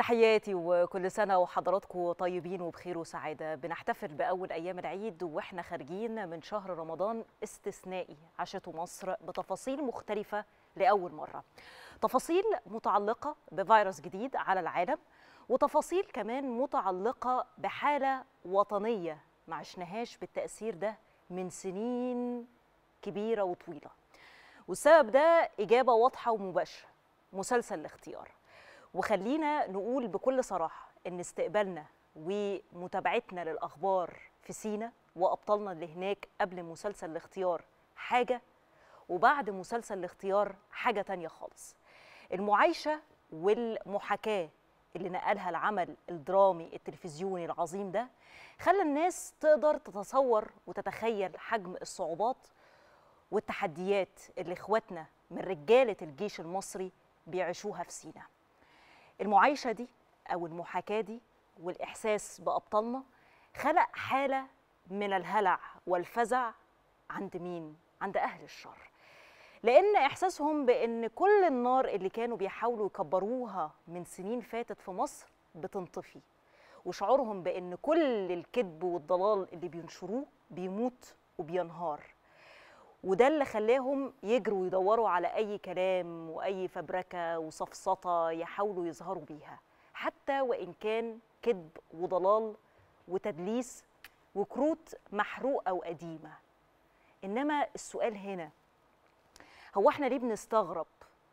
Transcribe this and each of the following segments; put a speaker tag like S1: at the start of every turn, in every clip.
S1: تحياتي وكل سنة وحضراتكم طيبين وبخير وسعادة بنحتفل بأول أيام العيد وإحنا خارجين من شهر رمضان استثنائي عاشته مصر بتفاصيل مختلفة لأول مرة تفاصيل متعلقة بفيروس جديد على العالم وتفاصيل كمان متعلقة بحالة وطنية ما عشناهاش بالتأثير ده من سنين كبيرة وطويلة والسبب ده إجابة واضحة ومباشرة مسلسل الاختيار وخلينا نقول بكل صراحة إن استقبالنا ومتابعتنا للأخبار في سينا وأبطالنا اللي هناك قبل مسلسل الاختيار حاجة وبعد مسلسل الاختيار حاجة تانية خالص المعايشة والمحاكاة اللي نقلها العمل الدرامي التلفزيوني العظيم ده خلى الناس تقدر تتصور وتتخيل حجم الصعوبات والتحديات اللي اخواتنا من رجالة الجيش المصري بيعيشوها في سينا المعايشة دي أو المحاكاة دي والإحساس بأبطالنا خلق حالة من الهلع والفزع عند مين؟ عند أهل الشر لأن إحساسهم بأن كل النار اللي كانوا بيحاولوا يكبروها من سنين فاتت في مصر بتنطفي وشعورهم بأن كل الكذب والضلال اللي بينشروه بيموت وبينهار وده اللي خلاهم يجروا يدوروا على أي كلام وأي فبركة وسفسطة يحاولوا يظهروا بيها حتى وإن كان كذب وضلال وتدليس وكروت محروقة وقديمة إنما السؤال هنا هو احنا ليه بنستغرب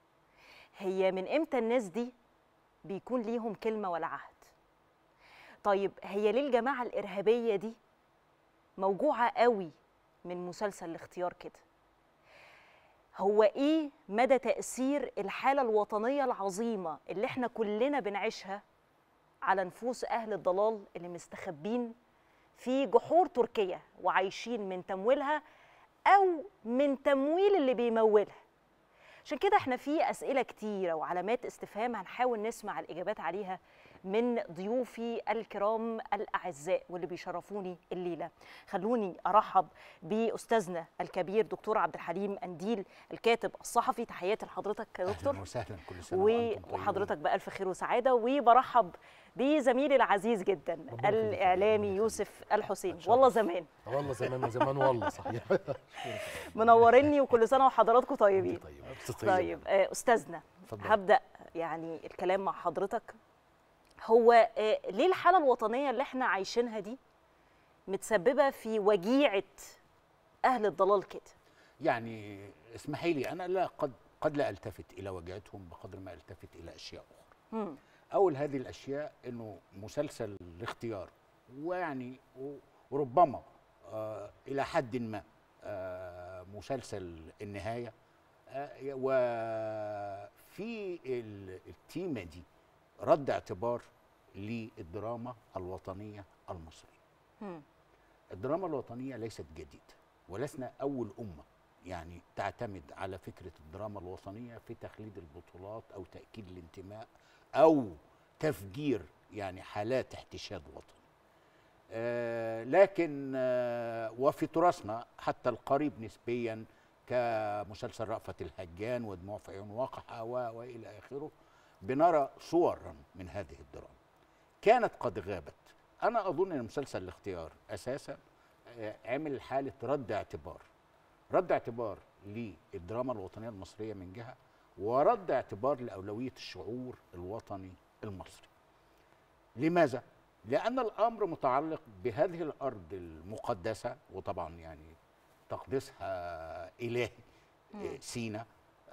S1: هي من امتى الناس دي بيكون ليهم كلمة ولا عهد طيب هي ليه الجماعة الإرهابية دي موجوعة قوي من مسلسل الاختيار كده هو ايه مدى تأثير الحالة الوطنية العظيمة اللي احنا كلنا بنعيشها على نفوس أهل الضلال اللي مستخبين في جحور تركيا وعايشين من تمويلها أو من تمويل اللي بيمولها عشان كده احنا في أسئلة كتيرة وعلامات استفهام هنحاول نسمع الإجابات عليها من ضيوفي الكرام الأعزاء واللي بيشرفوني الليلة خلوني أرحب بأستاذنا الكبير دكتور عبد الحليم أنديل الكاتب الصحفي تحياتي لحضرتك يا دكتور
S2: اهلا وسهلا كل سنه وانتم طيبين.
S1: وحضرتك بألف خير وسعادة وبرحب بزميلي العزيز جدا
S3: ربنا يخليك.
S1: الإعلامي يوسف الحسين والله زمان
S3: والله زمان من زمان والله صحيح
S1: منورني وكل سنة وحضراتكم طيبين
S3: طيب
S1: طيب آه، أستاذنا
S3: اتفضل.
S1: هبدأ يعني الكلام مع حضرتك هو آه، ليه الحالة الوطنية اللي احنا عايشينها دي متسببة في وجيعة أهل الضلال كده
S2: يعني اسمحي لي انا لا قد قد لا التفت الى وجهتهم بقدر ما التفت الى اشياء اخرى
S1: مم.
S2: اول هذه الاشياء انه مسلسل الاختيار ويعني و- وربما آه الى حد ما آه مسلسل النهايه آه وفي ال- التيمه دي رد اعتبار للدراما الوطنيه المصريه
S1: مم.
S2: الدراما الوطنية ليست جديدة ولسنا أول أمة يعني تعتمد على فكرة الدراما الوطنية في تخليد البطولات أو تأكيد الانتماء أو تفجير يعني حالات احتشاد وطني آه لكن آه وفي تراثنا حتى القريب نسبيا كمسلسل رأفت الهجان ودموع في عيون وقحة و- وإلى آخره بنرى صورا من هذه الدراما كانت قد غابت انا اظن ان مسلسل الاختيار اساسا آه، عمل حاله رد اعتبار رد اعتبار للدراما الوطنيه المصريه من جهه ورد اعتبار لاولويه الشعور الوطني المصري لماذا لان الامر متعلق بهذه الارض المقدسه وطبعا يعني تقديسها الهي آه، سينا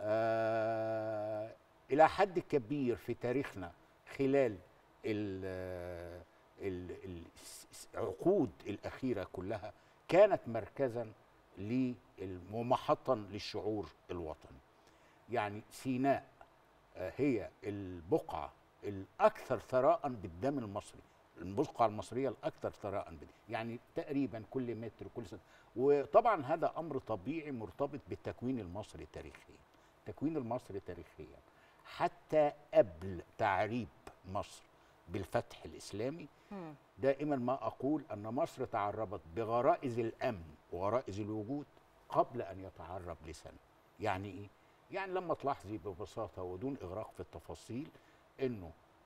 S2: آه الى حد كبير في تاريخنا خلال ال- ال- ال- العقود الاخيره كلها كانت مركزا لل- ومحطا للشعور الوطني يعني سيناء آه، هي البقعه الاكثر ثراء بالدم المصري البقعه المصريه الاكثر ثراء بالدم يعني تقريبا كل متر كل سنة وطبعا هذا امر طبيعي مرتبط بالتكوين المصري تاريخيا التكوين المصري تاريخيا حتى قبل تعريب مصر بالفتح الاسلامي
S1: مم.
S2: دائما ما اقول ان مصر تعربت بغرائز الامن وغرائز الوجود قبل ان يتعرب لسانه يعني ايه يعني لما تلاحظي ببساطه ودون اغراق في التفاصيل انه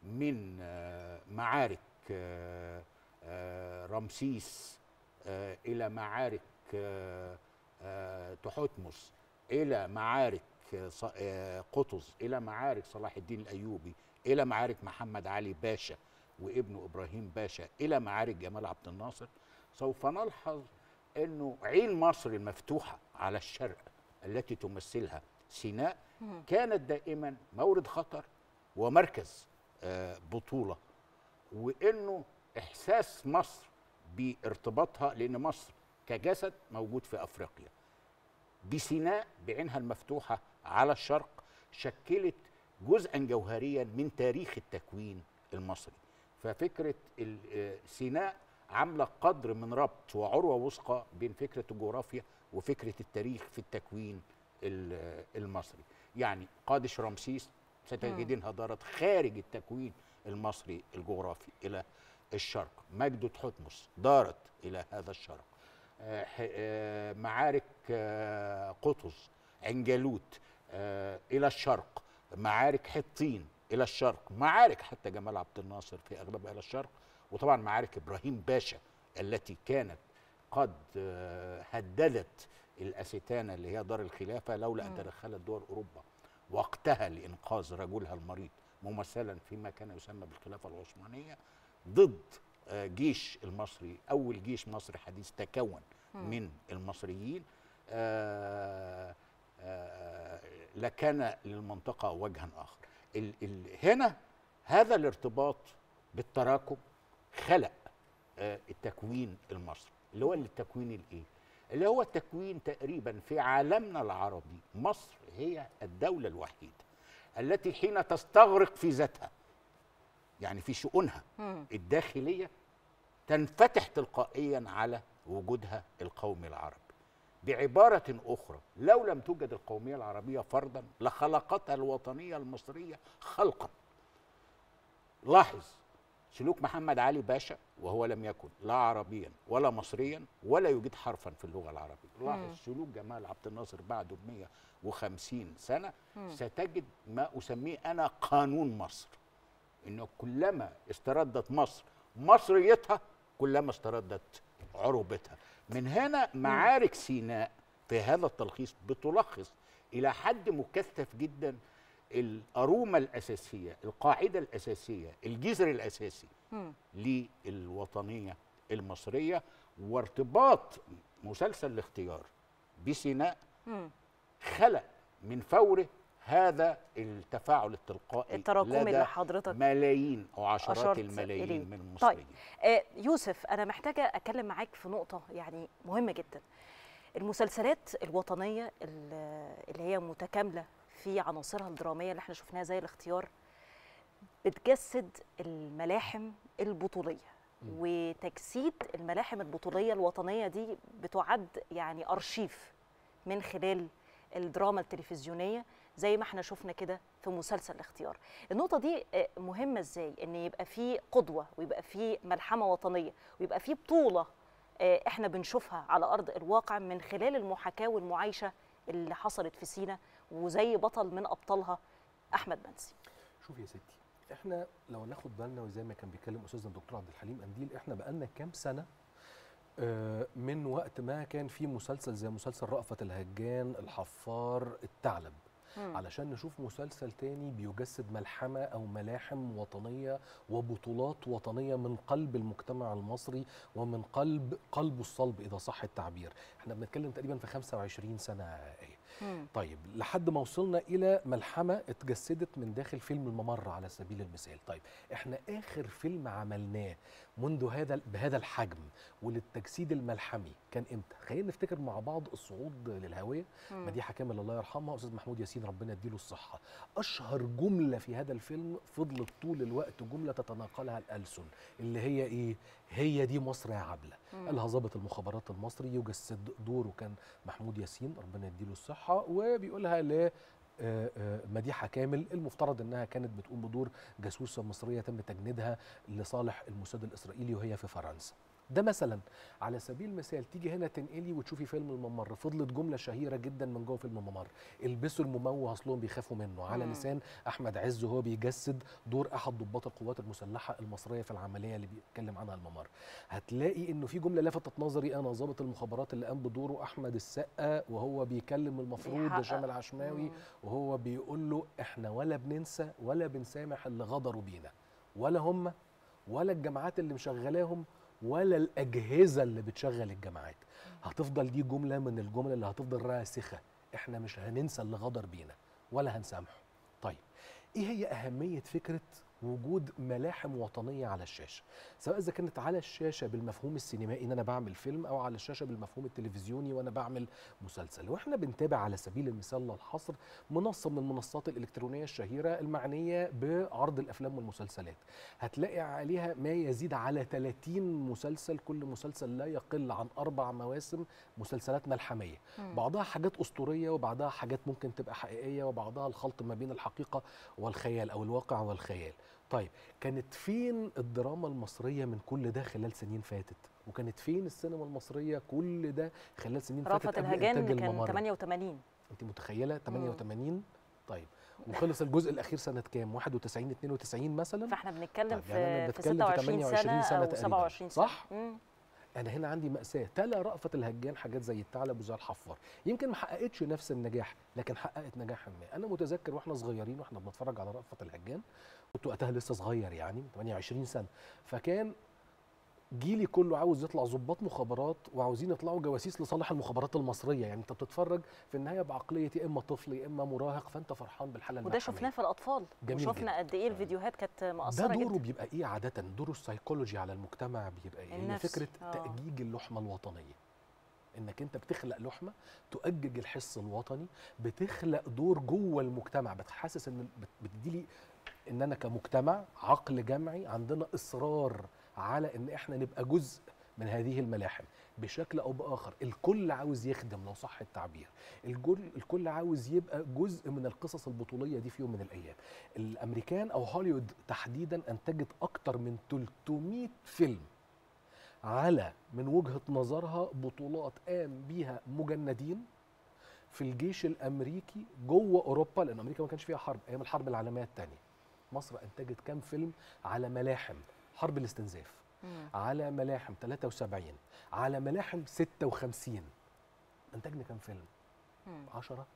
S2: من آه، معارك آه، آه، رمسيس آه، الى معارك آه، آه، تحتمس الى معارك آه، ص- آه، قطز الى معارك صلاح الدين الايوبي الى معارك محمد علي باشا وابنه ابراهيم باشا الى معارك جمال عبد الناصر سوف نلحظ انه عين مصر المفتوحه على الشرق التي تمثلها سيناء كانت دائما مورد خطر ومركز آه، بطوله وانه احساس مصر بارتباطها لان مصر كجسد موجود في افريقيا بسيناء بعينها المفتوحه على الشرق شكلت جزءا جوهريا من تاريخ التكوين المصري ففكره ال- آه، سيناء عامله قدر من ربط وعروه وثقى بين فكره الجغرافيا وفكره التاريخ في التكوين ال- آه، المصري يعني قادش رمسيس ستجدينها دارت خارج التكوين المصري الجغرافي الى الشرق مجد حتمس دارت الى هذا الشرق آه، ح- آه، معارك آه، قطز عين جالوت آه، الى الشرق معارك حطين الى الشرق معارك حتى جمال عبد الناصر في اغلبها الى الشرق وطبعا معارك ابراهيم باشا التي كانت قد آه، هددت الاستانه اللي هي دار الخلافه لولا ان تدخلت دول اوروبا وقتها لانقاذ رجلها المريض ممثلا فيما كان يسمى بالخلافه العثمانيه ضد آه، جيش المصري اول جيش مصري حديث تكون من المصريين آه، آه، لكان للمنطقه وجها اخر ال ال هنا هذا الارتباط بالتراكم خلق آه، التكوين المصري اللي هو التكوين الايه اللي هو التكوين تقريبا في عالمنا العربي مصر هي الدوله الوحيده التي حين تستغرق في ذاتها يعني في شؤونها الداخليه تنفتح تلقائيا على وجودها القومي العربي بعبارة أخرى لو لم توجد القومية العربية فردا لخلقتها الوطنية المصرية خلقا لاحظ سلوك محمد علي باشا وهو لم يكن لا عربيا ولا مصريا ولا يجيد حرفا في اللغة العربية لاحظ سلوك جمال عبد الناصر بعده ب 150 سنة ستجد ما أسميه أنا قانون مصر انه كلما استردت مصر مصريتها كلما استردت عروبتها من هنا معارك سيناء في هذا التلخيص بتلخص الى حد مكثف جدا الأرومة الأساسية القاعدة الأساسية الجذر الأساسي للوطنية المصرية وارتباط مسلسل الاختيار بسيناء خلق من فوره هذا التفاعل التلقائي
S1: التراكمي
S2: لدى
S1: اللي حضرتك
S2: ملايين او عشرات
S1: أشرت
S2: الملايين
S1: إليه.
S2: من المصريين
S1: طيب آه، يوسف انا محتاجه اتكلم معاك في نقطه يعني مهمه جدا المسلسلات الوطنيه ال- اللي هي متكامله في عناصرها الدراميه اللي احنا شفناها زي الاختيار بتجسد الملاحم البطوليه وتجسيد الملاحم البطوليه الوطنيه دي بتعد يعني ارشيف من خلال الدراما التلفزيونيه زي ما احنا شفنا كده في مسلسل الاختيار النقطه دي آه، مهمه ازاي ان يبقى في قدوه ويبقى في ملحمه وطنيه ويبقى في بطوله آه، احنا بنشوفها على ارض الواقع من خلال المحاكاه والمعايشه اللي حصلت في سينا وزي بطل من ابطالها احمد منسي
S3: شوف يا ستي احنا لو ناخد بالنا وزي ما كان بيتكلم استاذنا الدكتور عبد الحليم قنديل احنا بقالنا كام سنه آه، من وقت ما كان في مسلسل زي مسلسل رأفت الهجان الحفار الثعلب علشان نشوف مسلسل تاني بيجسد ملحمة أو ملاحم وطنية وبطولات وطنية من قلب المجتمع المصري ومن قلب قلبه الصلب إذا صح التعبير احنا بنتكلم تقريبا في 25 سنة آية طيب لحد ما وصلنا الى ملحمه اتجسدت من داخل فيلم الممر على سبيل المثال طيب احنا اخر فيلم عملناه منذ هذا بهذا الحجم وللتجسيد الملحمي كان امتى خلينا نفتكر مع بعض الصعود للهويه مديحه كامل الله يرحمها استاذ محمود ياسين ربنا يديله الصحه اشهر جمله في هذا الفيلم فضلت طول الوقت جمله تتناقلها الالسن اللي هي ايه هي دي مصر يا عبله قالها ضابط المخابرات المصري يجسد دوره كان محمود ياسين ربنا يديله الصحه وبيقولها ل آه، آه، مديحه كامل المفترض انها كانت بتقوم بدور جاسوسه مصريه تم تجنيدها لصالح الموساد الاسرائيلي وهي في فرنسا ده مثلا على سبيل المثال تيجي هنا تنقلي وتشوفي فيلم الممر فضلت جمله شهيره جدا من جوه فيلم الممر البسوا المموه اصلهم بيخافوا منه على
S1: مم.
S3: لسان احمد عز وهو بيجسد دور احد ضباط القوات المسلحه المصريه في العمليه اللي بيتكلم عنها الممر هتلاقي انه في جمله لفتت نظري انا ضابط المخابرات اللي قام بدوره احمد السقا وهو بيكلم المفروض
S1: بيحقق.
S3: هشام العشماوي
S1: مم.
S3: وهو بيقول له احنا ولا بننسى ولا بنسامح اللي غدروا بينا ولا هم ولا الجماعات اللي مشغلاهم ولا الاجهزه اللي بتشغل الجماعات هتفضل دي جمله من الجمل اللي هتفضل راسخه احنا مش هننسى اللي غدر بينا ولا هنسامحه طيب ايه هي اهميه فكره وجود ملاحم وطنيه على الشاشه سواء اذا كانت على الشاشه بالمفهوم السينمائي ان انا بعمل فيلم او على الشاشه بالمفهوم التلفزيوني وانا بعمل مسلسل واحنا بنتابع على سبيل المثال للحصر منصه من المنصات الالكترونيه الشهيره المعنيه بعرض الافلام والمسلسلات هتلاقي عليها ما يزيد على 30 مسلسل كل مسلسل لا يقل عن اربع مواسم مسلسلات ملحميه
S1: مم.
S3: بعضها حاجات اسطوريه وبعضها حاجات ممكن تبقى حقيقيه وبعضها الخلط ما بين الحقيقه والخيال او الواقع والخيال طيب كانت فين الدراما المصريه من كل ده خلال سنين فاتت وكانت فين السينما المصريه كل ده خلال سنين فاتت
S1: رأفت
S3: قبل
S1: الهجان
S3: إنتاج
S1: كان
S3: الممر؟
S1: 88
S3: انت متخيله 88 طيب وخلص الجزء الاخير سنه كام 91 92 مثلا
S1: فاحنا بنتكلم
S3: طيب يعني أنا
S1: في في
S3: بتكلم في
S1: 26
S3: 28
S1: سنه
S3: سنة
S1: او
S3: تقريباً،
S1: 27 سنه
S3: صح؟
S1: مم.
S3: انا هنا عندي ماساه تلا رأفت الهجان حاجات زي الثعلب وزي الحفار يمكن ما حققتش نفس النجاح لكن حققت نجاحا ما انا متذكر واحنا صغيرين واحنا بنتفرج على رأفت الهجان كنت وقتها لسه صغير يعني 28 سنه فكان جيلي كله عاوز يطلع ضباط مخابرات وعاوزين يطلعوا جواسيس لصالح المخابرات المصريه يعني انت بتتفرج في النهايه بعقليه يا اما طفل يا اما مراهق فانت فرحان بالحاله
S1: وده
S3: الملحمية.
S1: شفناه في الاطفال
S3: جميل
S1: وشفنا قد ايه الفيديوهات كانت
S3: ده
S1: مأثره
S3: دوره
S1: جدا
S3: بيبقى ايه عاده دوره السيكولوجي على المجتمع بيبقى ايه هي
S1: النفسي،
S3: فكره
S1: آه.
S3: تاجيج اللحمه الوطنيه انك انت بتخلق لحمه تؤجج الحس الوطني بتخلق دور جوه المجتمع بتحسس ان بت- بتديلي ان انا كمجتمع عقل جمعي عندنا اصرار على ان احنا نبقى جزء من هذه الملاحم بشكل او باخر الكل عاوز يخدم لو صح التعبير الكل الكل عاوز يبقى جزء من القصص البطوليه دي في يوم من الايام الامريكان او هوليوود تحديدا انتجت اكتر من 300 فيلم على من وجهه نظرها بطولات قام بيها مجندين في الجيش الامريكي جوه اوروبا لان امريكا ما كانش فيها حرب ايام الحرب العالميه الثانيه مصر انتجت كام فيلم على ملاحم حرب الاستنزاف
S1: مم.
S3: على ملاحم 73 على ملاحم 56 انتجنا كام فيلم
S1: مم.
S3: 10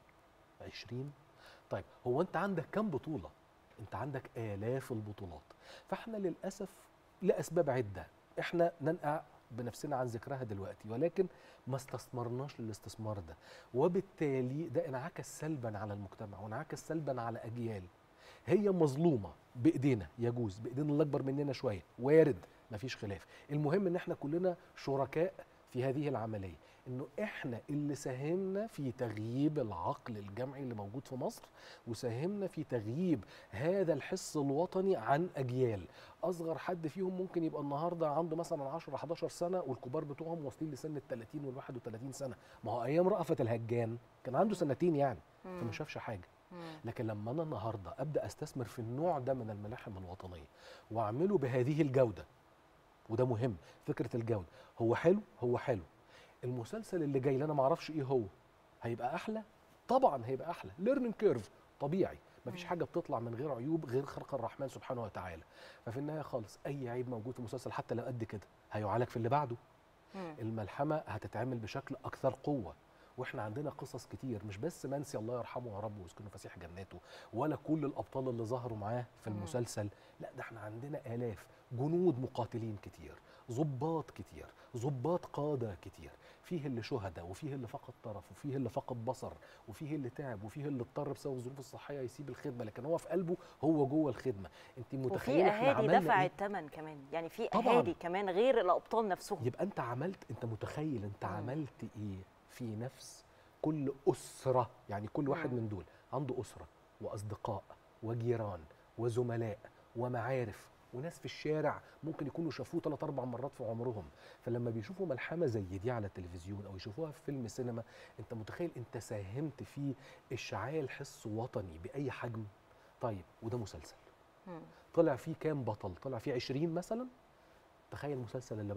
S3: 20 طيب هو انت عندك كام بطوله انت عندك الاف البطولات فاحنا للاسف لاسباب عده احنا ننقع بنفسنا عن ذكرها دلوقتي ولكن ما استثمرناش للاستثمار ده وبالتالي ده انعكس سلبا على المجتمع وانعكس سلبا على اجيال هي مظلومه بايدينا يجوز بايدينا اللي اكبر مننا شويه وارد مفيش خلاف المهم ان احنا كلنا شركاء في هذه العمليه انه احنا اللي ساهمنا في تغييب العقل الجمعي اللي موجود في مصر وساهمنا في تغييب هذا الحس الوطني عن اجيال اصغر حد فيهم ممكن يبقى النهارده عنده مثلا 10 11 سنه والكبار بتوعهم واصلين لسن ال 30 وال 31 سنه ما هو ايام رأفت الهجان كان عنده سنتين يعني فما
S1: مم.
S3: شافش حاجه
S1: مم.
S3: لكن لما انا النهارده ابدا استثمر في النوع ده من الملاحم الوطنيه واعمله بهذه الجوده وده مهم فكره الجوده هو حلو هو حلو المسلسل اللي جاي اللي انا ما اعرفش ايه هو هيبقى احلى طبعا هيبقى احلى ليرنينج كيرف طبيعي مفيش
S1: مم.
S3: حاجه بتطلع من غير عيوب غير خلق الرحمن سبحانه وتعالى ففي النهايه خالص اي عيب موجود في المسلسل حتى لو قد كده هيعالج في اللي بعده
S1: مم.
S3: الملحمه هتتعمل بشكل اكثر قوه واحنا عندنا قصص كتير مش بس منسي الله يرحمه يا رب ويسكنه فسيح جناته ولا كل الابطال اللي ظهروا معاه في
S1: مم.
S3: المسلسل لا ده احنا عندنا الاف جنود مقاتلين كتير ضباط كتير ضباط قاده كتير فيه اللي شهداء وفيه اللي فقد طرف وفيه اللي فقد بصر وفيه اللي تعب وفيه اللي اضطر بسبب الظروف الصحيه يسيب الخدمه لكن هو في قلبه هو جوه الخدمه انت
S1: وفي
S3: متخيله احنا
S1: اهالي
S3: عملنا
S1: دفع
S3: ايه
S1: الثمن كمان يعني في
S3: طبعاً.
S1: اهالي كمان غير الابطال نفسهم
S3: يبقى انت عملت انت متخيل انت
S1: مم.
S3: عملت ايه في نفس كل اسره يعني كل واحد
S1: مم.
S3: من دول عنده اسره واصدقاء وجيران وزملاء ومعارف وناس في الشارع ممكن يكونوا شافوه ثلاث اربع مرات في عمرهم فلما بيشوفوا ملحمه زي دي على التلفزيون او يشوفوها في فيلم سينما انت متخيل انت ساهمت في اشعال حس وطني باي حجم طيب وده مسلسل
S1: مم.
S3: طلع فيه كام بطل طلع فيه 20 مثلا تخيل المسلسل اللي بعده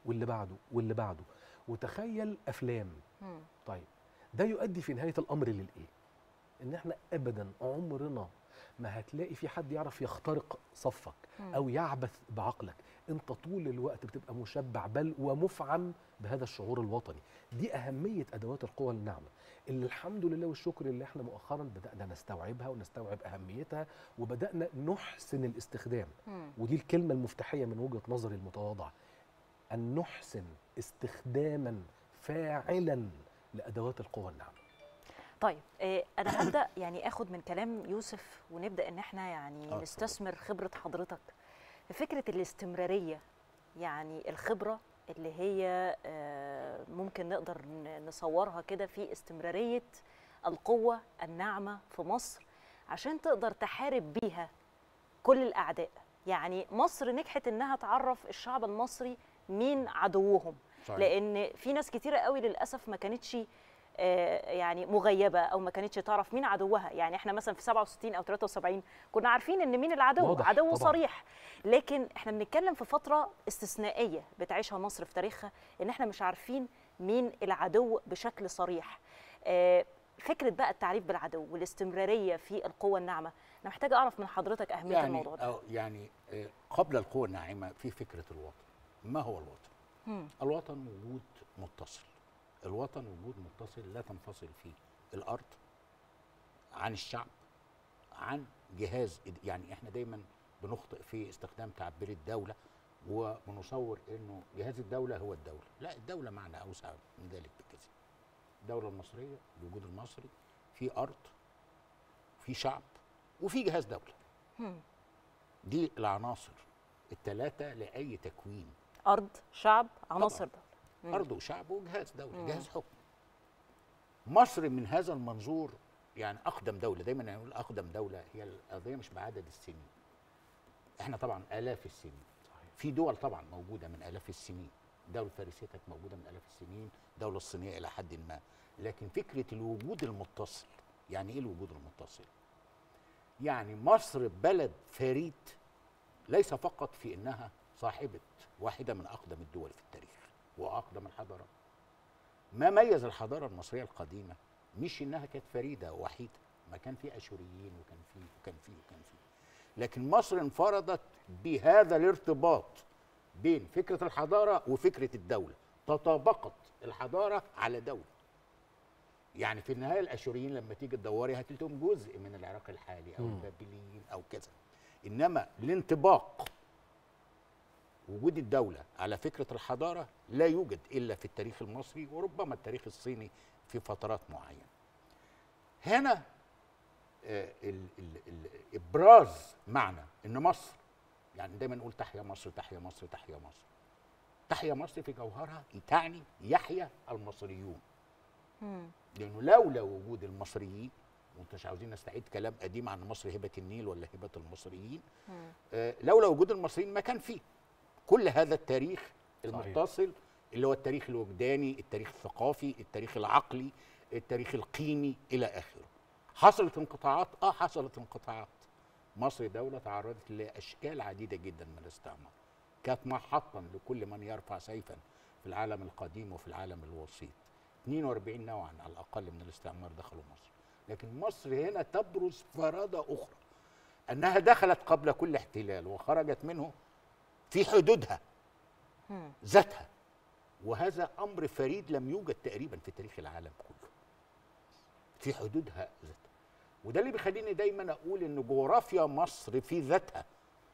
S3: واللي بعده واللي بعده وتخيل افلام
S1: مم.
S3: طيب ده يؤدي في نهايه الامر للايه ان احنا ابدا عمرنا ما هتلاقي في حد يعرف يخترق صفك
S1: مم.
S3: او يعبث بعقلك انت طول الوقت بتبقى مشبع بل ومفعم بهذا الشعور الوطني دي اهميه ادوات القوى الناعمه اللي الحمد لله والشكر اللي احنا مؤخرا بدانا نستوعبها ونستوعب اهميتها وبدانا نحسن الاستخدام
S1: مم.
S3: ودي الكلمه المفتاحيه من وجهه نظري المتواضعه ان نحسن استخداما فاعلا لادوات القوى الناعمه
S1: طيب آه، انا هبدا يعني اخد من كلام يوسف ونبدا ان احنا يعني
S2: اتفضل.
S1: نستثمر خبره حضرتك في فكره الاستمراريه يعني الخبره اللي هي آه، ممكن نقدر ن- نصورها كده في استمراريه القوه الناعمه في مصر عشان تقدر تحارب بيها كل الاعداء يعني مصر نجحت انها تعرف الشعب المصري مين عدوهم
S2: صحيح.
S1: لان في ناس كتيره قوي للاسف ما كانتش آه، يعني مغيبه او ما كانتش تعرف مين عدوها يعني احنا مثلا في 67 او 73 كنا عارفين ان مين العدو
S3: واضح
S1: عدو
S3: طبعاً.
S1: صريح لكن احنا بنتكلم في فتره استثنائيه بتعيشها مصر في تاريخها ان احنا مش عارفين مين العدو بشكل صريح آه، فكره بقى التعريف بالعدو والاستمراريه في القوه الناعمه انا محتاجه اعرف من حضرتك اهميه
S2: يعني
S1: الموضوع ده
S2: أو يعني آه، قبل القوة الناعمة في فكرة الوطن ما هو الوطن؟
S1: مم.
S2: الوطن وجود متصل الوطن وجود متصل لا تنفصل فيه الأرض عن الشعب عن جهاز إد- يعني احنا دايما بنخطئ في استخدام تعبير الدولة وبنصور انه جهاز الدولة هو الدولة لا الدولة معنى اوسع من ذلك بكثير الدولة المصرية الوجود المصري في أرض في شعب وفي جهاز دولة
S1: مم.
S2: دي العناصر الثلاثة لأي تكوين
S1: ارض شعب عناصر
S2: طبعاً.
S1: مم.
S2: أرض وشعب وجهاز دولة
S1: مم.
S2: جهاز حكم مصر من هذا المنظور يعني أقدم دولة دايما نقول أقدم دولة هي القضية مش بعدد السنين احنا طبعا آلاف السنين في دول طبعا موجودة من آلاف السنين دولة فارسية كانت موجودة من آلاف السنين الدولة الصينية إلى حد ما لكن فكرة الوجود المتصل يعني إيه الوجود المتصل؟ يعني مصر بلد فريد ليس فقط في انها صاحبه واحده من اقدم الدول في التاريخ واقدم الحضارات ما ميز الحضاره المصريه القديمه مش انها كانت فريده وحيده ما كان في اشوريين وكان في وكان في وكان في لكن مصر انفردت بهذا الارتباط بين فكره الحضاره وفكره الدوله تطابقت الحضاره على دوله يعني في النهايه الاشوريين لما تيجي تدوري هتلتهم جزء من العراق الحالي او
S3: مم.
S2: البابليين او كذا انما الانطباق وجود الدوله على فكره الحضاره لا يوجد الا في التاريخ المصري وربما التاريخ الصيني في فترات معينه هنا آه، ال- ال- ال- ابراز معنى ان مصر يعني دايما نقول تحيا مصر تحيا مصر تحيا مصر تحيا مصر في جوهرها تعني يحيا المصريون
S1: مم.
S2: لانه لولا وجود المصريين وانتش عاوزين نستعيد كلام قديم عن مصر هبه النيل ولا هبه المصريين
S1: مم.
S2: آه لولا وجود المصريين ما كان فيه كل هذا التاريخ
S3: صحيح.
S2: المتصل اللي هو التاريخ الوجداني التاريخ الثقافي التاريخ العقلي التاريخ القيمي الى اخره حصلت انقطاعات اه حصلت انقطاعات مصر دوله تعرضت لاشكال عديده جدا من الاستعمار كانت محطا لكل من يرفع سيفا في العالم القديم وفي العالم الوسيط 42 نوعا على الاقل من الاستعمار دخلوا مصر لكن مصر هنا تبرز فرادة اخرى انها دخلت قبل كل احتلال وخرجت منه في حدودها
S1: مم.
S2: ذاتها وهذا امر فريد لم يوجد تقريبا في تاريخ العالم كله في حدودها ذاتها وده اللي بيخليني دايما اقول ان جغرافيا مصر في ذاتها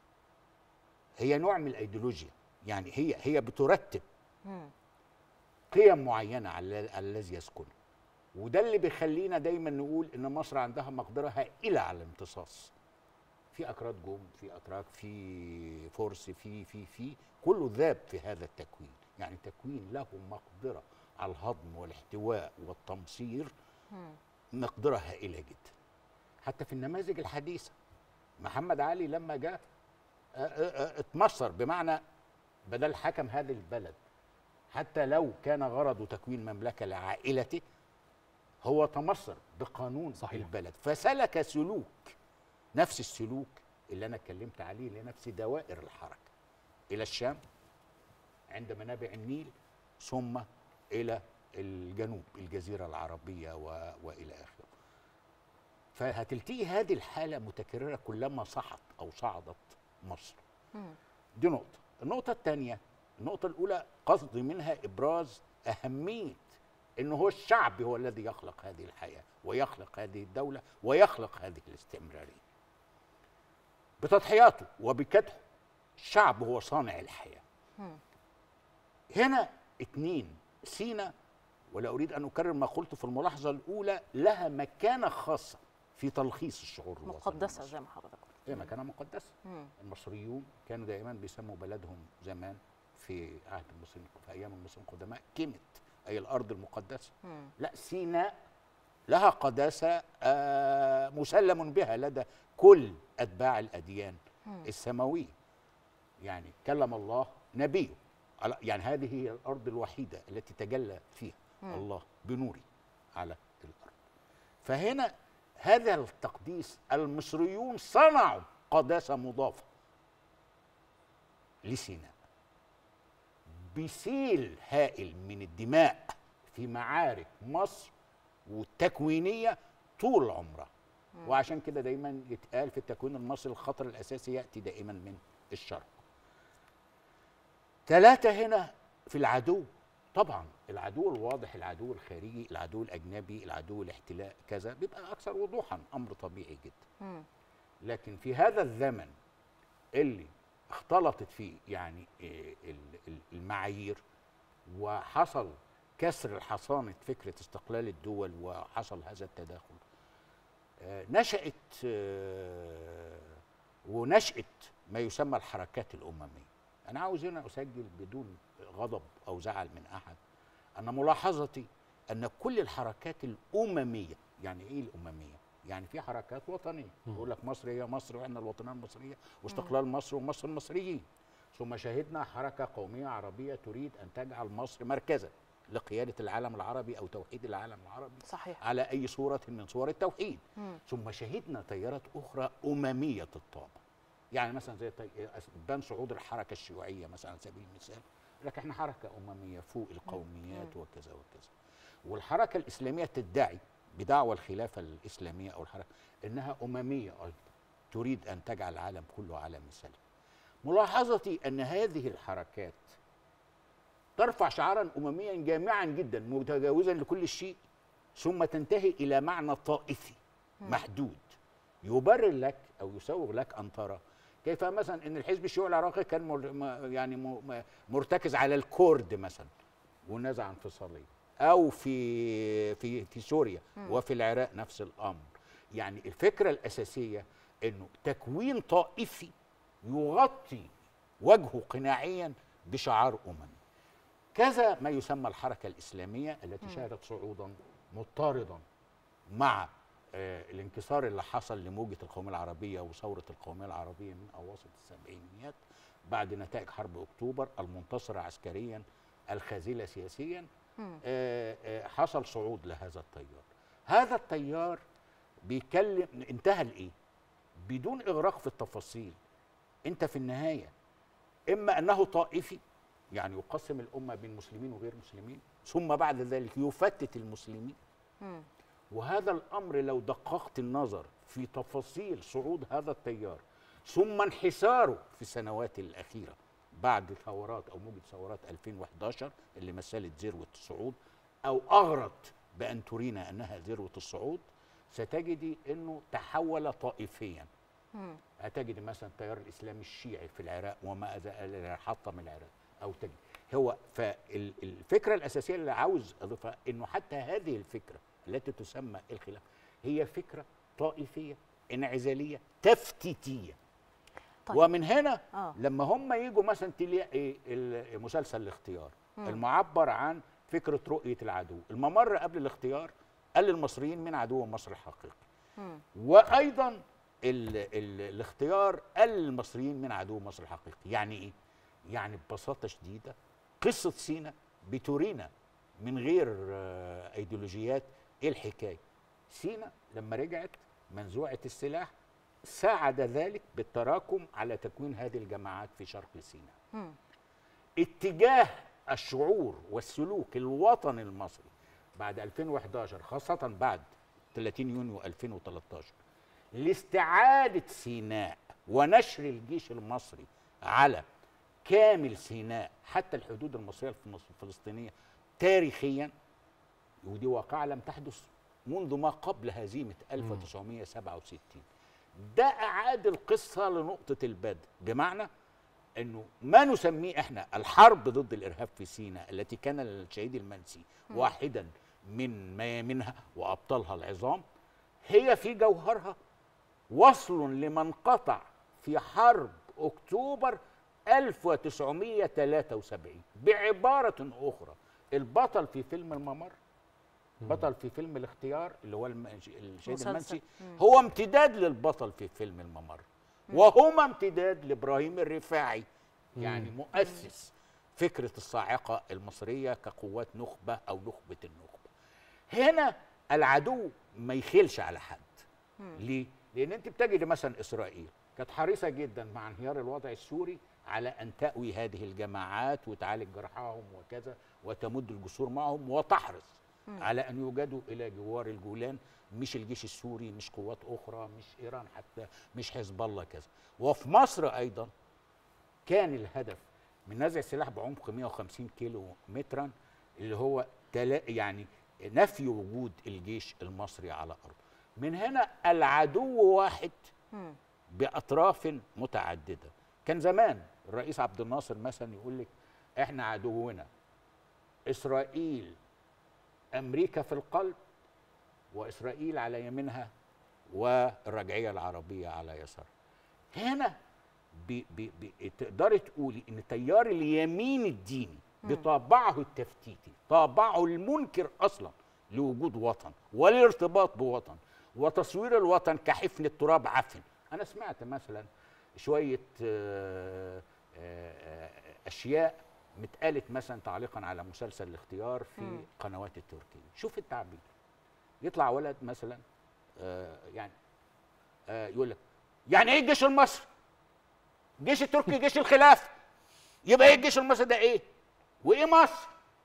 S2: هي نوع من الايديولوجيا يعني هي هي بترتب
S1: مم.
S2: قيم معينه على على الذي يسكنه وده اللي بيخلينا دايما نقول ان مصر عندها مقدره هائله على الامتصاص في اكراد جم في اتراك في فرس في في في كله ذاب في هذا التكوين يعني تكوين له مقدره على الهضم والاحتواء والتمصير
S1: مم.
S2: مقدره هائله جدا حتى في النماذج الحديثه محمد علي لما جاء آه، آه، آه، اتمصر بمعنى بدل حكم هذا البلد حتى لو كان غرضه تكوين مملكه لعائلته هو تمصر بقانون
S3: صحيح.
S2: البلد فسلك سلوك نفس السلوك اللي انا اتكلمت عليه لنفس دوائر الحركه الى الشام عند منابع النيل ثم الى الجنوب الجزيره العربيه و... والى اخره فهتلتقي هذه الحاله متكرره كلما صحت او صعدت مصر
S1: مم.
S2: دي نقطه النقطه الثانيه النقطه الاولى قصدي منها ابراز اهميه ان هو الشعب هو الذي يخلق هذه الحياه ويخلق هذه الدوله ويخلق هذه الاستمراريه بتضحياته وبكدحه الشعب هو صانع الحياه
S1: مم.
S2: هنا اتنين سينا ولا اريد ان اكرر ما قلت في الملاحظه الاولى لها مكانه خاصه في تلخيص الشعور الوطني
S1: مقدسه
S2: المصري.
S1: زي ما حضرتك قلت
S2: هي مكانه مقدسه
S1: مم.
S2: المصريون كانوا دائما بيسموا بلدهم زمان في عهد المصريين في ايام المصريين القدماء كيمت اي الارض المقدسه
S1: مم.
S2: لا سيناء لها قداسه آه مسلم بها لدى كل اتباع الاديان
S1: مم.
S2: السماويه يعني كلم الله نبيه على- يعني هذه هي الارض الوحيده التي تجلى فيها
S1: مم.
S2: الله بنوره على الارض فهنا هذا التقديس المصريون صنعوا قداسه مضافه لسيناء بسيل هائل من الدماء في معارك مصر والتكوينيه طول عمرها وعشان كده دايما يتقال في التكوين المصري الخطر الاساسي ياتي دائما من الشرق ثلاثة هنا في العدو طبعا العدو الواضح العدو الخارجي العدو الأجنبي العدو الاحتلاء كذا بيبقى أكثر وضوحا أمر طبيعي جدا
S1: مم.
S2: لكن في هذا الزمن اللي اختلطت فيه يعني إيه ال- ال- المعايير وحصل كسر حصانة فكرة استقلال الدول وحصل هذا التداخل آه، نشأت آه، ونشأت ما يسمى الحركات الأممية أنا عاوز هنا أسجل بدون غضب أو زعل من أحد أن ملاحظتي أن كل الحركات الأممية يعني إيه الأممية؟ يعني في حركات وطنية يقول لك مصر هي مصر وإحنا الوطنية المصرية واستقلال مصر ومصر المصريين ثم شهدنا حركة قومية عربية تريد أن تجعل مصر مركزا لقيادة العالم العربي أو توحيد العالم العربي
S1: صحيح
S2: على أي صورة من صور التوحيد
S1: مم.
S2: ثم شهدنا تيارات أخرى أممية الطابع يعني مثلا زي طي- بان صعود الحركة الشيوعية مثلا على سبيل المثال لكن احنا حركة أممية فوق القوميات وكذا وكذا والحركة الإسلامية تدعي بدعوى الخلافة الإسلامية أو الحركة إنها أممية أيضا تريد أن تجعل العالم كله عالم سلام ملاحظتي أن هذه الحركات ترفع شعارا أمميا جامعا جدا متجاوزا لكل شيء ثم تنتهي إلى معنى طائفي محدود يبرر لك أو يسوغ لك أن ترى كيف مثلا ان الحزب الشيوعي العراقي كان مر م- يعني م- م- مرتكز على الكرد مثلا ونزع انفصاليه او في في في سوريا وفي العراق نفس الامر يعني الفكره الاساسيه انه تكوين طائفي يغطي وجهه قناعيا بشعار اممي كذا ما يسمى الحركه الاسلاميه التي شهدت صعودا مضطردا مع آه، الانكسار اللي حصل لموجة القومية العربية وثورة القومية العربية من أواسط السبعينيات بعد نتائج حرب أكتوبر المنتصرة عسكريا الخاذلة سياسيا
S1: مم.
S2: آه، آه، حصل صعود لهذا التيار هذا التيار بيكلم انتهى لإيه؟ بدون إغراق في التفاصيل أنت في النهاية إما أنه طائفي يعني يقسم الأمة بين مسلمين وغير مسلمين ثم بعد ذلك يفتت المسلمين
S1: مم.
S2: وهذا الامر لو دققت النظر في تفاصيل صعود هذا التيار ثم انحساره في السنوات الاخيره بعد ثورات او موجه ثورات 2011 اللي مثلت ذروه الصعود او اغرت بان ترينا انها ذروه الصعود ستجدي انه تحول طائفيا
S1: مم.
S2: هتجد مثلا التيار الاسلامي الشيعي في العراق وما أزال حطم العراق او تجد هو فالفكره الاساسيه اللي عاوز اضيفها انه حتى هذه الفكره التي تسمى الخلافه هي فكره طائفيه انعزاليه تفتيتيه
S1: طيب.
S2: ومن هنا
S1: آه.
S2: لما هم يجوا مثلا تلاقي ال- مسلسل الاختيار المعبر عن فكره رؤيه العدو الممر قبل الاختيار قال للمصريين من عدو مصر الحقيقي
S1: مم.
S2: وايضا ال ال الاختيار قال للمصريين من عدو مصر الحقيقي يعني ايه يعني ببساطه شديده قصه سينا بتورينا من غير آه، ايديولوجيات ايه الحكايه سينا لما رجعت منزوعه السلاح ساعد ذلك بالتراكم على تكوين هذه الجماعات في شرق سيناء
S1: مم.
S2: اتجاه الشعور والسلوك الوطني المصري بعد 2011 خاصة بعد 30 يونيو 2013 لاستعادة سيناء ونشر الجيش المصري على كامل سيناء حتى الحدود المصرية الفلسطينية تاريخيا ودي واقعة لم تحدث منذ ما قبل هزيمة 1967 ده أعاد القصة لنقطة البدء بمعنى أنه ما نسميه إحنا الحرب ضد الإرهاب في سيناء التي كان للشهيد المنسي واحدا من ميامنها وأبطالها العظام هي في جوهرها وصل لمن قطع في حرب أكتوبر 1973 بعبارة أخرى البطل في فيلم الممر بطل في فيلم الاختيار اللي هو الم- الشهيد
S1: مسلسل.
S2: المنسي
S1: مم.
S2: هو امتداد للبطل في فيلم الممر وهما امتداد لابراهيم الرفاعي يعني مؤسس فكره الصاعقه المصريه كقوات نخبه او نخبه النخبه هنا العدو ما يخيلش على حد ليه لان انت بتجد مثلا اسرائيل كانت حريصه جدا مع انهيار الوضع السوري على ان تاوي هذه الجماعات وتعالج جرحاهم وكذا وتمد الجسور معهم وتحرص على ان يوجدوا الى جوار الجولان مش الجيش السوري مش قوات اخرى مش ايران حتى مش حزب الله كذا وفي مصر ايضا كان الهدف من نزع السلاح بعمق 150 كيلو مترا اللي هو تلا يعني نفي وجود الجيش المصري على ارض من هنا العدو واحد
S1: مم.
S2: باطراف متعدده كان زمان الرئيس عبد الناصر مثلا يقول لك احنا عدونا اسرائيل امريكا في القلب واسرائيل على يمينها والرجعيه العربيه على يسارها هنا بي بي بي تقدري تقولي ان تيار اليمين الديني بطابعه التفتيتي طابعه المنكر اصلا لوجود وطن والارتباط بوطن وتصوير الوطن كحفن التراب عفن انا سمعت مثلا شويه آه، آه، آه، اشياء متقالت مثلا تعليقا على مسلسل الاختيار في
S1: مم.
S2: قنوات التركيه شوف التعبير يطلع ولد مثلا آه، يعني آه، يقول لك يعني ايه الجيش المصري الجيش التركي جيش الخلافه يبقى ايه الجيش المصري ده ايه وايه مصر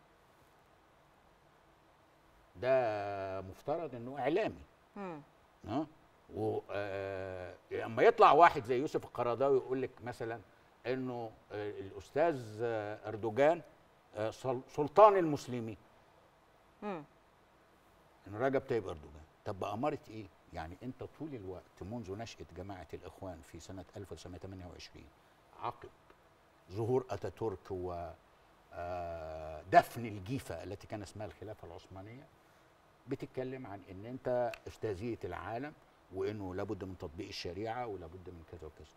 S2: ده مفترض انه اعلامي
S1: مم.
S2: ها و آه، اما يطلع واحد زي يوسف القرضاوي يقول لك مثلا انه آه، الاستاذ آه، اردوغان آه، سل- سلطان المسلمين
S1: مم.
S2: ان رجب طيب اردوغان طب بأمارة ايه؟ يعني انت طول الوقت منذ نشأة جماعة الاخوان في سنة 1928 عقب ظهور اتاتورك و آه، دفن الجيفة التي كان اسمها الخلافة العثمانية بتتكلم عن ان انت استاذية العالم وانه لابد من تطبيق الشريعة ولابد من كذا وكذا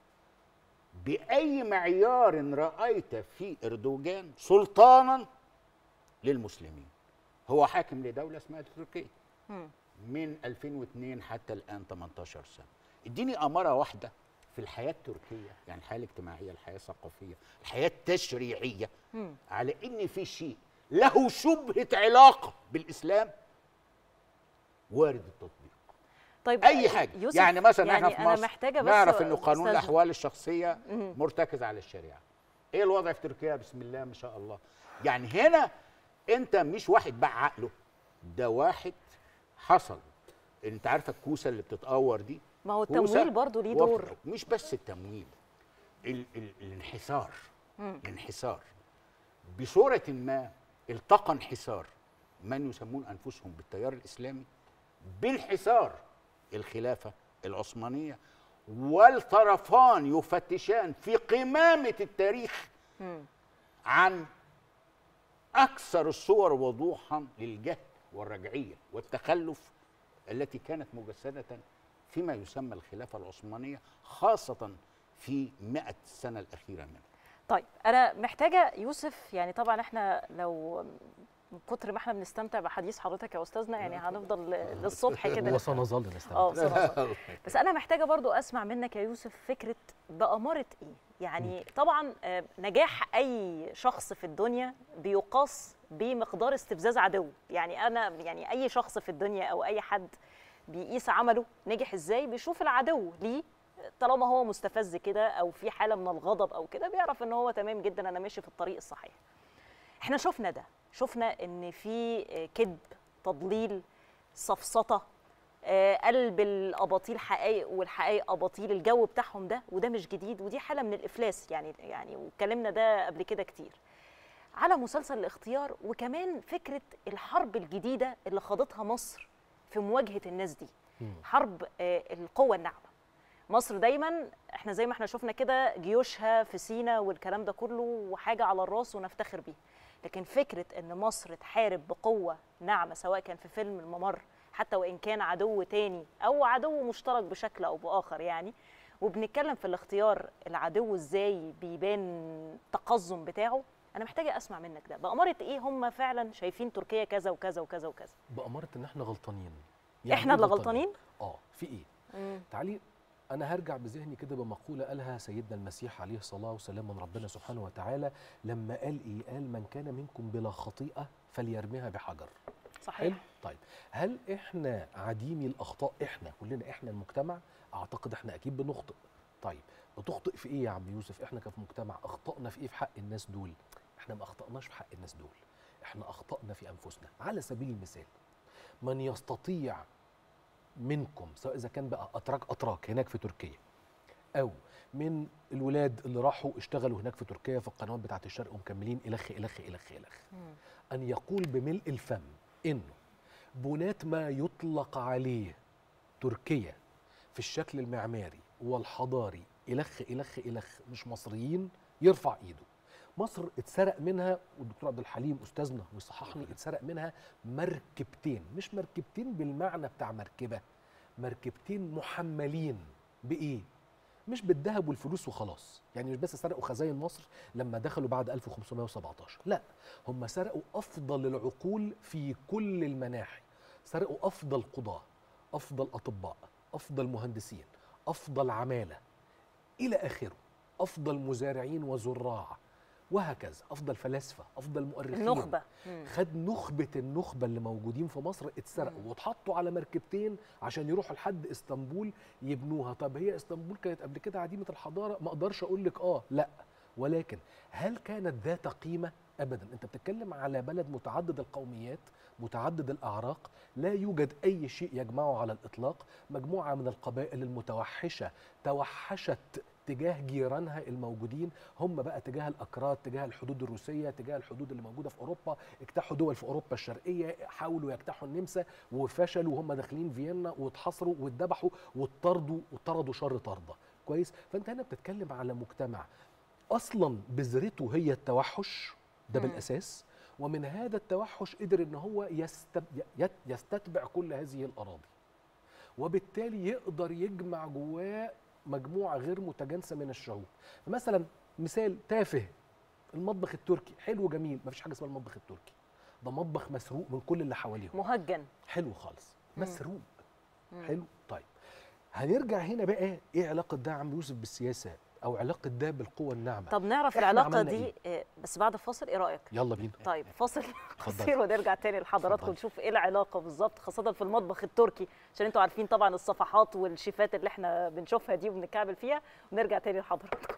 S2: بأي معيار رأيت في اردوغان سلطانا للمسلمين هو حاكم لدولة اسمها تركيا
S1: مم.
S2: من 2002 حتى الآن 18 سنة اديني أمارة واحدة في الحياة التركية يعني الحياة الاجتماعية الحياة الثقافية الحياة التشريعية
S1: مم.
S2: على إن في شيء له شبهة علاقة بالإسلام وارد التطبيق
S1: طيب
S2: أي حاجة
S1: يوسف
S2: يعني مثلا
S1: يعني
S2: احنا في
S1: أنا
S2: مصر
S1: محتاجة بس
S2: نعرف إنه قانون
S1: أستاذ-
S2: الأحوال الشخصية
S1: مم.
S2: مرتكز على الشريعة ايه الوضع في تركيا بسم الله ما شاء الله يعني هنا انت مش واحد باع عقله ده واحد حصل انت عارفه الكوسه اللي بتتقور دي
S1: ما هو
S2: كوسة
S1: التمويل برضو ليه
S2: وف-
S1: دور
S2: مش بس التمويل ال ال الانحسار
S1: مم.
S2: الانحسار بصورة ما التقى انحسار من يسمون أنفسهم بالتيار الإسلامي بانحسار الخلافة العثمانية والطرفان يفتشان في قمامة التاريخ
S1: مم.
S2: عن أكثر الصور وضوحا للجهل والرجعية والتخلف التي كانت مجسدة فيما يسمى الخلافة العثمانية خاصة في مئة سنة الأخيرة منها
S1: طيب انا محتاجه يوسف يعني طبعا احنا لو من كتر ما احنا بنستمتع بحديث حضرتك يا استاذنا يعني هنفضل للصبح كده
S3: وسنظل نستمتع
S1: اه صراحة. بس انا محتاجه برضو اسمع منك يا يوسف فكره باماره ايه يعني طبعا آه، نجاح اي شخص في الدنيا بيقاس بمقدار استفزاز عدو يعني انا يعني اي شخص في الدنيا او اي حد بيقيس عمله نجح ازاي بيشوف العدو ليه طالما هو مستفز كده او في حاله من الغضب او كده بيعرف ان هو تمام جدا انا ماشي في الطريق الصحيح احنا شفنا ده شفنا ان في آه، كذب تضليل سفسطه آه، قلب الاباطيل حقائق والحقائق اباطيل الجو بتاعهم ده وده مش جديد ودي حاله من الافلاس يعني يعني واتكلمنا ده قبل كده كتير على مسلسل الاختيار وكمان فكره الحرب الجديده اللي خاضتها مصر في مواجهه الناس دي حرب آه، القوه الناعمه مصر دايما احنا زي ما احنا شفنا كده جيوشها في سينا والكلام ده كله وحاجه على الراس ونفتخر بيها لكن فكره ان مصر تحارب بقوه ناعمه سواء كان في فيلم الممر حتى وان كان عدو تاني او عدو مشترك بشكل او باخر يعني وبنتكلم في الاختيار العدو ازاي بيبان التقزم بتاعه انا محتاجه اسمع منك ده بأمارة ايه هم فعلا شايفين تركيا كذا وكذا وكذا وكذا
S3: بأمارة ان احنا غلطانين
S1: إحنا
S3: إيه
S1: اللي غلطانين؟
S3: اه في ايه
S1: مم.
S3: تعالي انا هرجع بذهني كده بمقوله قالها سيدنا المسيح عليه الصلاه والسلام من ربنا سبحانه وتعالى لما قال ايه قال من كان منكم بلا خطيئه فليرميها بحجر
S1: صحيح
S3: حلو طيب هل احنا عديمي الاخطاء احنا كلنا احنا المجتمع اعتقد احنا اكيد بنخطئ طيب بتخطئ في ايه يا عم يوسف احنا كمجتمع اخطأنا في ايه في حق الناس دول احنا ما اخطأناش في حق الناس دول احنا اخطأنا في انفسنا على سبيل المثال من يستطيع منكم سواء اذا كان بقى اتراك اتراك هناك في تركيا او من الولاد اللي راحوا اشتغلوا هناك في تركيا في القنوات بتاعت الشرق ومكملين الخ الخ الخ الخ
S1: مم.
S3: أن يقول بملء الفم إنه بناة ما يطلق عليه تركيا في الشكل المعماري والحضاري إلخ إلخ إلخ مش مصريين يرفع إيده مصر اتسرق منها والدكتور عبد الحليم استاذنا ويصححني اتسرق منها مركبتين مش مركبتين بالمعنى بتاع مركبه مركبتين محملين بايه مش بالذهب والفلوس وخلاص يعني مش بس سرقوا خزاين مصر لما دخلوا بعد 1517 لا هم سرقوا افضل العقول في كل المناحي سرقوا افضل قضاه افضل اطباء افضل مهندسين افضل عماله الى اخره افضل مزارعين وزراع وهكذا افضل فلاسفه افضل مؤرخين
S1: النخبه مم.
S3: خد نخبة النخبة اللي موجودين في مصر اتسرقوا واتحطوا على مركبتين عشان يروحوا لحد اسطنبول يبنوها طب هي اسطنبول كانت قبل كده عديمة الحضارة ما اقدرش اقول لك اه لا ولكن هل كانت ذات قيمة ابدا انت بتتكلم على بلد متعدد القوميات متعدد الاعراق لا يوجد اي شيء يجمعه على الاطلاق مجموعة من القبائل المتوحشة توحشت تجاه جيرانها الموجودين هم بقى تجاه الاكراد تجاه الحدود الروسيه تجاه الحدود اللي موجوده في اوروبا اجتاحوا دول في اوروبا الشرقيه حاولوا يجتاحوا النمسا وفشلوا وهم داخلين فيينا واتحاصروا واتذبحوا واتطردوا وطردوا شر طرده كويس فانت هنا بتتكلم على مجتمع اصلا بذرته هي التوحش ده
S1: مم.
S3: بالاساس ومن هذا التوحش قدر ان هو يستب... يت- يستتبع كل هذه الاراضي وبالتالي يقدر يجمع جواه مجموعه غير متجانسه من الشعوب مثلا مثال تافه المطبخ التركي حلو جميل مفيش حاجه اسمها المطبخ التركي ده مطبخ مسروق من كل اللي حواليهم
S1: مهجن
S3: حلو خالص
S1: مم.
S3: مسروق
S1: مم.
S3: حلو طيب هنرجع هنا بقى ايه علاقه ده يا عم يوسف بالسياسه او علاقه ده بالقوه الناعمه
S1: طب نعرف
S3: إحنا
S1: العلاقه
S3: عملنا
S1: دي
S3: إيه؟
S1: آه، بس بعد الفاصل ايه رايك
S3: يلا بينا
S1: طيب فاصل
S3: اتفضلي.
S1: قصير ونرجع تاني لحضراتكم
S3: اتفضلي.
S1: نشوف ايه العلاقه بالظبط خاصه في المطبخ التركي عشان انتوا عارفين طبعا الصفحات والشيفات اللي احنا بنشوفها دي وبنتكعبل فيها ونرجع تاني لحضراتكم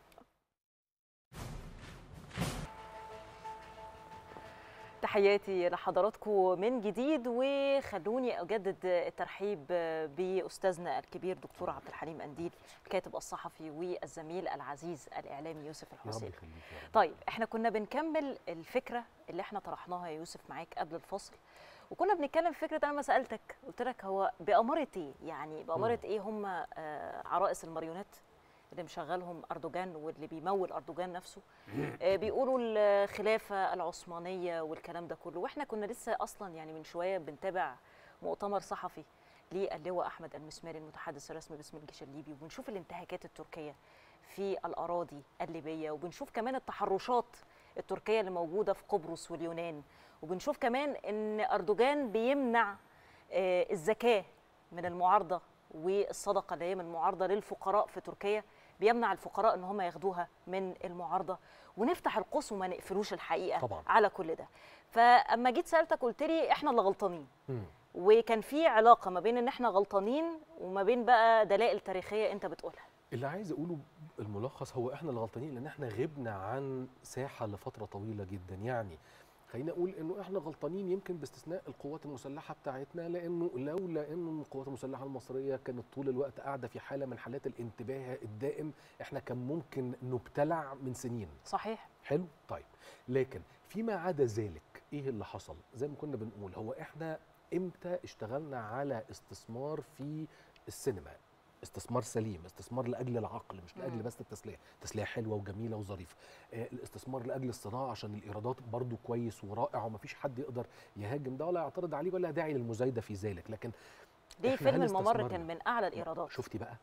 S1: تحياتي لحضراتكم من جديد وخلوني اجدد الترحيب باستاذنا الكبير دكتور عبد الحليم انديل الكاتب الصحفي والزميل العزيز الاعلامي يوسف
S3: يا رب
S1: الحسين
S3: يخليك يا رب
S1: طيب احنا كنا بنكمل الفكره اللي احنا طرحناها يا يوسف معاك قبل الفصل وكنا بنتكلم في فكره انا ما سالتك قلت لك هو باماره ايه يعني باماره
S3: مم.
S1: ايه هم آه، عرائس الماريونات اللي مشغلهم اردوغان واللي بيمول اردوغان نفسه آه، بيقولوا الخلافه العثمانيه والكلام ده كله واحنا كنا لسه اصلا يعني من شويه بنتابع مؤتمر صحفي للواء احمد المسماري المتحدث الرسمي باسم الجيش الليبي وبنشوف الانتهاكات التركيه في الاراضي الليبيه وبنشوف كمان التحرشات التركيه اللي موجوده في قبرص واليونان وبنشوف كمان ان اردوغان بيمنع آه، الزكاه من المعارضه والصدقه اللي هي من المعارضه للفقراء في تركيا بيمنع الفقراء ان هم ياخدوها من المعارضه ونفتح القوس وما نقفلوش الحقيقه
S3: طبعاً.
S1: على كل ده فاما جيت سالتك قلت لي احنا اللي غلطانين
S3: مم.
S1: وكان في علاقه ما بين ان احنا غلطانين وما بين بقى دلائل تاريخيه انت بتقولها
S3: اللي عايز اقوله الملخص هو احنا اللي غلطانين لان احنا غبنا عن ساحه لفتره طويله جدا يعني خلينا اقول انه احنا غلطانين يمكن باستثناء القوات المسلحه بتاعتنا لانه لولا انه القوات المسلحه المصريه كانت طول الوقت قاعده في حاله من حالات الانتباه الدائم احنا كان ممكن نبتلع من سنين
S1: صحيح
S3: حلو طيب لكن فيما عدا ذلك ايه اللي حصل زي ما كنا بنقول هو احنا امتى اشتغلنا على استثمار في السينما استثمار سليم استثمار لاجل العقل مش لاجل
S1: مم.
S3: بس التسليه تسليه حلوه وجميله وظريفه آه الاستثمار لاجل الصناعه عشان الايرادات برضو كويس ورائع ومفيش حد يقدر يهاجم ده ولا يعترض عليه ولا داعي للمزايده في ذلك لكن
S1: ليه
S3: إحنا
S1: فيلم
S3: هل
S1: الممر
S3: استثمرنا؟
S1: كان من اعلى الايرادات
S3: شفتي بقى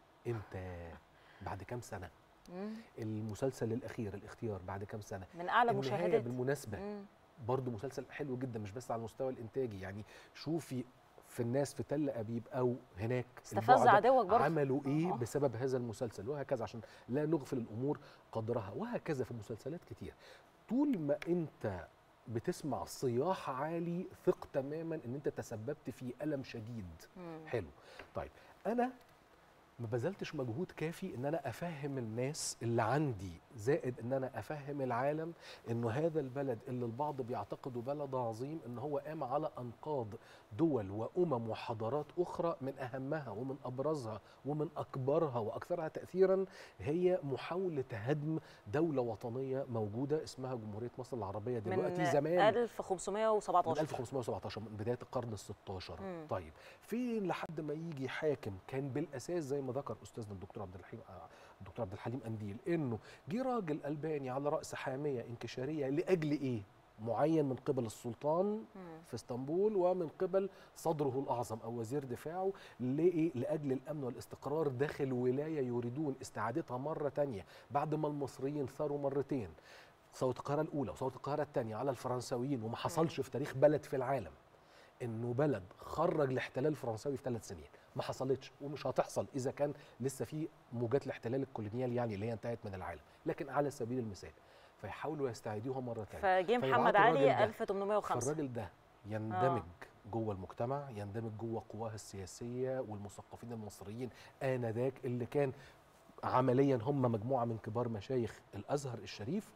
S3: امتى بعد كام سنه
S1: مم.
S3: المسلسل الاخير الاختيار بعد كام سنه
S1: من اعلى
S3: النهاية
S1: مشاهدات
S3: بالمناسبه
S1: مم.
S3: برضه مسلسل حلو جدا مش بس على المستوى الانتاجي يعني شوفي في الناس في تل ابيب او هناك
S1: استفز
S3: البعدة
S1: عدوك برضه
S3: عملوا ايه
S1: آه.
S3: بسبب هذا المسلسل وهكذا عشان لا نغفل الامور قدرها وهكذا في مسلسلات كتير طول ما انت بتسمع صياح عالي ثق تماما ان انت تسببت في الم شديد
S1: مم.
S3: حلو طيب انا ما بذلتش مجهود كافي ان انا افهم الناس اللي عندي زائد ان انا افهم العالم انه هذا البلد اللي البعض بيعتقدوا بلد عظيم ان هو قام على انقاض دول وامم وحضارات اخرى من اهمها ومن ابرزها ومن اكبرها واكثرها تاثيرا هي محاوله هدم دوله وطنيه موجوده اسمها جمهوريه مصر العربيه دلوقتي
S1: من
S3: زمان من
S1: 1517
S3: 1517 من بدايه القرن ال 16
S1: مم.
S3: طيب فين لحد ما يجي حاكم كان بالاساس زي ما ذكر استاذنا الدكتور عبد الحليم آه، الدكتور عبد الحليم قنديل انه جه راجل الباني على راس حاميه انكشاريه لاجل ايه؟ معين من قبل السلطان
S1: مم.
S3: في اسطنبول ومن قبل صدره الاعظم او وزير دفاعه لإيه؟ لاجل الامن والاستقرار داخل ولايه يريدون استعادتها مره تانية بعد ما المصريين ثاروا مرتين ثوره القاهره الاولى وثوره القاهره الثانيه على الفرنساويين وما حصلش في تاريخ بلد في العالم انه بلد خرج الاحتلال الفرنساوي في ثلاث سنين ما حصلتش ومش هتحصل اذا كان لسه في موجات الاحتلال الكولونيالي يعني اللي هي انتهت من العالم لكن على سبيل المثال فيحاولوا يستعيدوها مره ثانيه
S1: فجه
S3: فيبعتوا
S1: محمد
S3: الراجل
S1: علي
S3: ده.
S1: 1805
S3: فالراجل ده يندمج جوه المجتمع يندمج جوه قواه السياسيه والمثقفين المصريين انذاك اللي كان عمليا هم مجموعه من كبار مشايخ الازهر الشريف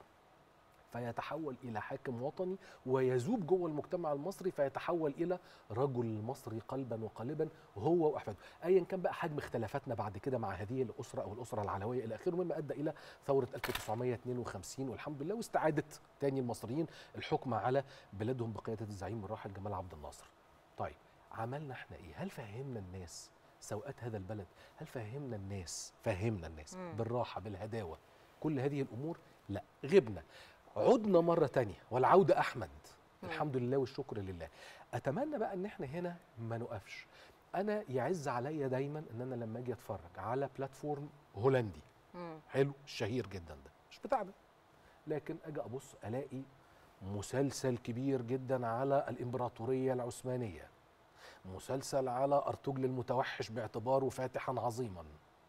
S3: فيتحول الى حاكم وطني ويذوب جوه المجتمع المصري فيتحول الى رجل مصري قلبا وقالبا هو واحفاده ايا كان بقى حجم اختلافاتنا بعد كده مع هذه الاسره او الاسره العلويه الى اخره مما ادى الى ثوره 1952 والحمد لله واستعاده تاني المصريين الحكم على بلادهم بقياده الزعيم الراحل جمال عبد الناصر طيب عملنا احنا ايه هل فهمنا الناس سوءات هذا البلد هل فهمنا الناس فهمنا الناس
S1: مم.
S3: بالراحه بالهداوه كل هذه الامور لا غبنا عدنا مرة تانية والعودة أحمد
S1: مم.
S3: الحمد لله والشكر لله أتمنى بقى إن إحنا هنا ما نقفش أنا يعز عليا دايما إن أنا لما أجي أتفرج على بلاتفورم هولندي
S1: مم.
S3: حلو الشهير جدا ده مش بتاعنا لكن أجي أبص ألاقي مسلسل كبير جدا على الإمبراطورية العثمانية مسلسل على أرطغرل المتوحش باعتباره فاتحا عظيما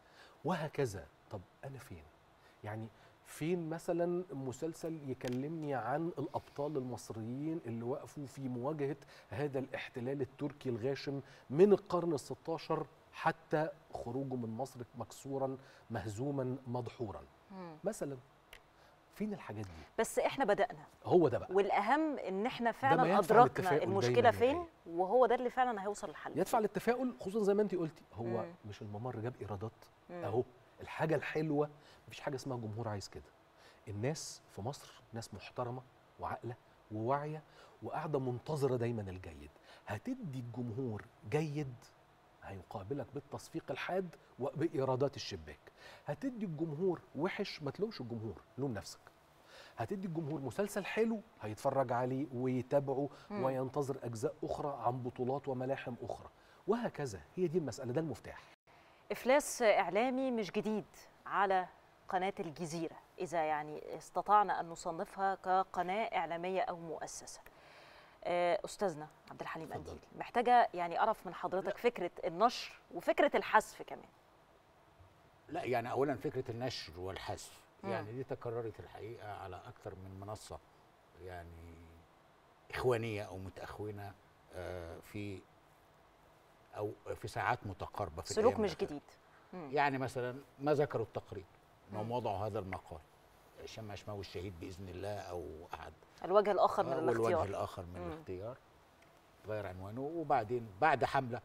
S3: وهكذا طب أنا فين يعني فين مثلا مسلسل يكلمني عن الابطال المصريين اللي وقفوا في مواجهه هذا الاحتلال التركي الغاشم من القرن ال16 حتى خروجه من مصر مكسورا مهزوما مدحورا
S1: مم.
S3: مثلا فين الحاجات دي
S1: بس احنا بدأنا
S3: هو ده بقى
S1: والاهم ان احنا
S3: ما
S1: فعلا
S3: يدفع
S1: ادركنا
S3: للتفاؤل
S1: المشكله
S3: دايماً
S1: فين
S3: يعني.
S1: وهو ده اللي فعلا هيوصل للحل
S3: يدفع للتفاؤل خصوصا زي ما انت قلتي هو
S1: مم.
S3: مش الممر جاب ايرادات
S1: مم.
S3: اهو الحاجه الحلوه مفيش حاجه اسمها جمهور عايز كده الناس في مصر ناس محترمه وعاقله وواعيه وقاعده منتظره دايما الجيد هتدي الجمهور جيد هيقابلك بالتصفيق الحاد وبايرادات الشباك هتدي الجمهور وحش ما تلومش الجمهور لوم نفسك هتدي الجمهور مسلسل حلو هيتفرج عليه ويتابعه
S1: مم.
S3: وينتظر اجزاء اخرى عن بطولات وملاحم اخرى وهكذا هي دي المساله ده المفتاح
S1: افلاس اعلامي مش جديد على قناه الجزيره اذا يعني استطعنا ان نصنفها كقناه اعلاميه او مؤسسه آه، استاذنا عبد الحليم
S3: اتفضل.
S1: قنديل محتاجه يعني اعرف من حضرتك فكره النشر وفكره الحذف كمان
S2: لا يعني اولا فكره النشر والحذف
S1: مم.
S2: يعني دي تكررت الحقيقه على اكثر من منصه يعني اخوانيه او متاخونه آه، في او في ساعات متقاربه في
S1: سلوك
S2: الأيام
S1: مش
S2: الأخيرة.
S1: جديد مم.
S2: يعني مثلا ما ذكروا التقرير انهم
S1: مم.
S2: وضعوا هذا المقال هشام عشماوي الشهيد باذن الله او احد
S1: الوجه الاخر من
S2: آه، والوجه
S1: الاختيار
S2: الاخر من
S1: مم.
S2: الاختيار غير عنوانه وبعدين بعد حمله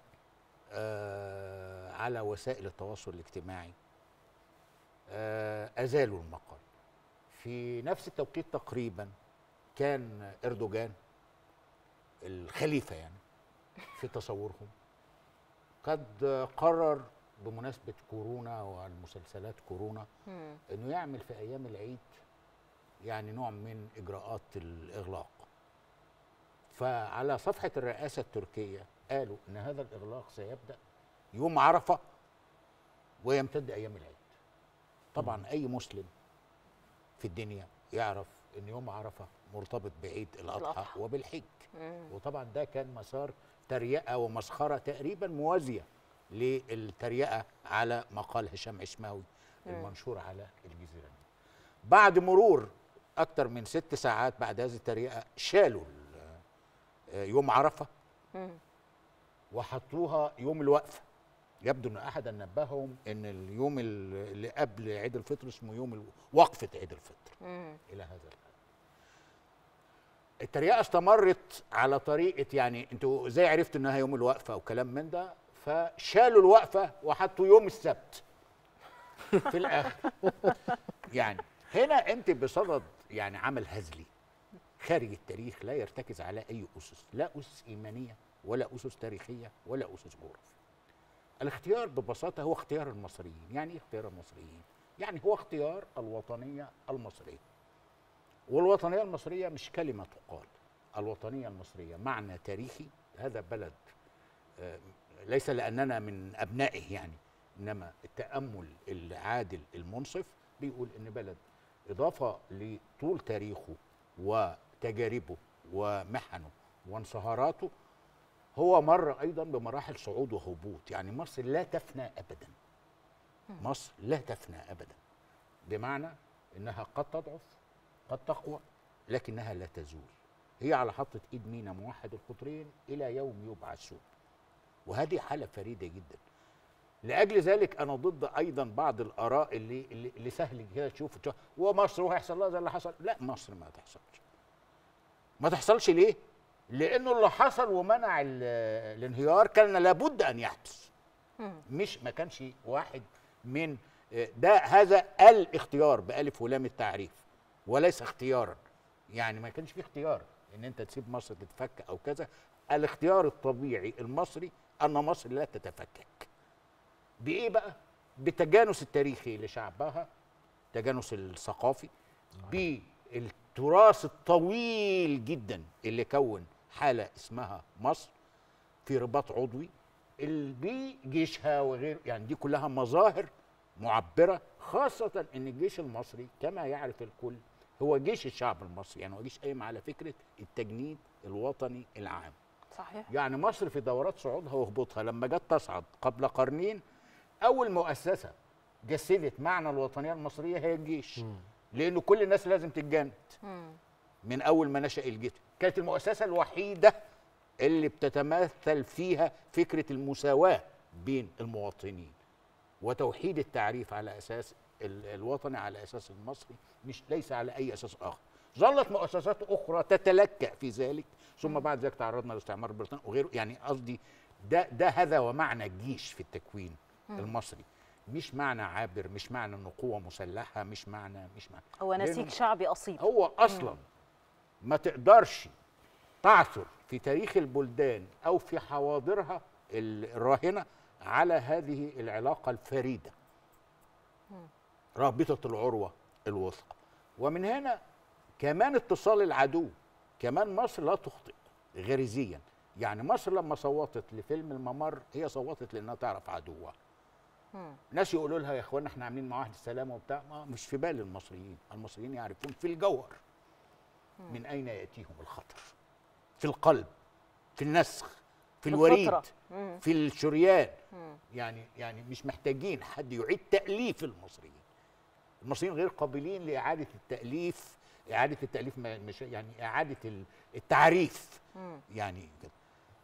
S2: آه على وسائل التواصل الاجتماعي آه ازالوا المقال في نفس التوقيت تقريبا كان اردوغان الخليفه يعني في تصورهم قد قرر بمناسبه كورونا والمسلسلات كورونا
S1: مم.
S2: انه يعمل في ايام العيد يعني نوع من اجراءات الاغلاق فعلى صفحه الرئاسه التركيه قالوا ان هذا الاغلاق سيبدا يوم عرفه ويمتد ايام العيد طبعا اي مسلم في الدنيا يعرف ان يوم عرفه مرتبط بعيد الاضحى
S1: الأضحى.
S2: وبالحج
S1: مم.
S2: وطبعا ده كان مسار تريقه ومسخره تقريبا موازيه للتريقه على مقال هشام عشماوي
S1: مم.
S2: المنشور على الجزيره بعد مرور اكثر من ست ساعات بعد هذه التريقه شالوا ال- آه، يوم عرفه
S1: مم.
S2: وحطوها يوم الوقفه يبدو ان احدا نبههم ان اليوم ال- اللي قبل عيد الفطر اسمه يوم الو- وقفه عيد الفطر
S1: مم.
S2: الى هذا الحد التريقه استمرت على طريقه يعني انتوا ازاي عرفتوا انها يوم الوقفه وكلام من ده فشالوا الوقفه وحطوا يوم السبت في الاخر يعني هنا انت بصدد يعني عمل هزلي خارج التاريخ لا يرتكز على اي اسس لا اسس ايمانيه ولا اسس تاريخيه ولا اسس جغرافيه الاختيار ببساطه هو اختيار المصريين يعني ايه اختيار المصريين يعني هو اختيار الوطنيه المصريه والوطنيه المصريه مش كلمه تقال الوطنيه المصريه معنى تاريخي هذا بلد آه، ليس لاننا من ابنائه يعني انما التامل العادل المنصف بيقول ان بلد اضافه لطول تاريخه وتجاربه ومحنه وانصهاراته هو مر ايضا بمراحل صعود وهبوط يعني مصر لا تفنى ابدا مصر لا تفنى ابدا بمعنى انها قد تضعف قد تقوى لكنها لا تزول هي على حطة ايد مينا موحد القطرين الى يوم يبعثون وهذه حالة فريدة جدا لاجل ذلك انا ضد ايضا بعض الاراء اللي اللي, اللي سهل كده تشوف تشوف ومصر وهيحصل لها زي اللي حصل لا مصر ما تحصلش ما تحصلش ليه لانه اللي حصل ومنع ال- الانهيار كان لابد ان يحدث
S1: مم.
S2: مش ما كانش واحد من ده هذا الاختيار بألف ولام التعريف وليس اختيارا يعني ما كانش فيه اختيار ان انت تسيب مصر تتفك او كذا الاختيار الطبيعي المصري ان مصر لا تتفكك بايه بقى بالتجانس التاريخي لشعبها التجانس الثقافي بالتراث الطويل جدا اللي كون حاله اسمها مصر في رباط عضوي اللي بجيشها وغير يعني دي كلها مظاهر معبره خاصه ان الجيش المصري كما يعرف الكل هو جيش الشعب المصري يعني هو جيش قايم على فكره التجنيد الوطني العام
S1: صحيح
S2: يعني مصر في دورات صعودها وهبوطها لما جت تصعد قبل قرنين اول مؤسسه جسدت معنى الوطنيه المصريه هي الجيش لانه كل الناس لازم تتجند
S1: مم.
S2: من اول ما نشا الجيش كانت المؤسسه الوحيده اللي بتتمثل فيها فكره المساواه بين المواطنين وتوحيد التعريف على اساس ال- الوطني على اساس المصري مش ليس على اي اساس اخر ظلت مؤسسات اخرى تتلكأ في ذلك ثم بعد ذلك تعرضنا لاستعمار البريطاني وغيره يعني قصدي ده ده هذا ومعنى الجيش في التكوين المصري مش معنى عابر مش معنى انه قوه مسلحه مش معنى مش معنى
S1: هو نسيج
S2: لأنه-
S1: شعبي اصيل
S2: هو اصلا ما تقدرش تعثر في تاريخ البلدان او في حواضرها ال- الراهنه على هذه العلاقه الفريده رابطه العروه الوثقى ومن هنا كمان اتصال العدو كمان مصر لا تخطئ غريزيا يعني مصر لما صوتت لفيلم الممر هي صوتت لانها تعرف عدوها
S1: مم.
S2: ناس يقولوا لها يا اخوانا احنا عاملين معاهده السلام وبتاع ما مش في بال المصريين المصريين يعرفون في الجوهر من اين ياتيهم الخطر في القلب في النسخ في الوريد
S1: بالفطرة. مم.
S2: في الشريان
S1: مم.
S2: يعني يعني مش محتاجين حد يعيد تاليف المصريين المصريين غير قابلين لاعاده التاليف اعاده التاليف ما- مش يعني اعاده ال- التعريف
S1: مم.
S2: يعني كده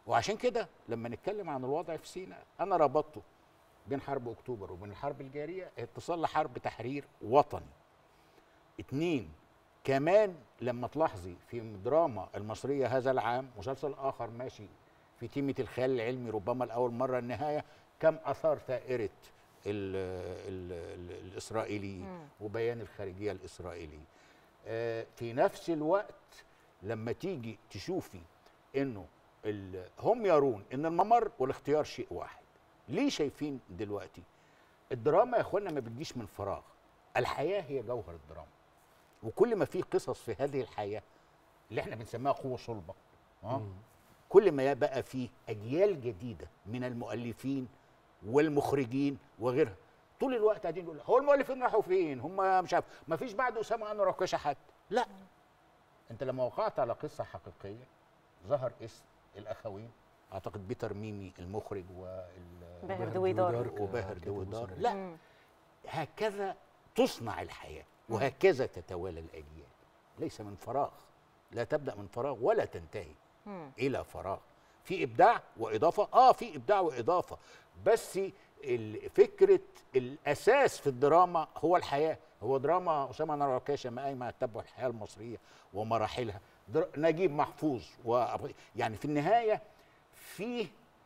S2: وعشان كده لما نتكلم عن الوضع في سيناء انا ربطته بين حرب اكتوبر وبين الحرب الجاريه اتصال لحرب تحرير وطني اتنين كمان لما تلاحظي في الدراما المصريه هذا العام مسلسل اخر ماشي في تيمه الخيال العلمي ربما لاول مره النهايه كم اثار ثائره ال ال ال الاسرائيليين
S1: مم.
S2: وبيان الخارجيه الاسرائيلي آه، في نفس الوقت لما تيجي تشوفي انه ال- هم يرون ان الممر والاختيار شيء واحد ليه شايفين دلوقتي الدراما يا اخوانا ما بتجيش من فراغ الحياه هي جوهر الدراما وكل ما في قصص في هذه الحياه اللي احنا بنسميها قوه صلبه اه كل ما بقى في اجيال جديده من المؤلفين والمخرجين وغيرها طول الوقت قاعدين يقول هو المؤلفين راحوا فين هم مش عارف ما فيش بعد اسامه انور عكاشه حد لا انت لما وقعت على قصه حقيقيه ظهر اسم الاخوين اعتقد بيتر ميمي المخرج وال
S1: باهر دويدار.
S2: وباهر
S3: كاتب
S2: دويدار
S3: مسرحي.
S2: لا
S1: مم.
S2: هكذا تصنع الحياة وهكذا تتوالى الأجيال ليس من فراغ لا تبدأ من فراغ ولا تنتهي
S1: مم.
S2: إلى فراغ في إبداع وإضافة آه في إبداع وإضافة بس ال- فكرة الأساس في الدراما هو الحياة هو دراما أسامة نور عكاشة ما قايمة تتبع الحياة المصرية ومراحلها در- نجيب محفوظ و يعني في النهاية فيه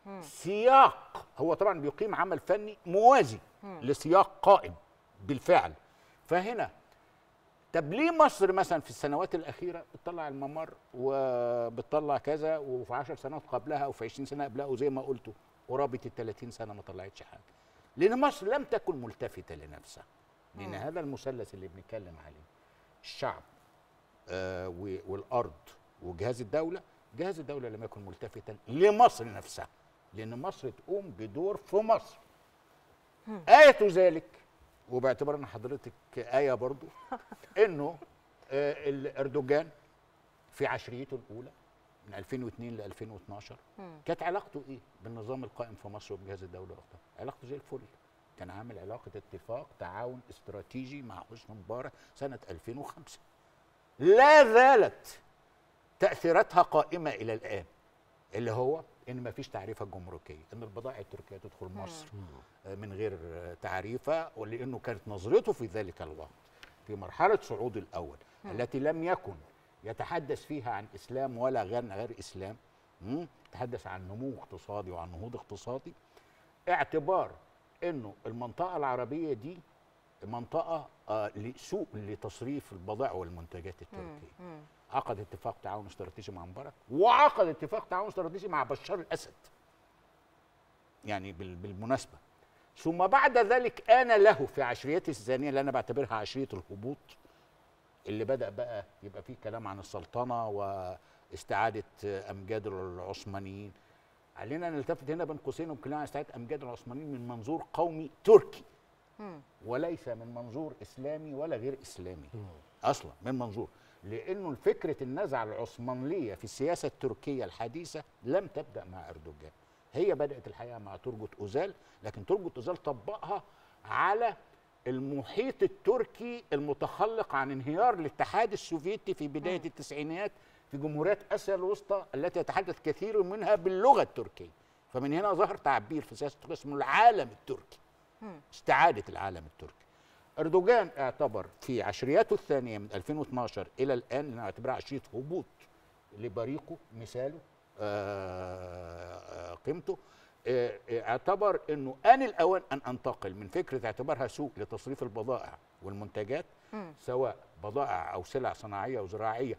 S2: سياق هو طبعا بيقيم عمل فني موازي لسياق قائم بالفعل فهنا طب ليه مصر مثلا في السنوات الاخيره بتطلع الممر وبتطلع كذا وفي 10 سنوات قبلها او في 20 سنه قبلها وزي ما قلتوا قرابه ال 30 سنه ما طلعتش حاجه لان مصر لم تكن ملتفته لنفسها لان هذا المثلث اللي بنتكلم عليه الشعب آه و- والارض وجهاز الدوله جهاز الدوله لم يكن ملتفتا لمصر نفسها لان مصر تقوم بدور في مصر آية ذلك وباعتبار ان حضرتك آية برضو انه آه، الاردوغان في عشريته الاولى من 2002 ل 2012
S1: مم.
S2: كانت علاقته ايه بالنظام القائم في مصر وبجهاز الدوله وقتها علاقته زي الفل كان عامل علاقه اتفاق تعاون استراتيجي مع حسني مبارك سنه 2005 لا زالت تاثيراتها قائمه الى الان اللي هو ان ما فيش تعريفه جمركيه ان البضائع التركيه تدخل مصر آه، من غير آه، تعريفه ولانه كانت نظرته في ذلك الوقت في مرحله صعود الاول التي لم يكن يتحدث فيها عن اسلام ولا غير غير اسلام مم؟ تحدث عن نمو اقتصادي وعن نهوض اقتصادي اعتبار انه المنطقه العربيه دي منطقه آه لسوق لتصريف البضائع والمنتجات التركيه
S1: مم.
S2: عقد اتفاق تعاون استراتيجي مع مبارك وعقد اتفاق تعاون استراتيجي مع بشار الاسد يعني بال- بالمناسبه ثم بعد ذلك آن له في عشريته الثانيه اللي انا بعتبرها عشريه الهبوط اللي بدا بقى يبقى فيه كلام عن السلطنه واستعاده امجاد العثمانيين علينا نلتفت هنا بين قوسين ونتكلم عن استعاده امجاد العثمانيين من منظور قومي تركي
S1: مم.
S2: وليس من منظور اسلامي ولا غير اسلامي اصلا من منظور لانه فكره النزعه العثمانيه في السياسه التركيه الحديثه لم تبدا مع اردوغان هي بدات الحقيقه مع ترجت اوزال لكن ترجت اوزال طبقها على المحيط التركي المتخلق عن انهيار الاتحاد السوفيتي في بدايه التسعينيات في جمهوريات اسيا الوسطى التي يتحدث كثير منها باللغه التركيه فمن هنا ظهر تعبير في سياسه التركيه اسمه العالم التركي استعاده العالم التركي اردوغان اعتبر في عشرياته الثانيه من 2012 الى الان اللي اعتبرها عشريه هبوط لبريقه مثاله آه، آه، قيمته آه، آه، اعتبر انه ان الاوان ان انتقل من فكره اعتبارها سوق لتصريف البضائع والمنتجات
S1: مم.
S2: سواء بضائع او سلع صناعيه وزراعيه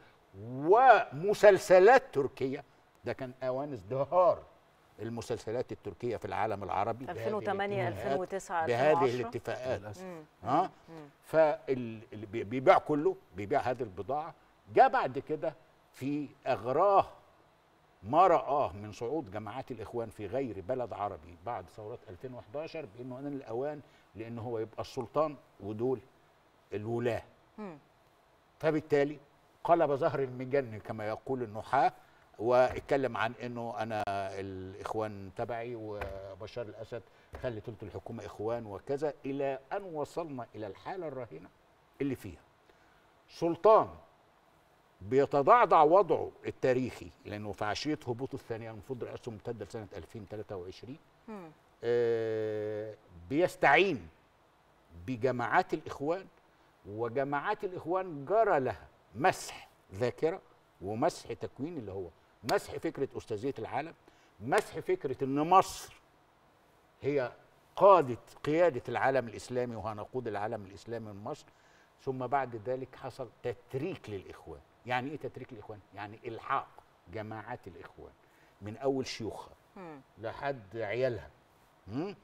S2: ومسلسلات تركيه ده كان اوان ازدهار المسلسلات التركيه في العالم العربي بهذه
S1: 2008
S2: الاتفاقات-
S1: 2009
S2: بهذه
S1: 2010
S2: الاتفاقات
S3: للاسف
S1: مم.
S2: ها
S1: مم.
S2: فاللي بيبيع كله بيبيع هذه البضاعه جاء بعد كده في اغراه ما رآه من صعود جماعات الإخوان في غير بلد عربي بعد ثورات 2011 بأنه أن الأوان لأنه هو يبقى السلطان ودول الولاة
S1: مم.
S2: فبالتالي قلب ظهر المجن كما يقول النحاة واتكلم عن انه انا الاخوان تبعي وبشار الاسد خلي ثلث الحكومه اخوان وكذا الى ان وصلنا الى الحاله الراهنه اللي فيها سلطان بيتضعضع وضعه التاريخي لانه في عشيه هبوطه الثانيه المفروض رئاسته ممتده لسنه 2023
S1: مم.
S2: آه، بيستعين بجماعات الاخوان وجماعات الاخوان جرى لها مسح ذاكره ومسح تكوين اللي هو مسح فكره استاذيه العالم مسح فكره ان مصر هي قادة قيادة العالم الإسلامي وهنقود العالم الإسلامي من مصر ثم بعد ذلك حصل تتريك للإخوان يعني إيه تتريك للإخوان؟ يعني إلحاق جماعات الإخوان من أول شيوخها
S1: مم.
S2: لحد عيالها مم؟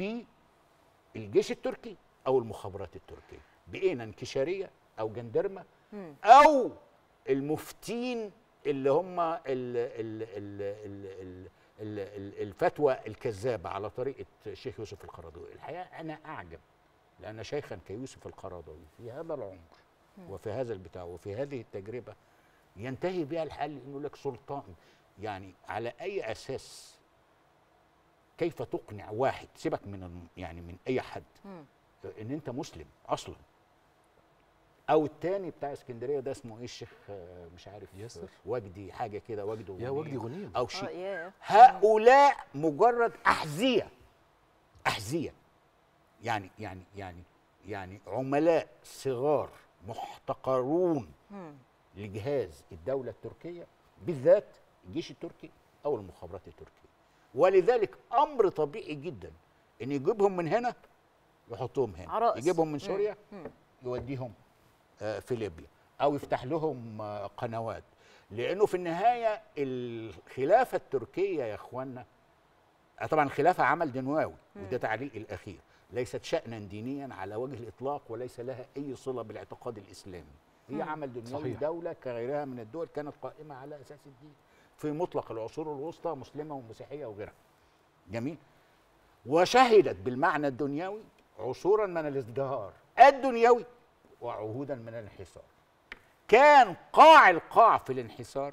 S2: بالجيش التركي او المخابرات التركيه بقينا انكشاريه او جندرمه
S1: مم.
S2: او المفتين اللي هم ال ال ال ال ال ال ال الفتوى الكذابه على طريقه الشيخ يوسف القرضاوي الحقيقه انا اعجب لان شيخا كيوسف القرضاوي في هذا العمر وفي هذا البتاع وفي هذه التجربه ينتهي بها الحل انه لك سلطان يعني على اي اساس كيف تقنع واحد سيبك من الم- يعني من اي حد
S1: مم.
S2: ان انت مسلم اصلا او التاني بتاع اسكندريه ده اسمه ايه الشيخ آه، مش عارف
S3: ياسر؟
S2: وجدي حاجه كده وجدي
S3: يا
S2: غنيم
S3: وجدي غنيم
S2: او
S1: آه،
S2: شيء
S1: ياه.
S2: هؤلاء مجرد احذيه احذيه يعني يعني يعني يعني عملاء صغار محتقرون
S1: مم.
S2: لجهاز الدولة التركية بالذات الجيش التركي أو المخابرات التركية ولذلك أمر طبيعي جدا إن يجيبهم من هنا يحطهم هنا
S1: عرائس.
S2: يجيبهم من
S1: مم.
S2: سوريا
S1: مم.
S2: يوديهم آه، في ليبيا أو يفتح لهم آه، قنوات لأنه في النهاية الخلافة التركية يا إخوانا آه، طبعا الخلافة عمل دنواوي وده تعليقي الأخير ليست شأنا دينيا على وجه الإطلاق وليس لها أي صلة بالاعتقاد الإسلامي هي
S1: مم.
S2: عمل دنيوي
S3: صحيح.
S2: دولة كغيرها من الدول كانت قائمة على أساس الدين في مطلق العصور الوسطى مسلمة ومسيحية وغيرها جميل وشهدت بالمعنى الدنيوي عصورا من الازدهار الدنيوي وعهودا من الانحسار كان قاع القاع في الانحسار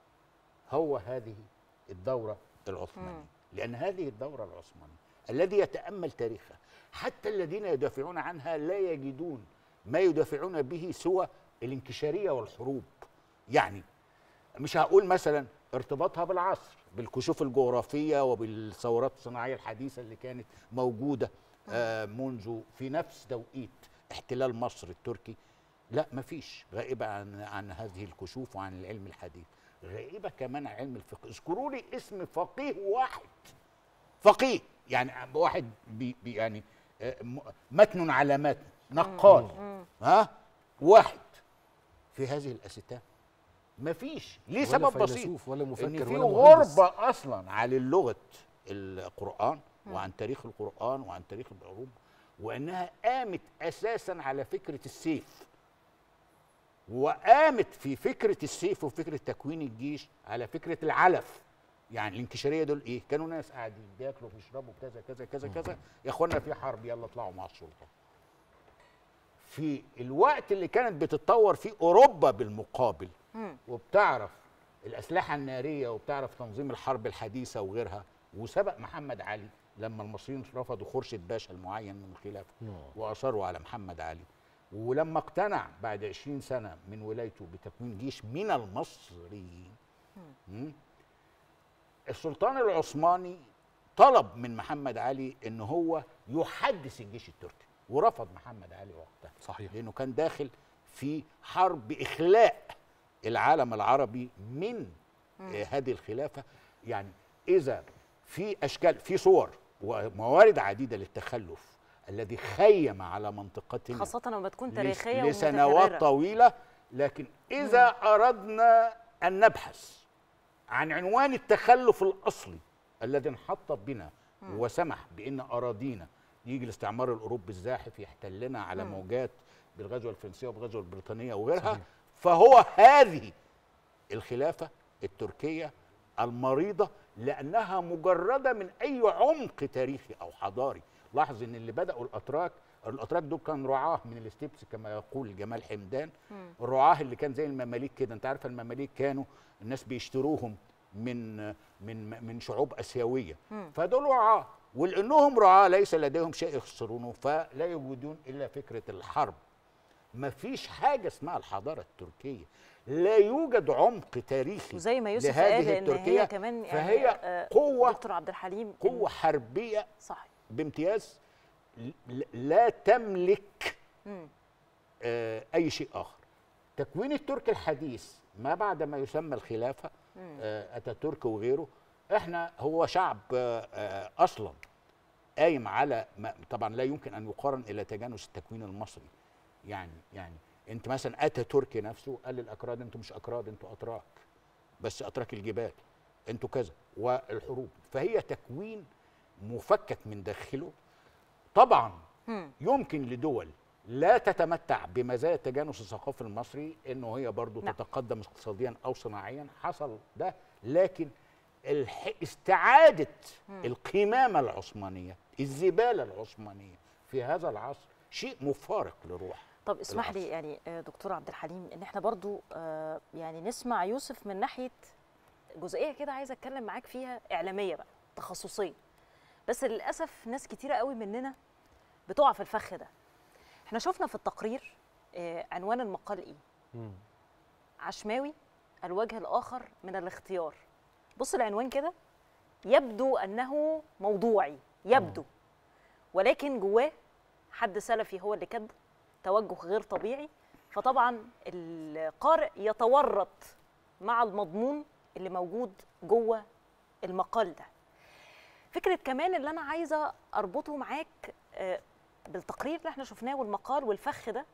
S2: هو هذه الدورة العثمانية لأن هذه الدورة العثمانية الذي يتأمل تاريخها حتى الذين يدافعون عنها لا يجدون ما يدافعون به سوى الانكشارية والحروب يعني مش هقول مثلا ارتباطها بالعصر بالكشوف الجغرافية وبالثورات الصناعية الحديثة اللي كانت موجودة آه منذ في نفس توقيت احتلال مصر التركي لا مفيش غائبة عن عن هذه الكشوف وعن العلم الحديث غائبة كمان عن علم الفقه اذكروا لي اسم فقيه واحد فقيه يعني واحد بي بي يعني آه، م- متن على متن نقال ها واحد في هذه الأستام مفيش ليه
S3: ولا
S2: سبب بسيط
S3: فيلسوف ولا
S2: ان
S3: مفكر
S2: في
S3: ولا مهندس.
S2: غربه اصلا عن لغه القران وعن تاريخ القران وعن تاريخ العلوم وانها قامت اساسا على فكره السيف وقامت في فكره السيف وفكره تكوين الجيش على فكره العلف يعني الانكشاريه دول ايه كانوا ناس قاعدين بياكلوا ويشربوا كذا كذا كذا كذا يا اخوانا في حرب يلا اطلعوا مع السلطه في الوقت اللي كانت بتتطور فيه اوروبا بالمقابل
S1: مم.
S2: وبتعرف الاسلحه الناريه وبتعرف تنظيم الحرب الحديثه وغيرها وسبق محمد علي لما المصريين رفضوا خورشيد باشا المعين من الخلافه
S3: نعم.
S2: واصروا على محمد علي ولما اقتنع بعد 20 سنه من ولايته بتكوين جيش من المصريين مم. السلطان العثماني طلب من محمد علي ان هو يحدث الجيش التركي ورفض محمد علي وقتها
S3: صحيح
S2: لانه كان داخل في حرب اخلاء العالم العربي من آه، هذه الخلافه يعني اذا في اشكال في صور وموارد عديده للتخلف الذي خيم على منطقتنا
S1: خاصة لما تكون
S2: لس-
S1: تاريخية
S2: لسنوات
S1: ومتكررة.
S2: طويله لكن اذا اردنا ان نبحث عن عنوان التخلف الاصلي الذي انحط بنا وسمح بان اراضينا يجي الاستعمار الاوروبي الزاحف يحتلنا على موجات بالغزوه الفرنسيه وبالغزوه البريطانيه وغيرها
S3: صحيح.
S2: فهو هذه الخلافه التركيه المريضه لانها مجرده من اي عمق تاريخي او حضاري لاحظ ان اللي بداوا الاتراك الاتراك دول كان رعاه من الاستبس كما يقول جمال حمدان الرعاه اللي كان زي المماليك كده انت عارف المماليك كانوا الناس بيشتروهم من من من شعوب اسيويه فدول رعاه ولانهم رعاه ليس لديهم شيء يخسرونه فلا يوجدون الا فكره الحرب ما فيش حاجة اسمها الحضارة التركية لا يوجد عمق تاريخي
S1: وزي ما يوسف
S2: لهذه
S1: قال ان
S2: التركية
S1: هي كمان يعني
S2: فهي
S1: آه،
S2: قوة
S1: دكتور عبد الحليم إن-
S2: قوة حربية
S1: صح
S2: بامتياز ل- لا تملك
S1: مم.
S2: آه، أي شيء آخر تكوين الترك الحديث ما بعد ما يسمى الخلافة آه، أتاتورك وغيره احنا هو شعب آه، آه، أصلا قايم على ما طبعا لا يمكن أن يقارن إلى تجانس التكوين المصري يعني يعني انت مثلا اتاتورك نفسه قال للاكراد انتوا مش اكراد انتوا اتراك بس اتراك الجبال انتوا كذا والحروب فهي تكوين مفكك من داخله طبعا
S1: مم.
S2: يمكن لدول لا تتمتع بمزايا التجانس الثقافي المصري انه هي برضو
S1: نعم.
S2: تتقدم اقتصاديا او صناعيا حصل ده لكن الح... استعاده القمامه العثمانيه الزباله العثمانيه في هذا العصر شيء مفارق لروح
S1: طب اسمح لي
S2: العصر.
S1: يعني آه، دكتور عبد الحليم ان احنا برضو آه، يعني نسمع يوسف من ناحيه جزئيه كده عايزه اتكلم معاك فيها اعلاميه بقى تخصصيه بس للاسف ناس كتيره قوي مننا بتقع في الفخ ده احنا شفنا في التقرير آه، عنوان المقال ايه
S3: مم.
S1: عشماوي الوجه الاخر من الاختيار بص العنوان كده يبدو انه موضوعي يبدو ولكن جواه حد سلفي هو اللي كاتبه توجه غير طبيعي فطبعا القارئ يتورط مع المضمون اللي موجود جوه المقال ده فكره كمان اللي انا عايزه اربطه معاك آه، بالتقرير اللي احنا شفناه والمقال والفخ ده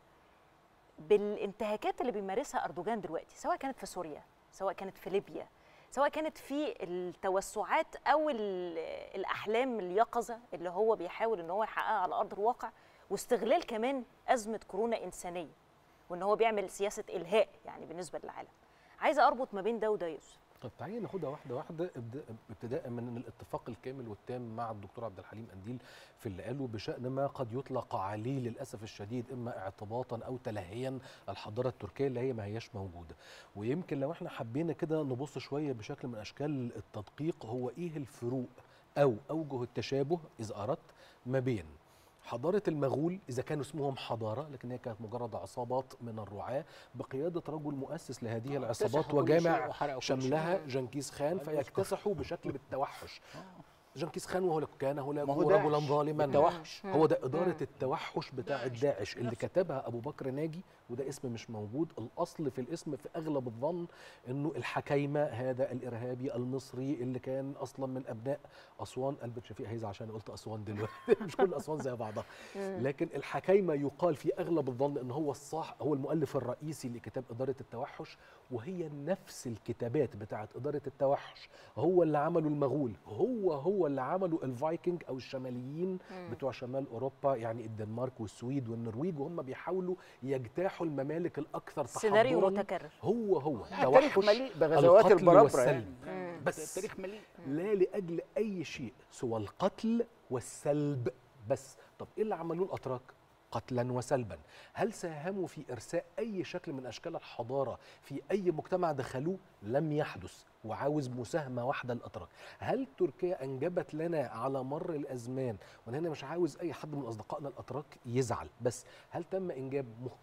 S1: بالانتهاكات اللي بيمارسها اردوغان دلوقتي سواء كانت في سوريا سواء كانت في ليبيا سواء كانت في التوسعات او ال- الاحلام اليقظه اللي هو بيحاول ان هو يحققها على ارض الواقع واستغلال كمان ازمه كورونا انسانيه وان هو بيعمل سياسه الهاء يعني بالنسبه للعالم عايزه اربط ما بين ده وده يا يوسف
S3: طب تعالي ناخدها واحده واحده ابد- ابتداء من الاتفاق الكامل والتام مع الدكتور عبد الحليم قنديل في اللي قاله بشان ما قد يطلق عليه للاسف الشديد اما اعتباطا او تلهيا الحضاره التركيه اللي هي ما هياش موجوده ويمكن لو احنا حبينا كده نبص شويه بشكل من اشكال التدقيق هو ايه الفروق او اوجه التشابه اذا اردت ما بين حضارة المغول إذا كانوا اسمهم حضارة لكن هي كانت مجرد عصابات من الرعاة بقيادة رجل مؤسس لهذه العصابات
S2: اكتسحوا كل
S3: وجامع
S2: شيء وحرقوا كل شيء.
S3: شملها جنكيز خان
S2: أيوة،
S3: فيكتسحوا بشكل بالتوحش جنكيز خان وهو كان هناك
S2: ما هو
S3: رجلا
S2: داعش
S3: ظالما
S2: التوحش
S3: هو ده إدارة التوحش بتاع داعش اللي كتبها أبو بكر ناجي وده اسم مش موجود الأصل في الاسم في أغلب الظن إنه الحكيمة هذا الإرهابي المصري اللي كان أصلا من أبناء أسوان قلبت شفيق هيزعل عشان قلت أسوان دلوقتي مش كل أسوان زي بعضها لكن الحكيمة يقال في أغلب الظن إن هو الصح هو المؤلف الرئيسي لكتاب إدارة التوحش وهي نفس الكتابات بتاعت إدارة التوحش هو اللي عمله المغول هو هو اللي عمله الفايكنج أو الشماليين بتوع شمال أوروبا يعني الدنمارك والسويد والنرويج وهم بيحاولوا يجتاحوا الممالك الأكثر
S1: سيناريو
S3: تحضرا
S1: متكرر
S3: هو هو
S2: التاريخ
S3: توحش
S2: مليء بغزوات
S3: القتل
S2: البرابره
S3: والسلب.
S2: يعني
S3: بس.
S2: التاريخ مليء
S3: لا لاجل اي شيء سوى القتل والسلب بس طب ايه اللي عملوه الاتراك قتلا وسلبا هل ساهموا في ارساء اي شكل من اشكال الحضاره في اي مجتمع دخلوه لم يحدث وعاوز مساهمه واحده الاتراك هل تركيا انجبت لنا على مر الازمان وانا هنا مش عاوز اي حد من اصدقائنا الاتراك يزعل بس هل تم انجاب مخ-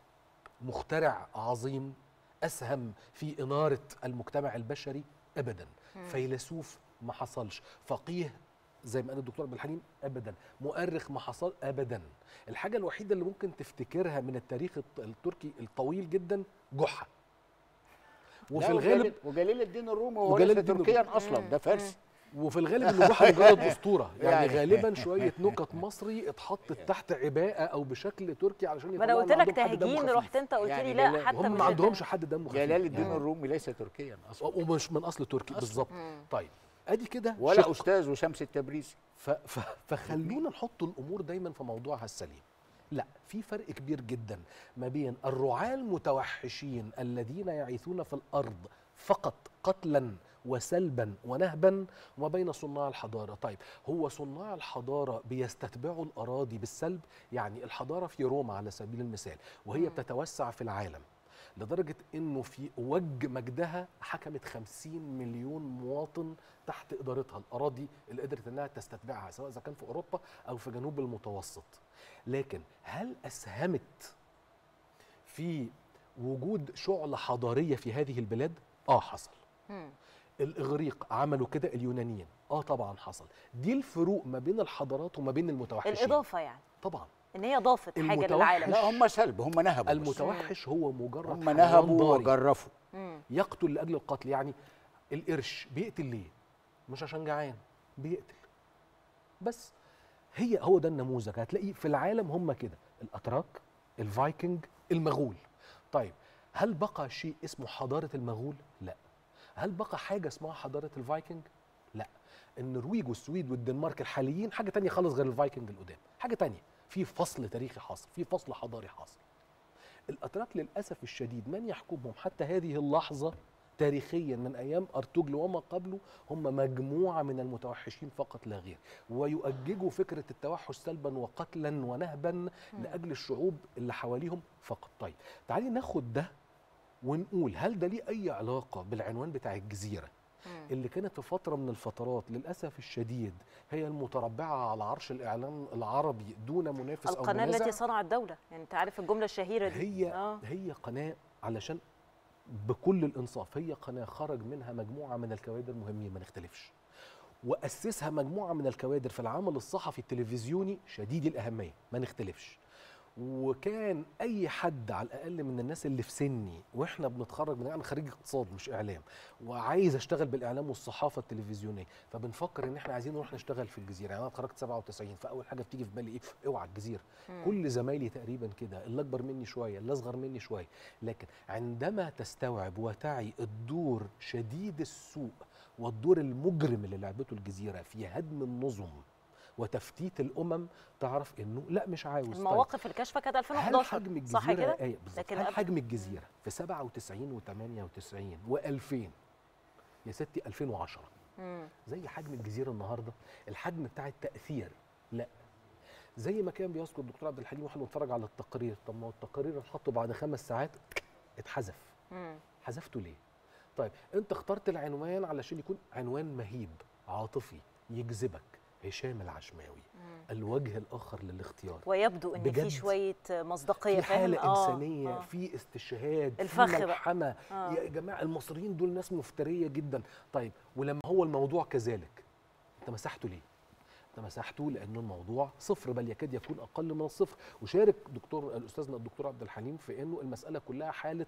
S3: مخترع عظيم اسهم في اناره المجتمع البشري ابدا فيلسوف ما حصلش فقيه زي ما قال الدكتور عبد الحليم ابدا مؤرخ ما حصل ابدا الحاجه الوحيده اللي ممكن تفتكرها من التاريخ الت- التركي الطويل جدا جحا وفي
S2: لا،
S3: الغالب
S2: وجلال- وجليل الدين الرومي هو
S3: وجلال
S2: ليس
S3: الدين
S2: تركيا اصلا ده فارسي
S3: وفي الغالب ان جحا مجرد اسطوره يعني,
S2: يعني.
S3: غالبا شويه نكت مصري اتحطت تحت عباءه او بشكل تركي علشان
S1: ما انا
S3: يطلعوا
S1: قلت
S3: إن
S1: لك
S3: عندهم حد دمه
S1: تهجين
S3: خفيف.
S1: رحت انت قلت لي
S2: يعني
S1: لا
S2: جلال-
S1: حتى
S3: هم
S1: مش
S3: ما عندهمش حد دمه خفيف
S2: جلال الدين
S3: يعني.
S2: الرومي ليس تركيا اصلا
S3: ومش من اصل تركي بالظبط طيب ادي كده
S2: ولا
S3: شق.
S2: استاذ وشمس التبريزي
S3: ف... ف... فخلونا نحط الامور دايما في موضوعها السليم لا في فرق كبير جدا ما بين الرعاة المتوحشين الذين يعيثون في الارض فقط قتلا وسلبا ونهبا وما بين صناع الحضاره طيب هو صناع الحضاره بيستتبعوا الاراضي بالسلب يعني الحضاره في روما على سبيل المثال وهي بتتوسع في العالم لدرجة أنه في وج مجدها حكمت 50 مليون مواطن تحت إدارتها الأراضي اللي قدرت أنها تستتبعها سواء إذا كان في أوروبا أو في جنوب المتوسط لكن هل أسهمت في وجود شعله حضاريه في هذه البلاد اه حصل
S1: مم.
S3: الاغريق عملوا كده اليونانيين اه طبعا حصل دي الفروق ما بين الحضارات وما بين المتوحشين
S1: الاضافه يعني
S3: طبعا
S1: ان هي ضافت حاجه
S3: المتوحش-
S1: للعالم
S2: لا هم سلب هم نهبوا بس.
S3: المتوحش هو مجرد
S2: هم
S3: حيوان
S2: نهبوا
S3: ضاري.
S2: وجرفوا
S1: مم.
S3: يقتل لاجل القتل يعني القرش بيقتل ليه مش عشان جعان بيقتل بس هي هو ده النموذج هتلاقي في العالم هم كده الاتراك الفايكنج المغول طيب هل بقى شيء اسمه حضاره المغول لا هل بقى حاجه اسمها حضاره الفايكنج لا النرويج والسويد والدنمارك الحاليين حاجه تانية خالص غير الفايكنج القدام حاجه تانية في فصل تاريخي حاصل في فصل حضاري حاصل الاتراك للاسف الشديد من يحكمهم حتى هذه اللحظه تاريخيا من ايام ارطغرل وما قبله هم مجموعه من المتوحشين فقط لا غير ويؤججوا فكره التوحش سلبا وقتلا ونهبا لاجل الشعوب اللي حواليهم فقط طيب تعالي ناخد ده ونقول هل ده ليه اي علاقه بالعنوان بتاع الجزيره
S1: مم.
S3: اللي كانت في فتره من الفترات للاسف الشديد هي المتربعه على عرش الاعلام العربي دون منافس او
S1: القناه
S3: منازع
S1: التي صنعت دوله يعني انت عارف الجمله الشهيره دي
S3: هي
S1: آه.
S3: هي قناه علشان بكل الانصاف هي قناه خرج منها مجموعه من الكوادر مهمين ما نختلفش واسسها مجموعه من الكوادر في العمل الصحفي التلفزيوني شديد الاهميه ما نختلفش وكان اي حد على الاقل من الناس اللي في سني واحنا بنتخرج من انا خريج اقتصاد مش اعلام وعايز اشتغل بالاعلام والصحافه التلفزيونيه فبنفكر ان احنا عايزين نروح نشتغل في الجزيره يعني انا اتخرجت 97 فاول حاجه بتيجي في بالي ايه اوعى الجزيره
S1: مم.
S3: كل زمايلي تقريبا كده اللي اكبر مني شويه اللي اصغر مني شويه لكن عندما تستوعب وتعي الدور شديد السوء والدور المجرم اللي لعبته الجزيره في هدم النظم وتفتيت الامم تعرف انه لا مش عاوز طيب.
S1: المواقف الكاشفه كانت
S3: هل
S1: 2011
S3: حجم
S1: صح
S3: الجزيره
S1: كده
S3: ايه بالظبط
S1: لكن
S3: هل
S1: قبل-
S3: حجم الجزيره في 97 و98 و2000 يا ستي 2010
S1: مم.
S3: زي حجم الجزيره النهارده الحجم بتاع التاثير لا زي ما كان بيذكر الدكتور عبد الحليم واحنا بنتفرج على التقرير طب ما هو التقرير اتحط بعد خمس ساعات اتحذف
S1: مم.
S3: حذفته ليه طيب انت اخترت العنوان علشان يكون عنوان مهيب عاطفي يجذبك هشام العشماوي
S1: مم.
S3: الوجه الاخر للاختيار
S1: ويبدو ان
S3: بجد.
S1: في شويه مصداقيه
S3: في
S1: فاهم
S3: حاله
S1: آه،
S3: انسانيه
S1: آه.
S3: في استشهاد
S1: الفخ
S3: في
S1: بقى.
S3: ملحمه
S1: آه.
S3: يا جماعه المصريين دول ناس مفتريه جدا طيب ولما هو الموضوع كذلك انت مسحته ليه انت مسحته لان الموضوع صفر بل يكاد يكون اقل من الصفر وشارك دكتور الاستاذنا الدكتور عبد الحليم في انه المساله كلها حاله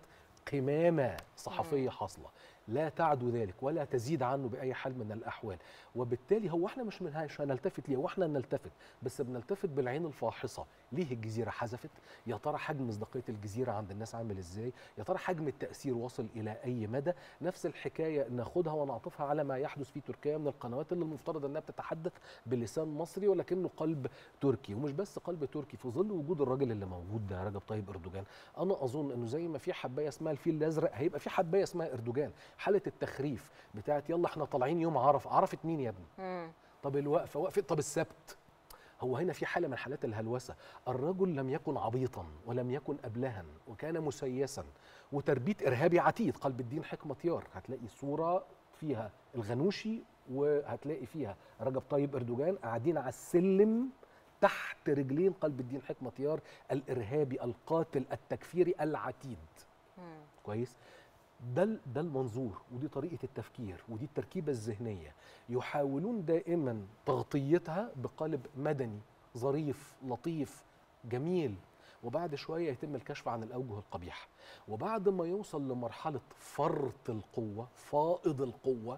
S3: قمامه صحفيه حاصله لا تعدو ذلك ولا تزيد عنه باي حال من الاحوال وبالتالي هو احنا مش من مش هنلتفت ليه واحنا نلتفت بس بنلتفت بالعين الفاحصه ليه الجزيره حذفت يا ترى حجم مصداقيه الجزيره عند الناس عامل ازاي يا ترى حجم التاثير وصل الى اي مدى نفس الحكايه ناخدها ونعطفها على ما يحدث في تركيا من القنوات اللي المفترض انها بتتحدث بلسان مصري ولكنه قلب تركي ومش بس قلب تركي في ظل وجود الراجل اللي موجود ده رجب طيب اردوغان انا اظن انه زي ما في حبايه اسمها الفيل الازرق هيبقى في حبايه اسمها اردوغان حاله التخريف بتاعت يلا احنا طالعين يوم عرفه عرفه مين يا ابني
S1: مم.
S3: طب الوقفه وقفه طب السبت هو هنا في حاله من حالات الهلوسه الرجل لم يكن عبيطا ولم يكن ابلها وكان مسيسا وتربيت ارهابي عتيد قلب الدين حكمه يار هتلاقي صوره فيها الغنوشي وهتلاقي فيها رجب طيب اردوغان قاعدين على السلم تحت رجلين قلب الدين حكمه يار الارهابي القاتل التكفيري العتيد
S1: مم.
S3: كويس ده ال- ده المنظور ودي طريقه التفكير ودي التركيبه الذهنيه يحاولون دائما تغطيتها بقالب مدني ظريف لطيف جميل وبعد شويه يتم الكشف عن الاوجه القبيحه وبعد ما يوصل لمرحله فرط القوه فائض القوه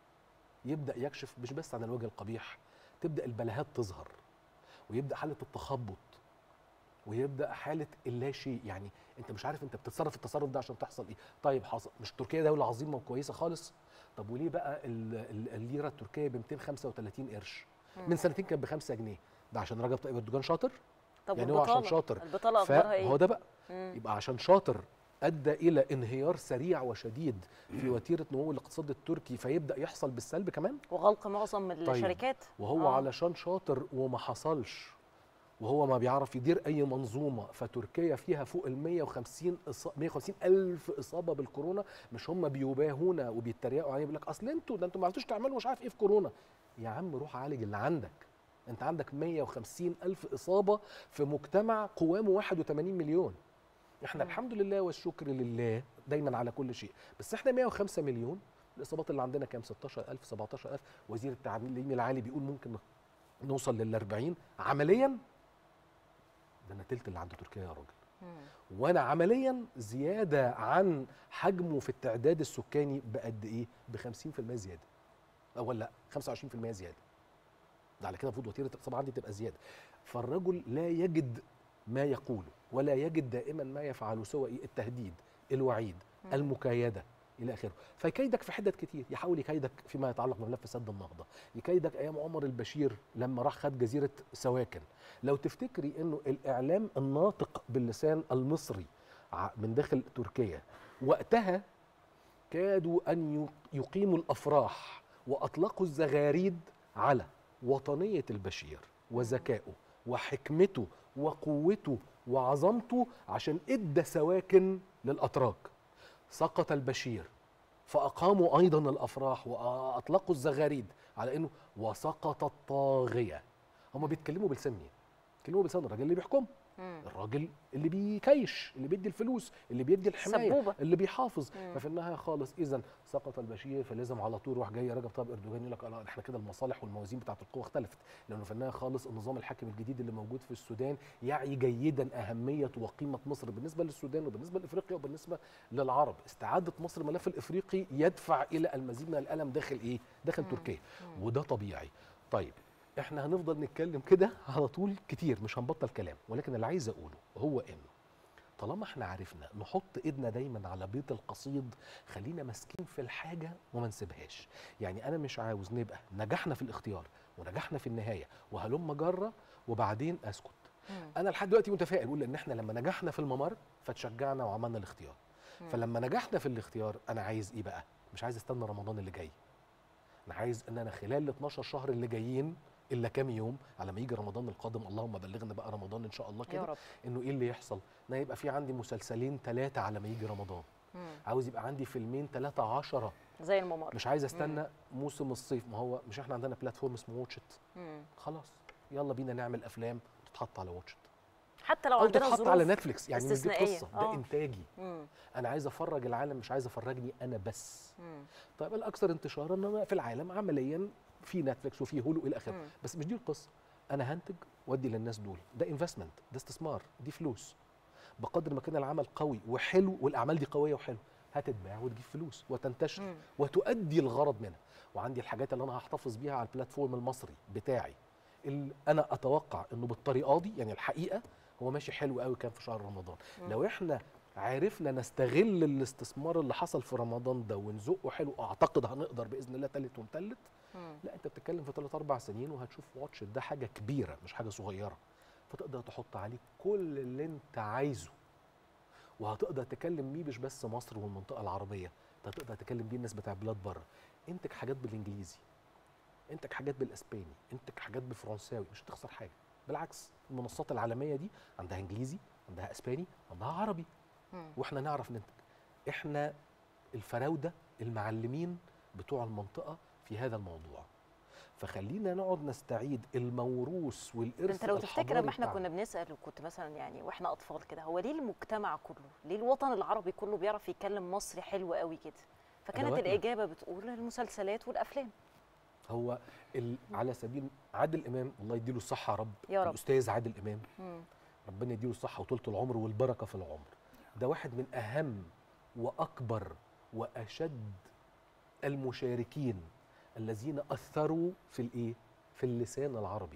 S3: يبدا يكشف مش بس عن الوجه القبيح تبدا البلاهات تظهر ويبدا حاله التخبط ويبدا حاله اللا شيء يعني انت مش عارف انت بتتصرف التصرف ده عشان تحصل ايه طيب حصل مش تركيا دوله عظيمه وكويسه خالص طب وليه بقى ال- ال- الليره التركيه ب 235 قرش من سنتين كانت ب 5 جنيه ده عشان رجب طيب اردوغان شاطر
S1: طب
S3: يعني هو عشان
S1: والبطالة؟
S3: شاطر
S1: البطاله اخبارها
S3: فهو
S1: ايه
S3: ده بقى
S1: مم.
S3: يبقى عشان شاطر ادى الى انهيار سريع وشديد في وتيره نمو الاقتصاد التركي فيبدا يحصل بالسلب كمان
S1: وغلق معظم الشركات
S3: وهو
S1: آه.
S3: آه. علشان شاطر وما حصلش وهو ما بيعرف يدير اي منظومه فتركيا فيها فوق ال 150 إص- 150 الف اصابه بالكورونا مش هم بيباهونا وبيتريقوا عليه بيقول لك اصل انتوا ده انتوا ما عرفتوش تعملوا مش عارف ايه في كورونا يا عم روح عالج اللي عندك انت عندك 150 الف اصابه في مجتمع قوامه 81 مليون احنا
S1: مم.
S3: الحمد لله والشكر لله دايما على كل شيء بس احنا 105 مليون الاصابات اللي عندنا كام 16000 17000 وزير التعليم العالي بيقول ممكن نوصل لل 40 عمليا ده انا تلت اللي عند تركيا يا راجل
S1: مم.
S3: وانا عمليا زياده عن حجمه في التعداد السكاني بقد ايه ب 50% زياده او لا 25% زياده ده على كده المفروض وتيره الاصابه عندي تبقى زياده فالرجل لا يجد ما يقوله ولا يجد دائما ما يفعله سواء إيه؟ التهديد الوعيد
S1: مم.
S3: المكايده الى اخره فيكيدك في حتت كتير يحاول يكيدك فيما يتعلق بملف سد النهضه يكيدك ايام عمر البشير لما راح خد جزيره سواكن لو تفتكري انه الاعلام الناطق باللسان المصري ع- من داخل تركيا وقتها كادوا ان ي- يقيموا الافراح واطلقوا الزغاريد على وطنيه البشير وذكائه وحكمته وقوته وعظمته عشان ادى سواكن للاتراك سقط البشير فاقاموا ايضا الافراح واطلقوا الزغاريد على انه وسقط الطاغيه هم بيتكلموا بلسان مين؟ بيتكلموا بلسان الراجل اللي بيحكم
S1: مم.
S3: الراجل اللي بيكيش اللي بيدي الفلوس اللي بيدي الحمايه
S1: سبوبة.
S3: اللي بيحافظ
S1: مم.
S3: ففي النهايه خالص اذا سقط البشير فلازم على طول راح جاي رجب طيب اردوغان يقول لك لا احنا كده المصالح والموازين بتاعه القوى اختلفت لانه في النهايه خالص النظام الحاكم الجديد اللي موجود في السودان يعي جيدا اهميه وقيمه مصر بالنسبه للسودان وبالنسبه لافريقيا وبالنسبه للعرب استعاده مصر الملف الافريقي يدفع الى المزيد من الالم داخل ايه داخل
S1: مم.
S3: تركيا
S1: مم.
S3: وده طبيعي طيب احنا هنفضل نتكلم كده على طول كتير مش هنبطل كلام ولكن اللي عايز اقوله هو انه طالما احنا عرفنا نحط ايدنا دايما على بيت القصيد خلينا ماسكين في الحاجه وما نسيبهاش يعني انا مش عاوز نبقى نجحنا في الاختيار ونجحنا في النهايه وهلم جره وبعدين اسكت
S1: مم.
S3: انا لحد دلوقتي متفائل اقول ان احنا لما نجحنا في الممر فتشجعنا وعملنا الاختيار
S1: مم.
S3: فلما نجحنا في الاختيار انا عايز ايه بقى مش عايز استنى رمضان اللي جاي انا عايز ان انا خلال ال 12 شهر اللي جايين الا كام يوم على ما يجي رمضان القادم اللهم بلغنا بقى رمضان ان شاء الله
S1: يا
S3: كده
S1: رب
S3: انه ايه اللي يحصل ان يبقى في عندي مسلسلين ثلاثه على ما يجي رمضان
S1: مم.
S3: عاوز يبقى عندي فيلمين ثلاثه عشرة
S1: زي الممر
S3: مش عايز استنى موسم الصيف ما هو مش احنا عندنا بلاتفورم اسمه واتشت
S1: مم.
S3: خلاص يلا بينا نعمل افلام تتحط على واتشت
S1: حتى لو
S3: او
S1: عندنا
S3: تتحط
S1: ظروف
S3: على نتفليكس يعني مش دي
S1: استثنائية.
S3: قصه ده
S1: آه.
S3: انتاجي
S1: مم.
S3: انا عايز افرج العالم مش عايز افرجني انا بس
S1: مم.
S3: طيب الاكثر انتشارا انما في العالم عمليا في نتفليكس وفي هولو الى اخره
S1: مم.
S3: بس مش دي القصه انا هنتج وادي للناس دول ده انفستمنت ده استثمار دي فلوس بقدر ما كان العمل قوي وحلو والاعمال دي قويه وحلوه هتتباع وتجيب فلوس وتنتشر
S1: مم.
S3: وتؤدي الغرض منها وعندي الحاجات اللي انا هحتفظ بيها على البلاتفورم المصري بتاعي اللي انا اتوقع انه بالطريقه دي يعني الحقيقه هو ماشي حلو قوي كان في شهر رمضان
S1: مم.
S3: لو احنا عرفنا نستغل الاستثمار اللي حصل في رمضان ده ونزقه حلو اعتقد هنقدر باذن الله تالت ومتلت
S1: مم.
S3: لا انت بتتكلم في 3 4 سنين وهتشوف واتش ده حاجه كبيره مش حاجه صغيره فتقدر تحط عليه كل اللي انت عايزه وهتقدر تكلم بيه مش بس مصر والمنطقه العربيه انت هتقدر تكلم بيه الناس بتاع بلاد بره انتج حاجات بالانجليزي انتج حاجات بالاسباني انتج حاجات بالفرنساوي مش هتخسر حاجه بالعكس المنصات العالميه دي عندها انجليزي عندها اسباني عندها عربي
S1: مم.
S3: واحنا نعرف ننتج احنا الفراوده المعلمين بتوع المنطقه في هذا الموضوع فخلينا نقعد نستعيد الموروث والارث
S1: انت لو تفتكر
S3: الحضاري
S1: لما احنا
S3: بتاعنا.
S1: كنا بنسال وكنت مثلا يعني واحنا اطفال كده هو ليه المجتمع كله ليه الوطن العربي كله بيعرف يتكلم مصري حلو قوي كده فكانت
S3: أدواتنا.
S1: الاجابه بتقول المسلسلات والافلام
S3: هو ال... على سبيل عادل امام الله يديله الصحه يا رب
S1: يا رب.
S3: الاستاذ عادل امام
S1: مم.
S3: ربنا يديله الصحه وطولة العمر والبركه في العمر ده واحد من اهم واكبر واشد المشاركين الذين اثروا في الايه في اللسان العربي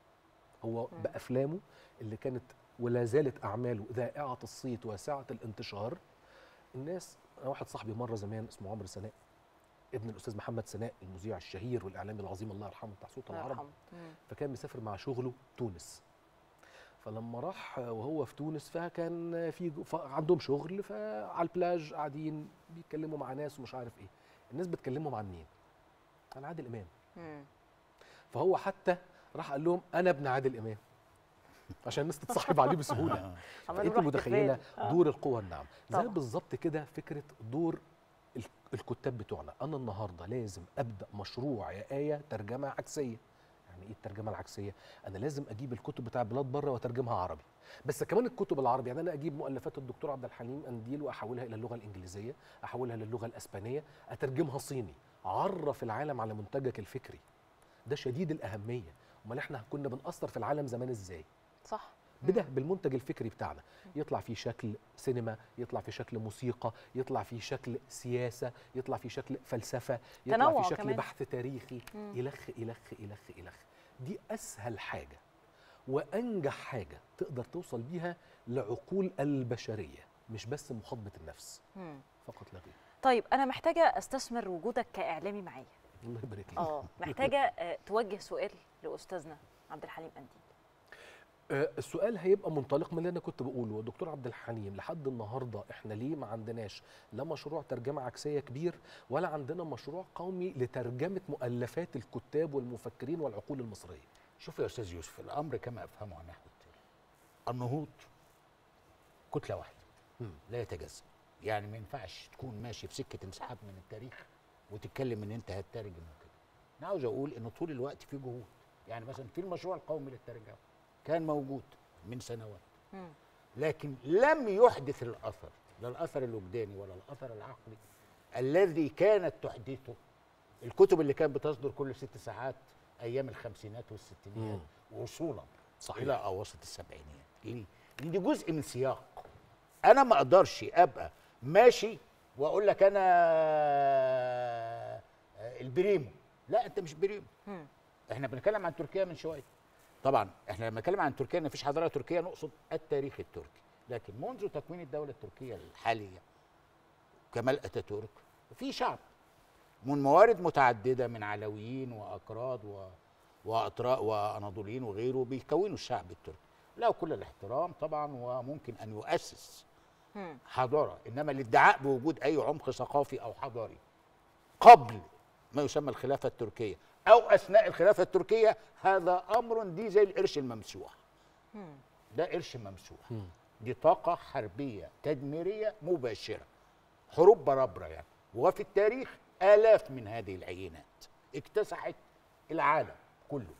S3: هو
S1: مم.
S3: بافلامه اللي كانت ولا زالت اعماله ذائعه الصيت واسعه الانتشار الناس انا واحد صاحبي مره زمان اسمه عمرو سناء ابن الاستاذ محمد سناء المذيع الشهير والاعلامي العظيم الله يرحمه بتاع صوت
S1: الله
S3: العرب
S1: يرحمه مم.
S3: فكان مسافر مع شغله تونس فلما راح وهو في تونس فكان في ف- عندهم شغل فعلى البلاج قاعدين بيتكلموا مع ناس ومش عارف ايه الناس بتكلمهم عن مين عن عادل امام
S1: مم.
S3: فهو حتى راح قال لهم انا ابن عادل امام عشان الناس تتصاحب عليه بسهوله
S1: عمال
S3: فانت
S1: نروح
S3: متخيله
S1: احتفال. آه.
S3: دور القوى الناعمه زي
S1: طبعا.
S3: بالظبط كده فكره دور ال- الكتاب بتوعنا انا النهارده لازم ابدا مشروع يا ايه ترجمه عكسيه يعني ايه الترجمه العكسيه انا لازم اجيب الكتب بتاع بلاد بره واترجمها عربي بس كمان الكتب العربي يعني انا اجيب مؤلفات الدكتور عبد الحليم انديل واحولها الى اللغه الانجليزيه احولها للغه الاسبانيه اترجمها صيني عرف العالم على منتجك الفكري ده شديد الاهميه امال احنا كنا بنأثر في العالم زمان ازاي
S1: صح
S3: بده بالمنتج الفكري بتاعنا يطلع فيه شكل سينما يطلع فيه شكل موسيقى يطلع فيه شكل سياسة يطلع فيه شكل فلسفة يطلع
S1: تنوع
S3: فيه شكل
S1: كمان.
S3: بحث تاريخي
S1: مم.
S3: إلخ إلخ إلخ إلخ دي أسهل حاجة وأنجح حاجة تقدر توصل بيها لعقول البشرية مش بس مخاطبة النفس
S1: مم.
S3: فقط لا غير
S1: طيب انا محتاجه استثمر وجودك كاعلامي معايا
S3: الله يبارك لك
S1: اه محتاجه آه، توجه سؤال لاستاذنا عبد الحليم انديل
S3: آه، السؤال هيبقى منطلق من اللي انا كنت بقوله دكتور عبد الحليم لحد النهارده احنا ليه ما عندناش لا مشروع ترجمه عكسيه كبير ولا عندنا مشروع قومي لترجمه مؤلفات الكتاب والمفكرين والعقول المصريه
S2: شوف يا استاذ يوسف الامر كما افهمه عن احمد النهوض كتله واحده
S3: مم.
S2: لا يتجزا يعني ما ينفعش تكون ماشي في سكه انسحاب من التاريخ وتتكلم ان انت هتترجم وكده انا عاوز اقول ان طول الوقت في جهود يعني مثلا في المشروع القومي للترجمه كان موجود من سنوات
S1: مم.
S2: لكن لم يحدث الاثر لا الاثر الوجداني ولا الاثر العقلي الذي كانت تحدثه الكتب اللي كانت بتصدر كل ست ساعات ايام الخمسينات والستينيات وصولا
S3: صحيح.
S2: الى اواسط السبعينيات ليه؟ لان دي جزء من سياق انا ما اقدرش ابقى ماشي واقول لك انا البريمو لا انت مش بريمو
S1: مم.
S2: احنا بنتكلم عن تركيا من شويه طبعا احنا لما نتكلم عن تركيا مفيش حضاره تركيه نقصد التاريخ التركي لكن منذ تكوين الدوله التركيه الحاليه كمال اتاتورك في شعب من موارد متعدده من علويين واكراد و واطراء واناضوليين وغيره بيكونوا الشعب التركي له كل الاحترام طبعا وممكن ان يؤسس
S1: مم.
S2: حضاره انما الادعاء بوجود اي عمق ثقافي او حضاري قبل ما يسمى الخلافه التركيه او اثناء الخلافه التركيه هذا امر دي زي القرش الممسوح
S1: مم.
S2: ده قرش ممسوح
S3: مم.
S2: دي طاقه حربيه تدميريه مباشره حروب بربره يعني وفي التاريخ الاف من هذه العينات اكتسحت العالم كله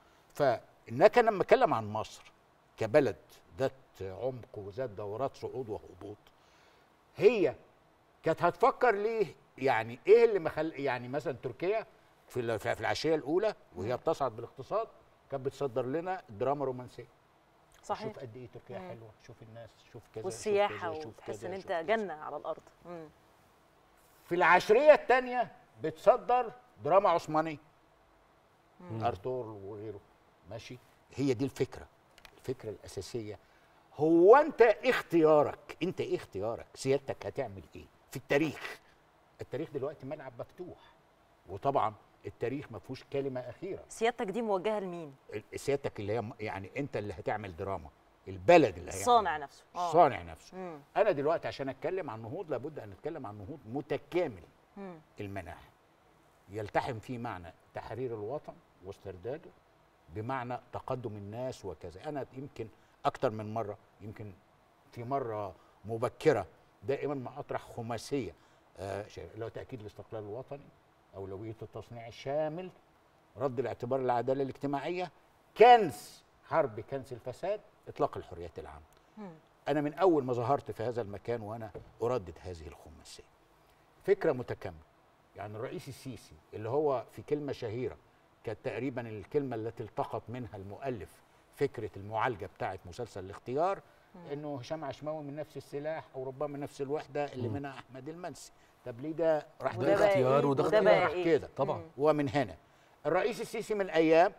S2: فانك لما اتكلم عن مصر كبلد ذات عمق وذات دورات صعود وهبوط هي كانت هتفكر ليه يعني ايه اللي مخل يعني مثلا تركيا في ال- في العشيه الاولى وهي بتصعد بالاقتصاد كانت بتصدر لنا دراما رومانسيه
S1: صحيح
S2: شوف قد ايه تركيا
S1: مم.
S2: حلوه شوف الناس شوف كذا شوف
S1: والسياحه
S2: كذا، شوف
S1: وتحس
S2: كذا،
S1: ان
S2: شوف
S1: انت
S2: كذا.
S1: جنه على الارض مم.
S2: في العشريه الثانيه بتصدر دراما عثمانيه
S1: مم.
S2: ارطغرل وغيره ماشي هي دي الفكره الفكره الاساسيه هو انت إيه اختيارك انت ايه اختيارك سيادتك هتعمل ايه في التاريخ التاريخ دلوقتي ملعب مفتوح وطبعا التاريخ ما فيهوش كلمه اخيره
S1: سيادتك دي موجهه لمين
S2: ال- سيادتك اللي هي م- يعني انت اللي هتعمل دراما البلد اللي هيعمل
S1: الصانع نفسه اه
S2: الصانع نفسه
S1: مم.
S2: انا دلوقتي عشان اتكلم عن نهوض لابد ان اتكلم عن نهوض متكامل
S1: مم.
S2: المناحي يلتحم فيه معنى تحرير الوطن واسترداده بمعنى تقدم الناس وكذا انا يمكن اكتر من مره يمكن في مره مبكره دائما ما اطرح خماسيه آه شيء- اللي هو تاكيد الاستقلال الوطني اولويه التصنيع الشامل رد الاعتبار للعداله الاجتماعيه كنز حرب كنز الفساد اطلاق الحريات العامه
S1: مم.
S2: انا من اول ما ظهرت في هذا المكان وانا اردد هذه الخماسيه فكره متكامله يعني الرئيس السيسي اللي هو في كلمه شهيره كانت تقريبا الكلمه التي التقط منها المؤلف فكره المعالجه بتاعه مسلسل الاختيار انه هشام عشماوي من نفس السلاح او ربما من نفس الوحده اللي
S3: مم.
S2: منها احمد المنسي طب ليه ده راح
S1: وده
S3: ده
S1: بقى
S3: اختيار
S1: إيه؟
S3: وده
S1: وده
S3: اختيار.
S1: بقى
S2: راح
S1: إيه؟
S2: كده
S3: طبعا
S1: مم.
S2: ومن هنا الرئيس السيسي من ايام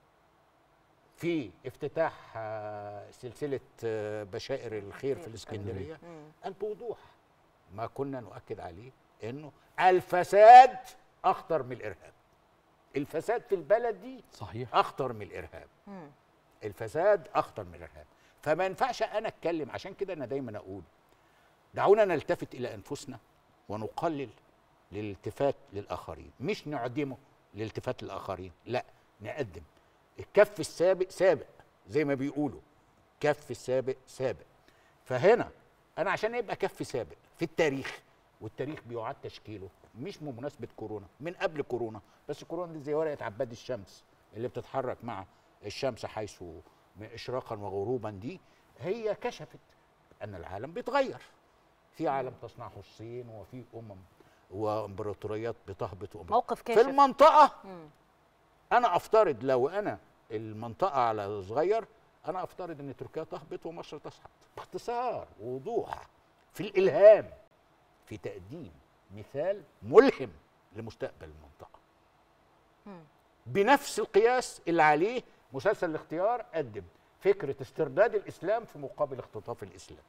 S2: في افتتاح آه، سلسله آه، بشائر الخير في الاسكندريه
S1: مم.
S2: قال بوضوح ما كنا نؤكد عليه انه الفساد اخطر من الارهاب الفساد في البلد دي
S3: صحيح
S2: اخطر من الارهاب
S1: مم.
S2: الفساد اخطر من الارهاب فما ينفعش انا اتكلم عشان كده انا دايما اقول دعونا نلتفت الى انفسنا ونقلل للالتفات للاخرين مش نعدمه للالتفات للاخرين لا نقدم الكف السابق سابق زي ما بيقولوا كف السابق سابق فهنا انا عشان يبقى كف سابق في التاريخ والتاريخ بيعاد تشكيله مش بمناسبه كورونا من قبل كورونا بس كورونا دي زي ورقه عباد الشمس اللي بتتحرك مع الشمس حيث اشراقا وغروبا دي هي كشفت ان العالم بيتغير في عالم تصنعه الصين وفي امم وامبراطوريات بتهبط وأمم-
S1: موقف
S2: في
S1: كاشف
S2: المنطقه
S1: مم.
S2: انا افترض لو انا المنطقه على صغير انا افترض ان تركيا تهبط ومصر تصعد باختصار ووضوح في الالهام في تقديم مثال ملهم لمستقبل المنطقه
S1: مم.
S2: بنفس القياس اللي عليه مسلسل الاختيار قدم فكره استرداد الاسلام في مقابل اختطاف الاسلام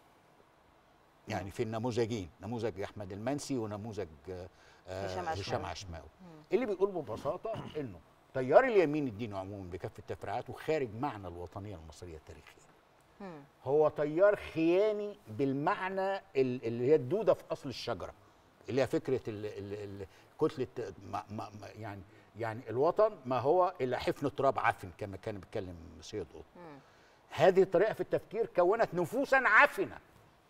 S2: يعني في النموذجين نموذج احمد المنسي ونموذج آه، آه،
S1: هشام عشماوي.
S2: هشام عشماوي اللي بيقول ببساطه انه تيار اليمين الديني عموما بكافه تفريعاته خارج معنى الوطنيه المصريه التاريخيه
S1: مم.
S2: هو تيار خياني بالمعنى ال- اللي هي الدوده في اصل الشجره اللي هي فكره ال ال ال كتله ما ما ما يعني يعني الوطن ما هو الا حفن تراب عفن كما كان بيتكلم سيد قطب
S1: مم.
S2: هذه الطريقه في التفكير كونت نفوسا عفنه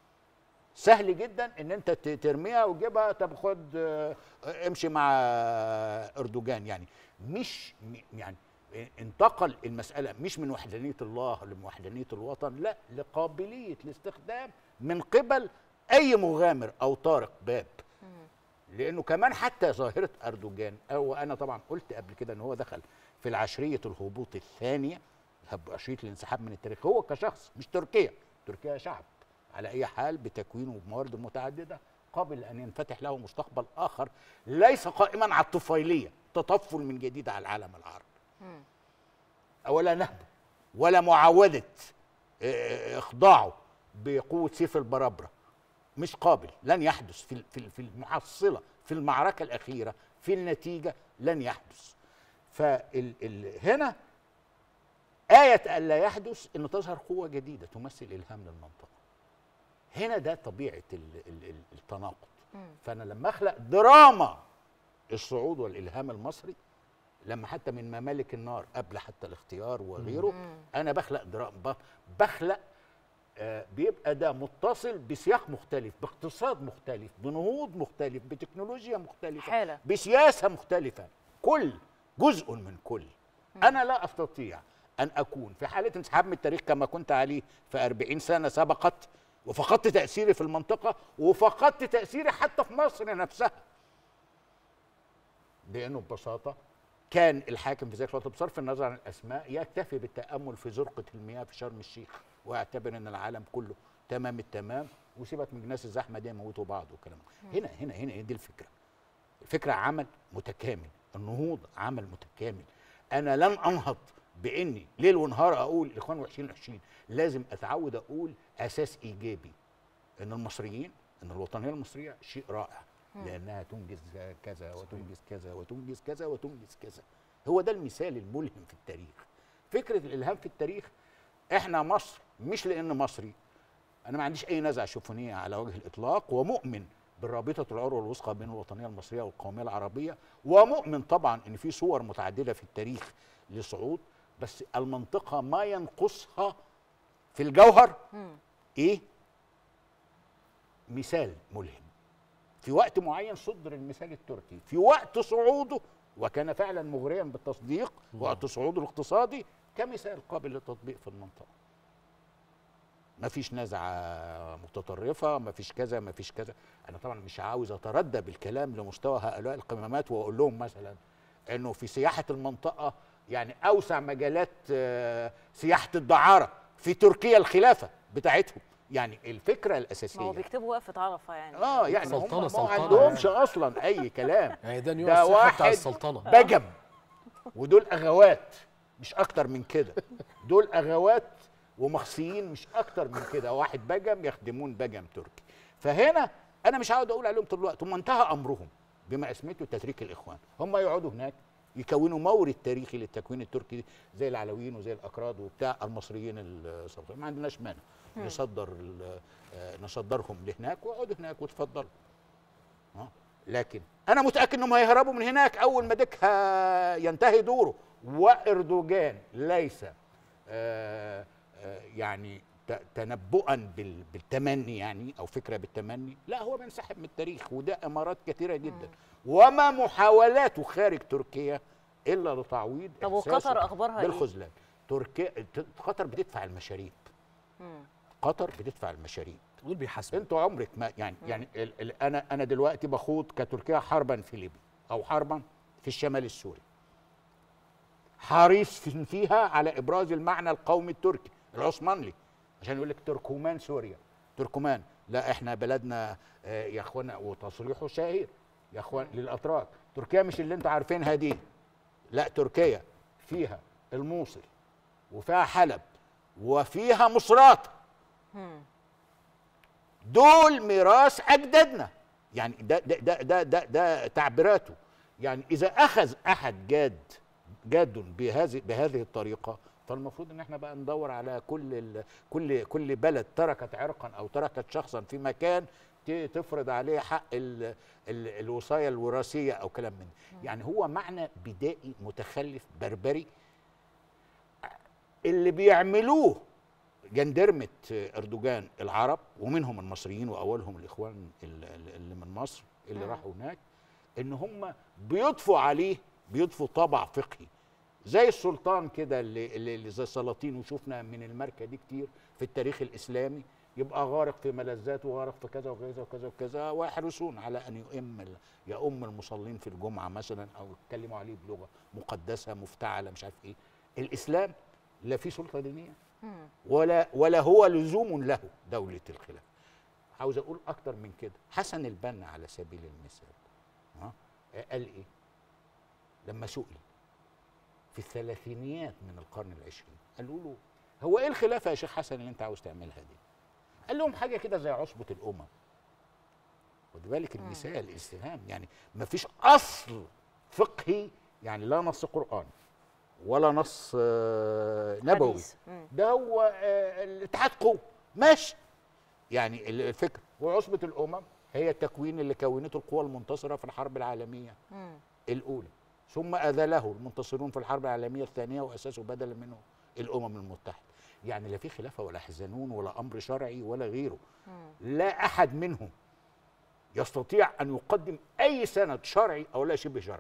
S2: سهل جدا ان انت ت- ترميها وتجيبها طب خد آه، امشي مع اردوغان يعني مش م- يعني انتقل المساله مش من وحدانيه الله لوحدانيه الوطن لا لقابليه الاستخدام من قبل اي مغامر او طارق باب لانه كمان حتى ظاهره اردوغان او انا طبعا قلت قبل كده ان هو دخل في العشريه الهبوط الثانيه هب- عشريه الانسحاب من التاريخ هو كشخص مش تركيا تركيا شعب على اي حال بتكوينه وبموارده المتعدده قابل ان ينفتح له مستقبل اخر ليس قائما على الطفيليه تطفل من جديد على العالم العربي
S1: مم.
S2: ولا نهبه ولا معاوده آه، اخضاعه بقوه سيف البرابره مش قابل لن يحدث في في في المحصله في المعركه الاخيره في النتيجه لن يحدث فال ال هنا آية ألا يحدث أن تظهر قوة جديدة تمثل إلهام للمنطقة هنا ده طبيعة ال ال ال التناقض
S1: مم.
S2: فأنا لما أخلق دراما الصعود والإلهام المصري لما حتى من ممالك النار قبل حتى الاختيار وغيره
S1: مم.
S2: انا بخلق دراما بخلق آه، بيبقى ده متصل بسياق مختلف باقتصاد مختلف بنهوض مختلف بتكنولوجيا مختلفه
S1: حالة.
S2: بسياسه مختلفه كل جزء من كل انا لا استطيع ان اكون في حاله انسحاب من التاريخ كما كنت عليه في 40 سنه سبقت وفقدت تاثيري في المنطقه وفقدت تاثيري حتى في مصر نفسها لانه ببساطه كان الحاكم في ذلك الوقت بصرف النظر عن الاسماء يكتفي بالتامل في زرقه المياه في شرم الشيخ ويعتبر ان العالم كله تمام التمام وسيبك من الناس الزحمه دي يموتوا بعض والكلام ده. هنا هنا هنا هي دي الفكره الفكره عمل متكامل النهوض عمل متكامل انا لن انهض باني ليل ونهار اقول الاخوان وحشين وحشين لازم اتعود اقول اساس ايجابي ان المصريين ان الوطنيه المصريه شيء رائع لانها تنجز كذا وتنجز كذا وتنجز كذا وتنجز كذا هو ده المثال الملهم في التاريخ فكره الالهام في التاريخ احنا مصر مش لان مصري انا ما عنديش اي نزعه شوفونيه على وجه الاطلاق ومؤمن بالرابطه العروه الوثقى بين الوطنيه المصريه والقوميه العربيه ومؤمن طبعا ان في صور متعدده في التاريخ لصعود بس المنطقه ما ينقصها في الجوهر
S1: مم.
S2: ايه مثال ملهم في وقت معين صدر المثال التركي في وقت صعوده وكان فعلا مغريا بالتصديق وقت صعوده الاقتصادي كمثال قابل للتطبيق في المنطقه ما فيش نزعه متطرفه ما فيش كذا ما فيش كذا انا طبعا مش عاوز اتردى بالكلام لمستوى هؤلاء القمامات واقول لهم مثلا انه في سياحه المنطقه يعني اوسع مجالات آه، سياحه الدعاره في تركيا الخلافه بتاعتهم يعني الفكره الاساسيه
S1: ما هو بيكتبوا وقفة عرفة يعني
S2: اه يعني هم
S3: سلطنة-
S2: ما
S3: سلطنة
S2: عندهمش اصلا اي كلام
S3: يعني ده نيو
S2: ده
S3: الساحه بتاع
S2: واحد
S3: السلطنه
S2: بجم ودول اغوات مش اكتر من كده دول اغوات ومخصيين مش اكتر من كده واحد بجم يخدمون بجم تركي فهنا انا مش هقعد اقول عليهم طول الوقت هم انتهى امرهم بما اسمته تتريك الاخوان هم يقعدوا هناك يكونوا مورد تاريخي للتكوين التركي زي العلويين وزي الاكراد وبتاع المصريين السابقين ما عندناش مانع نصدر ال- آه، نصدرهم لهناك ويقعدوا هناك وتفضلوا آه. لكن انا متاكد انهم هيهربوا من هناك اول ما ديك ها- ينتهي دوره واردوغان ليس آه، آه، يعني ت- تنبؤا بال- بالتمني يعني او فكره بالتمني لا هو بينسحب من التاريخ وده امارات كثيره جدا وما محاولاته خارج تركيا الا لتعويض
S1: طب
S2: إحساسه
S1: وقطر أخبارها إيه؟
S2: بالخذلان تركيا ت- قطر بتدفع المشاريب
S1: مم.
S2: قطر بتدفع المشاريب
S3: دول بيحاسبوا
S2: انتوا عمرك ما يعني يعني ال ال انا انا دلوقتي بخوض كتركيا حربا في ليبيا او حربا في الشمال السوري حريص في- فيها على ابراز المعنى القومي التركي العثماني عشان يقول لك تركمان سوريا تركمان لا احنا بلدنا آه، يا اخوانا وتصريحه شهير يا اخوان للاتراك تركيا مش اللي انتوا عارفينها دي لا تركيا فيها الموصل وفيها حلب وفيها مصرات
S1: مم.
S2: دول ميراث اجدادنا يعني ده ده ده ده, ده, ده تعبيراته يعني اذا اخذ احد جاد جاد بهذه بهذه الطريقه فالمفروض ان احنا بقى ندور على كل ال كل كل بلد تركت عرقا او تركت شخصا في مكان ت- تفرض عليه حق ال ال الوصايه الوراثيه او كلام من ده. يعني هو معنى بدائي متخلف بربري اللي بيعملوه جندرمة اردوغان العرب ومنهم المصريين واولهم الاخوان ال- ال- اللي من مصر اللي
S1: مم.
S2: راحوا هناك ان هم بيضفوا عليه بيضفوا طابع فقهي زي السلطان كده اللي, اللي اللي زي السلاطين وشفنا من الماركه دي كتير في التاريخ الاسلامي يبقى غارق في ملذاته وغارق في كذا وكذا وكذا وكذا ويحرصون على ان يؤم ال- يؤم المصلين في الجمعه مثلا او يتكلموا عليه بلغه مقدسه مفتعله مش عارف ايه الاسلام لا في سلطه دينيه
S1: مم.
S2: ولا ولا هو لزوم له دولة الخلافة عاوز أقول أكتر من كده حسن البنا على سبيل المثال ها قال إيه لما سئل في الثلاثينيات من القرن العشرين قالوا له هو إيه الخلافة يا شيخ حسن اللي أنت عاوز تعملها دي قال لهم حاجة كده زي عصبة الأمم خد بالك المثال الاستفهام يعني ما فيش أصل فقهي يعني لا نص قرآن ولا نص آه، نبوي
S1: حديث. مم.
S2: ده هو آه، الاتحاد قوة ماشي يعني ال- الفكرة وعصبة الأمم هي التكوين اللي كونته القوى المنتصرة في الحرب العالمية
S1: مم.
S2: الأولى ثم أذله المنتصرون في الحرب العالمية الثانية وأسسوا بدلا منه الأمم المتحدة يعني لا في خلافة ولا حزنون ولا أمر شرعي ولا غيره
S1: مم.
S2: لا أحد منهم يستطيع أن يقدم أي سند شرعي أو لا شبه شرعي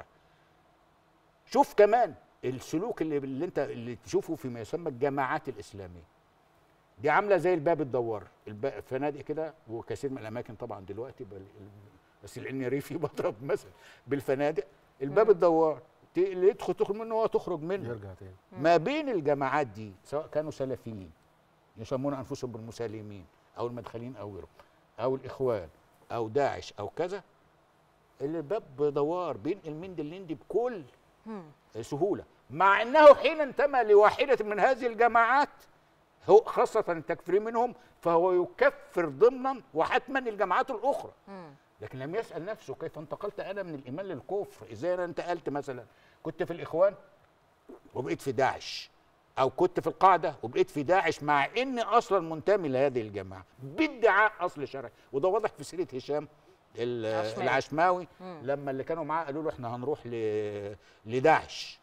S2: شوف كمان السلوك اللي, اللي انت اللي تشوفه فيما يسمى الجماعات الاسلاميه دي عامله زي الباب الدوار الب- فنادق كده وكثير من الاماكن طبعا دلوقتي بل بس لاني ريفي بضرب مثل بالفنادق الباب
S1: مم.
S2: الدوار ت- اللي يدخل تخرج منه وتخرج منه
S3: يرجع تاني
S2: ما بين الجماعات دي سواء كانوا سلفيين يسمون انفسهم بالمسالمين او المدخلين او غيرهم او الاخوان او داعش او كذا الباب دوار بين المند الليندي بكل
S1: مم.
S2: سهوله مع انه حين انتمى لواحده من هذه الجماعات هو خاصه التكفير منهم فهو يكفر ضمنا وحتما الجماعات الاخرى
S1: مم.
S2: لكن لم يسال نفسه كيف انتقلت انا من الايمان للكفر ازاي انا انتقلت مثلا كنت في الاخوان وبقيت في داعش او كنت في القاعده وبقيت في داعش مع اني اصلا منتمي لهذه الجماعه بادعاء اصل شرعي وده واضح في سيره هشام ال-
S1: العشماوي.
S2: العشماوي
S1: مم.
S2: لما اللي كانوا معاه قالوا له احنا هنروح ل- لداعش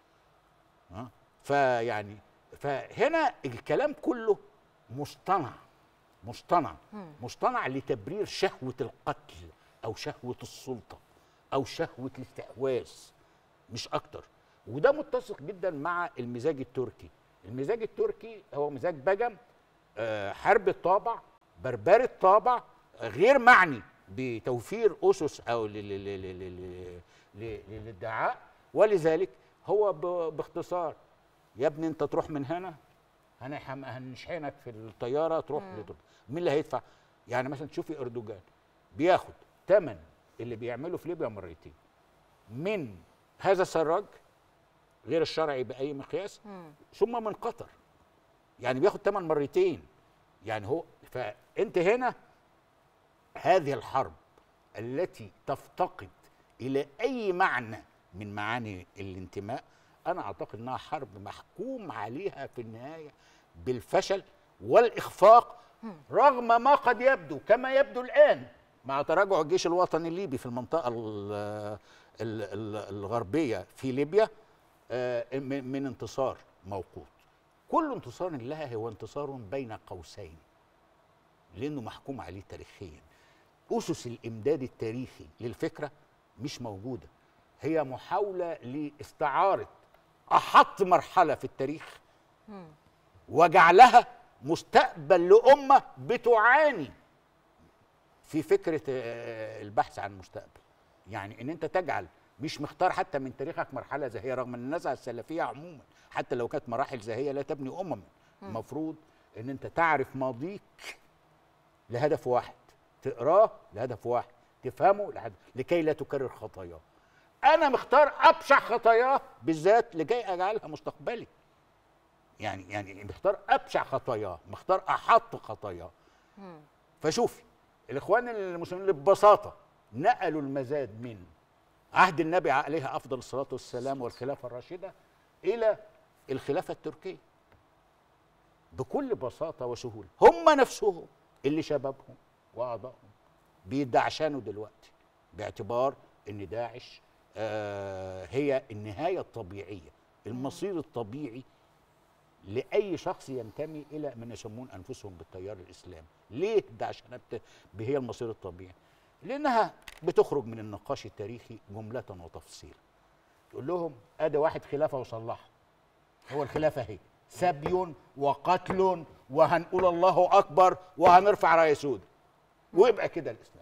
S2: ها فيعني فهنا الكلام كله مصطنع مصطنع
S1: مم.
S2: مصطنع لتبرير شهوة القتل أو شهوة السلطة أو شهوة الاستحواذ مش أكتر وده متسق جدا مع المزاج التركي المزاج التركي هو مزاج بجم آه، حرب الطابع بربري الطابع آه، غير معني بتوفير أسس أو ل- ل- ل- ل- ل- ل- ل- للادعاء ولذلك هو ب- باختصار يا ابني انت تروح من هنا هنحم- هنشحنك في الطياره تروح
S1: مم.
S2: لتركيا مين اللي هيدفع يعني مثلا تشوفي اردوغان بياخد ثمن اللي بيعمله في ليبيا مرتين من هذا السراج غير الشرعي باي مقياس
S1: مم.
S2: ثم من قطر يعني بياخد ثمن مرتين يعني هو فانت هنا هذه الحرب التي تفتقد الى اي معنى من معاني الانتماء انا اعتقد انها حرب محكوم عليها في النهايه بالفشل والاخفاق رغم ما قد يبدو كما يبدو الان مع تراجع الجيش الوطني الليبي في المنطقه ال ال ال الغربيه في ليبيا آه، من من انتصار موقوت كل انتصار لها هو انتصار بين قوسين لانه محكوم عليه تاريخيا اسس الامداد التاريخي للفكره مش موجوده هي محاوله لاستعاره احط مرحله في التاريخ وجعلها مستقبل لامه بتعاني في فكره آه، البحث عن المستقبل يعني ان انت تجعل مش مختار حتى من تاريخك مرحله زاهيه رغم ان النزعه السلفيه عموما حتى لو كانت مراحل زاهيه لا تبني امما المفروض ان انت تعرف ماضيك لهدف واحد تقراه لهدف واحد تفهمه لهدف لكي لا تكرر خطاياه انا مختار ابشع خطاياه بالذات لكي اجعلها مستقبلي يعني يعني مختار ابشع خطاياه مختار احط خطاياه فشوفي الاخوان المسلمين ببساطه نقلوا المزاد من عهد النبي عليه افضل الصلاه والسلام والخلافه الراشده الى الخلافه التركيه بكل بساطه وسهوله هم نفسهم اللي شبابهم واعضائهم بيدعشانوا دلوقتي باعتبار ان داعش آه هي النهايه الطبيعيه المصير الطبيعي لاي شخص ينتمي الى من يسمون انفسهم بالتيار الاسلامي ليه ده عشان بت- هي المصير الطبيعي لانها بتخرج من النقاش التاريخي جمله وتفصيلا تقول لهم ادي واحد خلافه وصلحها هو الخلافه اهي سبي وقتل وهنقول الله اكبر وهنرفع رايه سود ويبقى كده الاسلام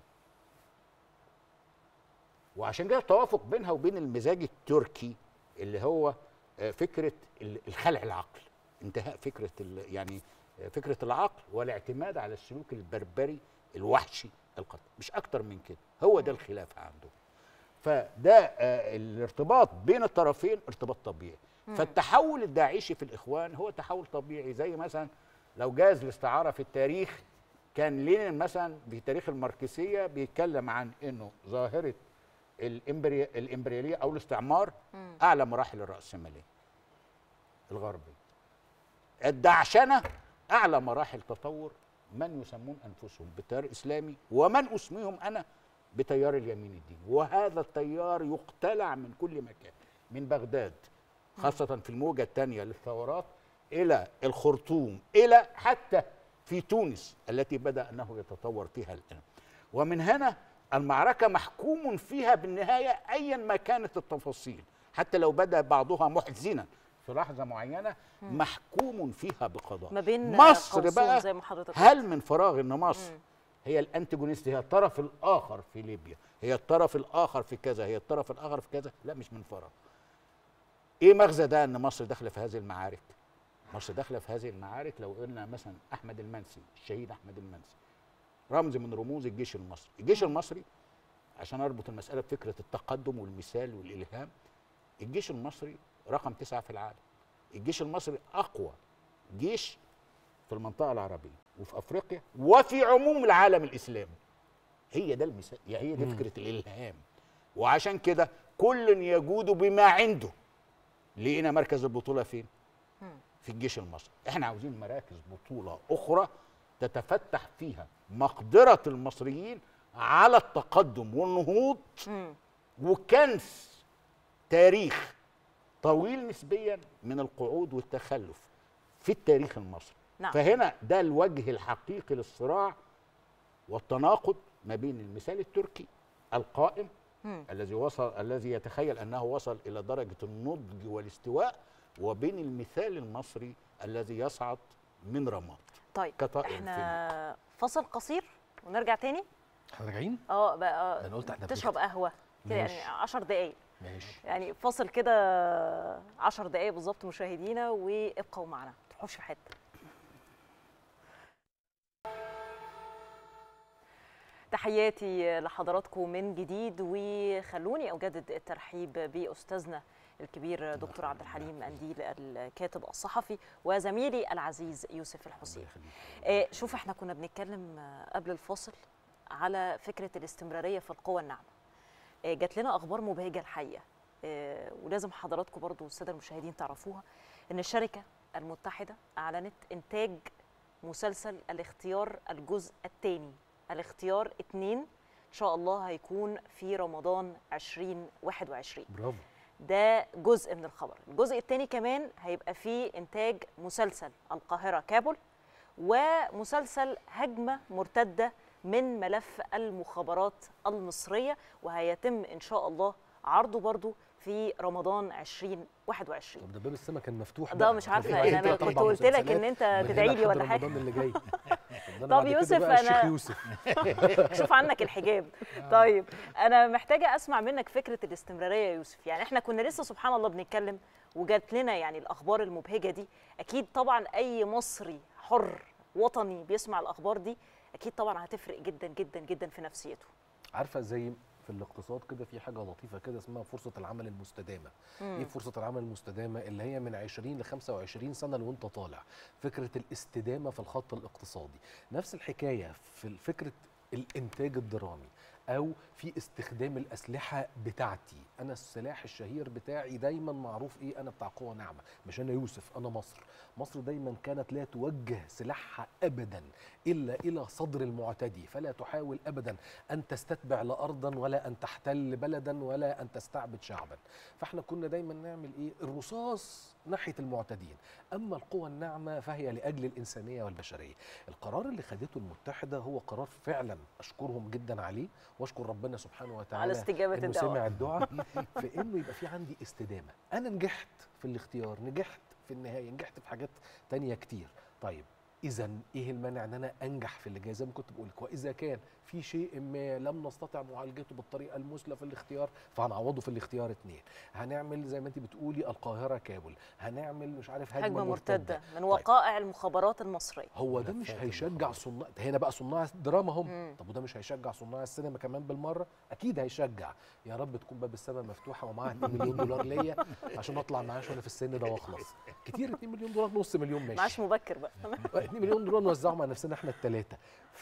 S2: وعشان كده التوافق بينها وبين المزاج التركي اللي هو آه، فكره ال- الخلع العقل انتهاء فكره ال- يعني آه، فكره العقل والاعتماد على السلوك البربري الوحشي القتل مش اكتر من كده هو ده الخلاف عندهم فده آه، الارتباط بين الطرفين ارتباط طبيعي فالتحول الداعشي في الاخوان هو تحول طبيعي زي مثلا لو جاز الاستعاره في التاريخ كان لينين مثلا في تاريخ الماركسيه بيتكلم عن انه ظاهره الإمبري... الامبرياليه او الاستعمار اعلى مراحل الراسماليه الغربيه الدعشنه اعلى مراحل تطور من يسمون انفسهم بالتيار الاسلامي ومن اسميهم انا بتيار اليمين الديني وهذا التيار يقتلع من كل مكان من بغداد خاصة في الموجة الثانية للثورات إلى الخرطوم إلى حتى في تونس التي بدأ أنه يتطور فيها الآن ومن هنا المعركة محكوم فيها بالنهاية أيا ما كانت التفاصيل حتى لو بدأ بعضها محزنا في لحظة معينة محكوم فيها بقضاء
S1: ما بين
S2: مصر
S1: قوسين
S2: بقى
S1: زي ما حضرتك
S2: هل من فراغ ان مصر هي الانتاجونيست هي الطرف الاخر في ليبيا هي الطرف الاخر في كذا هي الطرف الاخر في كذا لا مش من فراغ ايه مغزى ده ان مصر داخله في هذه المعارك مصر داخله في هذه المعارك لو قلنا مثلا احمد المنسي الشهيد احمد المنسي رمز من رموز الجيش المصري الجيش المصري عشان اربط المساله بفكره التقدم والمثال والالهام الجيش المصري رقم تسعة في العالم الجيش المصري اقوى جيش في المنطقه العربيه وفي افريقيا وفي عموم العالم الاسلامي هي ده المثال يعني هي دي فكره الالهام وعشان كده كل يجود بما عنده لقينا مركز البطوله فين في الجيش المصري احنا عاوزين مراكز بطوله اخرى تتفتح فيها مقدره المصريين على التقدم والنهوض وكنس تاريخ طويل نسبيا من القعود والتخلف في التاريخ المصري
S1: نعم.
S2: فهنا ده الوجه الحقيقي للصراع والتناقض ما بين المثال التركي القائم
S1: مم.
S2: الذي وصل الذي يتخيل انه وصل الى درجه النضج والاستواء وبين المثال المصري الذي يصعد من رماد
S1: طيب
S2: كطائر
S1: احنا فصل قصير ونرجع تاني
S3: احنا راجعين
S1: اه بقى
S3: أنا قلت إحنا
S1: تشرب
S3: بنختم.
S1: قهوه كده يعني
S3: ماشي.
S1: 10 دقايق
S3: ماشي
S1: يعني فاصل كده 10 دقايق بالظبط مشاهدينا وابقوا معنا ما تروحوش في حته تحياتي لحضراتكم من جديد وخلوني اجدد الترحيب باستاذنا الكبير دكتور عبد الحليم انديل الكاتب الصحفي وزميلي العزيز يوسف الحسين آه، شوف احنا كنا بنتكلم آه، قبل الفاصل على فكره الاستمراريه في القوى الناعمه آه، جات لنا اخبار مبهجه الحقيقه آه، ولازم حضراتكم برضو الساده المشاهدين تعرفوها ان الشركه المتحده اعلنت انتاج مسلسل الاختيار الجزء الثاني الاختيار اتنين ان شاء الله هيكون في رمضان 2021
S3: برافو
S1: ده جزء من الخبر الجزء الثاني كمان هيبقى فيه انتاج مسلسل القاهره كابول ومسلسل هجمه مرتده من ملف المخابرات المصريه وهيتم ان شاء الله عرضه برضو في رمضان 2021
S3: طب ده باب السما كان مفتوح
S1: ده
S3: بقى.
S1: مش
S3: كان
S1: عارفه
S3: في
S1: يعني انا
S3: تلات
S1: كنت
S3: أربع
S1: قلت لك
S3: مسلسلات
S1: ان انت
S3: من هنا
S1: تدعي لي
S3: لحد
S1: ولا حاجه
S3: رمضان اللي جاي طب ده أنا
S1: طب
S3: بعد كده
S1: يوسف،
S3: بقى الشيخ
S1: أنا-
S3: يوسف
S1: شوف عنك الحجاب طيب انا محتاجه اسمع منك فكره الاستمراريه يا يوسف يعني احنا كنا لسه سبحان الله بنتكلم وجات لنا يعني الاخبار المبهجه دي اكيد طبعا اي مصري حر وطني بيسمع الاخبار دي اكيد طبعا هتفرق جدا جدا جدا في نفسيته
S3: عارفه زي في الاقتصاد كده في حاجه لطيفه كده اسمها فرصه العمل المستدامه ايه فرصه العمل المستدامه اللي هي من 20 ل 25 سنه لو انت طالع فكره الاستدامه في الخط الاقتصادي نفس الحكايه في فكره الانتاج الدرامي او في استخدام الاسلحه بتاعتي انا السلاح الشهير بتاعي دايما معروف ايه انا بتاع قوه ناعمه مش انا يوسف انا مصر مصر دايما كانت لا توجه سلاحها ابدا الا الى صدر المعتدي فلا تحاول ابدا ان تستتبع لا ارضا ولا ان تحتل بلدا ولا ان تستعبد شعبا فاحنا كنا دايما نعمل ايه الرصاص ناحيه المعتدين اما القوى الناعمه فهي لاجل الانسانيه والبشريه القرار اللي خدته المتحده هو قرار فعلا اشكرهم جدا عليه واشكر ربنا سبحانه وتعالى
S1: على استجابه
S3: انه
S1: الدعوه
S3: سمع الدعاء في انه يبقى في عندي استدامه انا نجحت في الاختيار نجحت في النهايه نجحت في حاجات تانية كتير طيب اذا ايه المانع ان انا انجح في اللي جاي زي ما كنت بقول لك واذا كان في شيء ما لم نستطع معالجته بالطريقه المثلى في الاختيار فهنعوضه في الاختيار اتنين هنعمل زي ما انت بتقولي القاهره كابل هنعمل مش عارف هجمه,
S1: هجمه
S3: مرتده,
S1: مرتده من وقائع المخابرات المصريه
S3: هو ده مش
S2: ملفات
S3: هيشجع
S2: المخابرات.
S3: صناع هنا بقى صناع الدراما هم
S1: مم.
S3: طب وده مش هيشجع صناع السينما كمان بالمره اكيد هيشجع يا رب تكون باب السما مفتوحه ومعاها 2 مليون دولار ليا عشان اطلع معاش وانا في السن ده واخلص كتير 2 مليون دولار نص مليون ماشي
S1: معاش مبكر بقى
S3: 2 مليون دولار نوزعهم على نفسنا احنا الثلاثه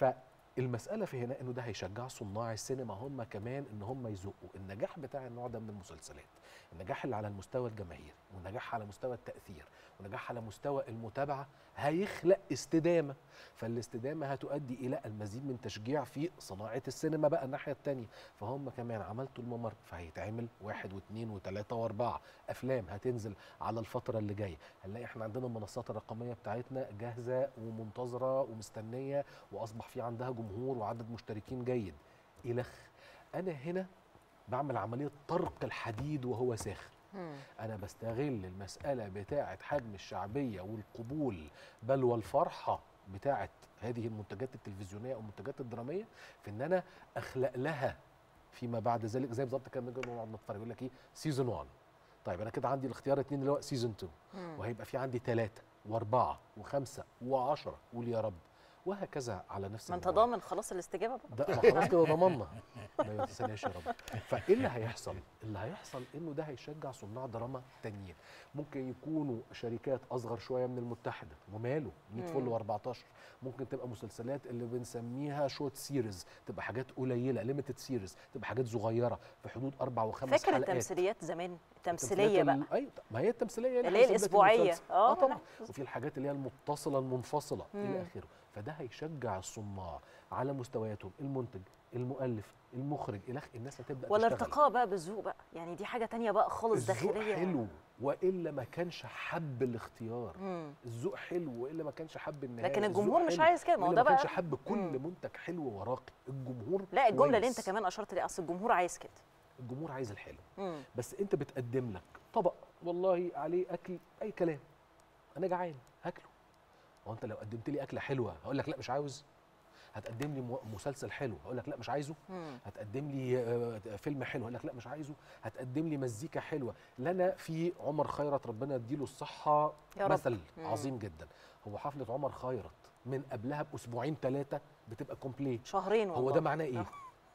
S3: فالمساله في هنا انه ده هيشجع صناع السينما هم كمان ان هم يزقوا النجاح بتاع النوع ده من المسلسلات النجاح اللي على المستوى الجماهيري والنجاح على مستوى التاثير والنجاح على مستوى المتابعه هيخلق استدامه فالاستدامه هتؤدي الى المزيد من تشجيع في صناعه السينما بقى الناحيه الثانيه فهم كمان عملتوا الممر فهيتعمل واحد واثنين وثلاثه واربعه افلام هتنزل على الفتره اللي جايه هنلاقي احنا عندنا المنصات الرقميه بتاعتنا جاهزه ومنتظره ومستنيه واصبح في عندها جمهور وعدد مشتركين جيد الخ انا هنا بعمل عمليه طرق الحديد وهو ساخن
S1: مم.
S3: انا بستغل المساله بتاعه حجم الشعبيه والقبول بل والفرحه بتاعه هذه المنتجات التلفزيونيه او المنتجات الدراميه في ان انا اخلق لها فيما بعد ذلك زي بالظبط كان نيجي نقعد نتفرج يقول لك ايه سيزون 1 طيب انا كده عندي الاختيار اتنين اللي هو سيزون 2
S1: مم.
S3: وهيبقى في عندي ثلاثه واربعه وخمسه وعشره قول يا رب وهكذا على نفس
S1: ما انت
S3: المنوال.
S1: ضامن خلاص الاستجابه بقى
S3: ده ما خلاص كده ضمنا ما تنساناش يا رب فايه اللي هيحصل اللي هيحصل انه ده هيشجع صناع دراما تانيين ممكن يكونوا شركات اصغر شويه من المتحده وماله 100 فل
S1: مم.
S3: و14 ممكن تبقى مسلسلات اللي بنسميها شورت سيريز تبقى حاجات قليله ليميتد سيريز تبقى حاجات صغيره في حدود اربع وخمس
S1: فاكر
S3: حلقات
S1: التمثيليات زمان التمثيليه بقى
S3: ايوه ما هي التمثيليه
S1: اللي هي
S3: حسب
S1: الاسبوعيه
S3: المسلسل.
S1: اه
S3: اه طبعا
S1: لا.
S3: وفي الحاجات اللي هي المتصله المنفصله
S1: مم.
S3: الى اخره فده هيشجع الصناع على مستوياتهم المنتج المؤلف المخرج الى اخره الناس هتبدا
S1: ولا
S3: تشتغل.
S1: ارتقاء بقى بالذوق بقى يعني دي حاجه تانية بقى خالص
S3: الذوق
S1: داخليه
S3: حلو والا ما كانش حب الاختيار
S1: مم.
S3: الذوق حلو والا ما كانش حب النهايه
S1: لكن
S3: الذوق
S1: الجمهور مش
S3: حلو
S1: عايز كده ما هو
S3: وإلا
S1: ده
S3: ما كانش
S1: بقى
S3: حب كل
S1: مم.
S3: منتج حلو وراقي الجمهور
S1: لا الجمله اللي
S3: كويس.
S1: انت كمان اشرت ليها اصل الجمهور عايز كده
S3: الجمهور عايز الحلو
S1: مم.
S3: بس انت بتقدم لك طبق والله عليه اكل اي كلام انا جعان هاكله هو انت لو قدمت لي اكله حلوه هقول لك لا مش عاوز هتقدم لي مو- مسلسل حلو هقول لك لا مش عايزه
S1: مم.
S3: هتقدم لي آه، فيلم حلو هقول لك لا مش عايزه هتقدم لي مزيكا حلوه لنا في عمر خيرت ربنا يديله الصحه
S1: يا رب.
S3: مثل
S1: مم.
S3: عظيم جدا هو حفله عمر خيرت من قبلها باسبوعين ثلاثه بتبقى كومبليت
S1: شهرين والله
S3: هو ده معناه ايه
S1: آه.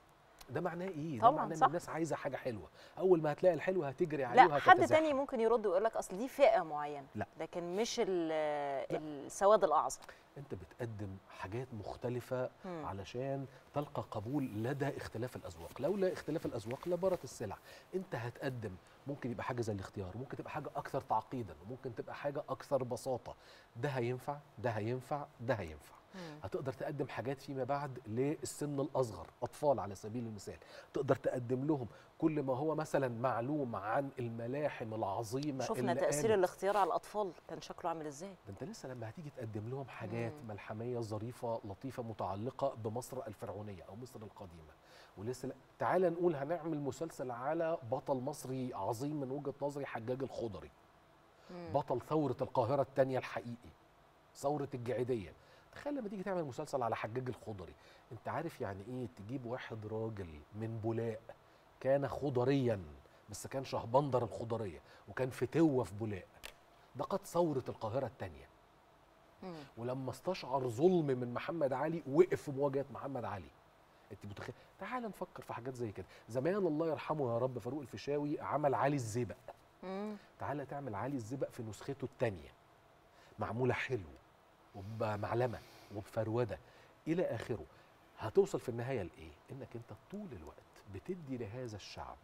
S3: ده معناه ايه
S1: طبعاً،
S3: ده معناه ان
S1: صح.
S3: الناس عايزه حاجه حلوه اول ما هتلاقي الحلو هتجري عليه
S1: لا حد
S3: وهتتزاحم.
S1: تاني ممكن يرد ويقول لك اصل دي فئه معينه
S3: لا.
S1: لكن مش ال- السواد الاعظم
S3: انت بتقدم حاجات مختلفه
S1: مم.
S3: علشان تلقى قبول لدى اختلاف الاذواق لولا اختلاف الاذواق لبارت السلع انت هتقدم ممكن يبقى حاجه زي الاختيار ممكن تبقى حاجه اكثر تعقيدا وممكن تبقى حاجه اكثر بساطه ده هينفع ده هينفع ده هينفع هتقدر تقدم حاجات فيما بعد للسن الاصغر اطفال على سبيل المثال تقدر تقدم لهم كل ما هو مثلا معلوم عن الملاحم العظيمه
S1: شفنا
S3: اللي
S1: تاثير
S3: قامت.
S1: الاختيار على الاطفال كان شكله عامل ازاي
S3: ده انت لسه لما هتيجي تقدم لهم حاجات
S1: مم.
S3: ملحميه ظريفه لطيفه متعلقه بمصر الفرعونيه او مصر القديمه ولسه لا تعال نقول هنعمل مسلسل على بطل مصري عظيم من وجهه نظري حجاج الخضري
S1: مم.
S3: بطل ثوره القاهره الثانيه الحقيقي ثوره الجعيديه تخيل لما تيجي تعمل مسلسل على حجاج الخضري انت عارف يعني ايه تجيب واحد راجل من بولاق كان خضريا بس كان شهبندر الخضريه وكان فتوه في بولاق ده قد ثوره القاهره الثانيه
S1: مم.
S3: ولما استشعر ظلم من محمد علي وقف في مواجهه محمد علي انت متخيل تعال نفكر في حاجات زي كده زمان الله يرحمه يا رب فاروق الفيشاوي عمل علي الزبق
S1: مم.
S3: تعالى تعمل علي الزبق في نسخته الثانيه معموله حلو وبمعلمه وبفروده الى اخره هتوصل في النهايه لايه انك انت طول الوقت بتدي لهذا الشعب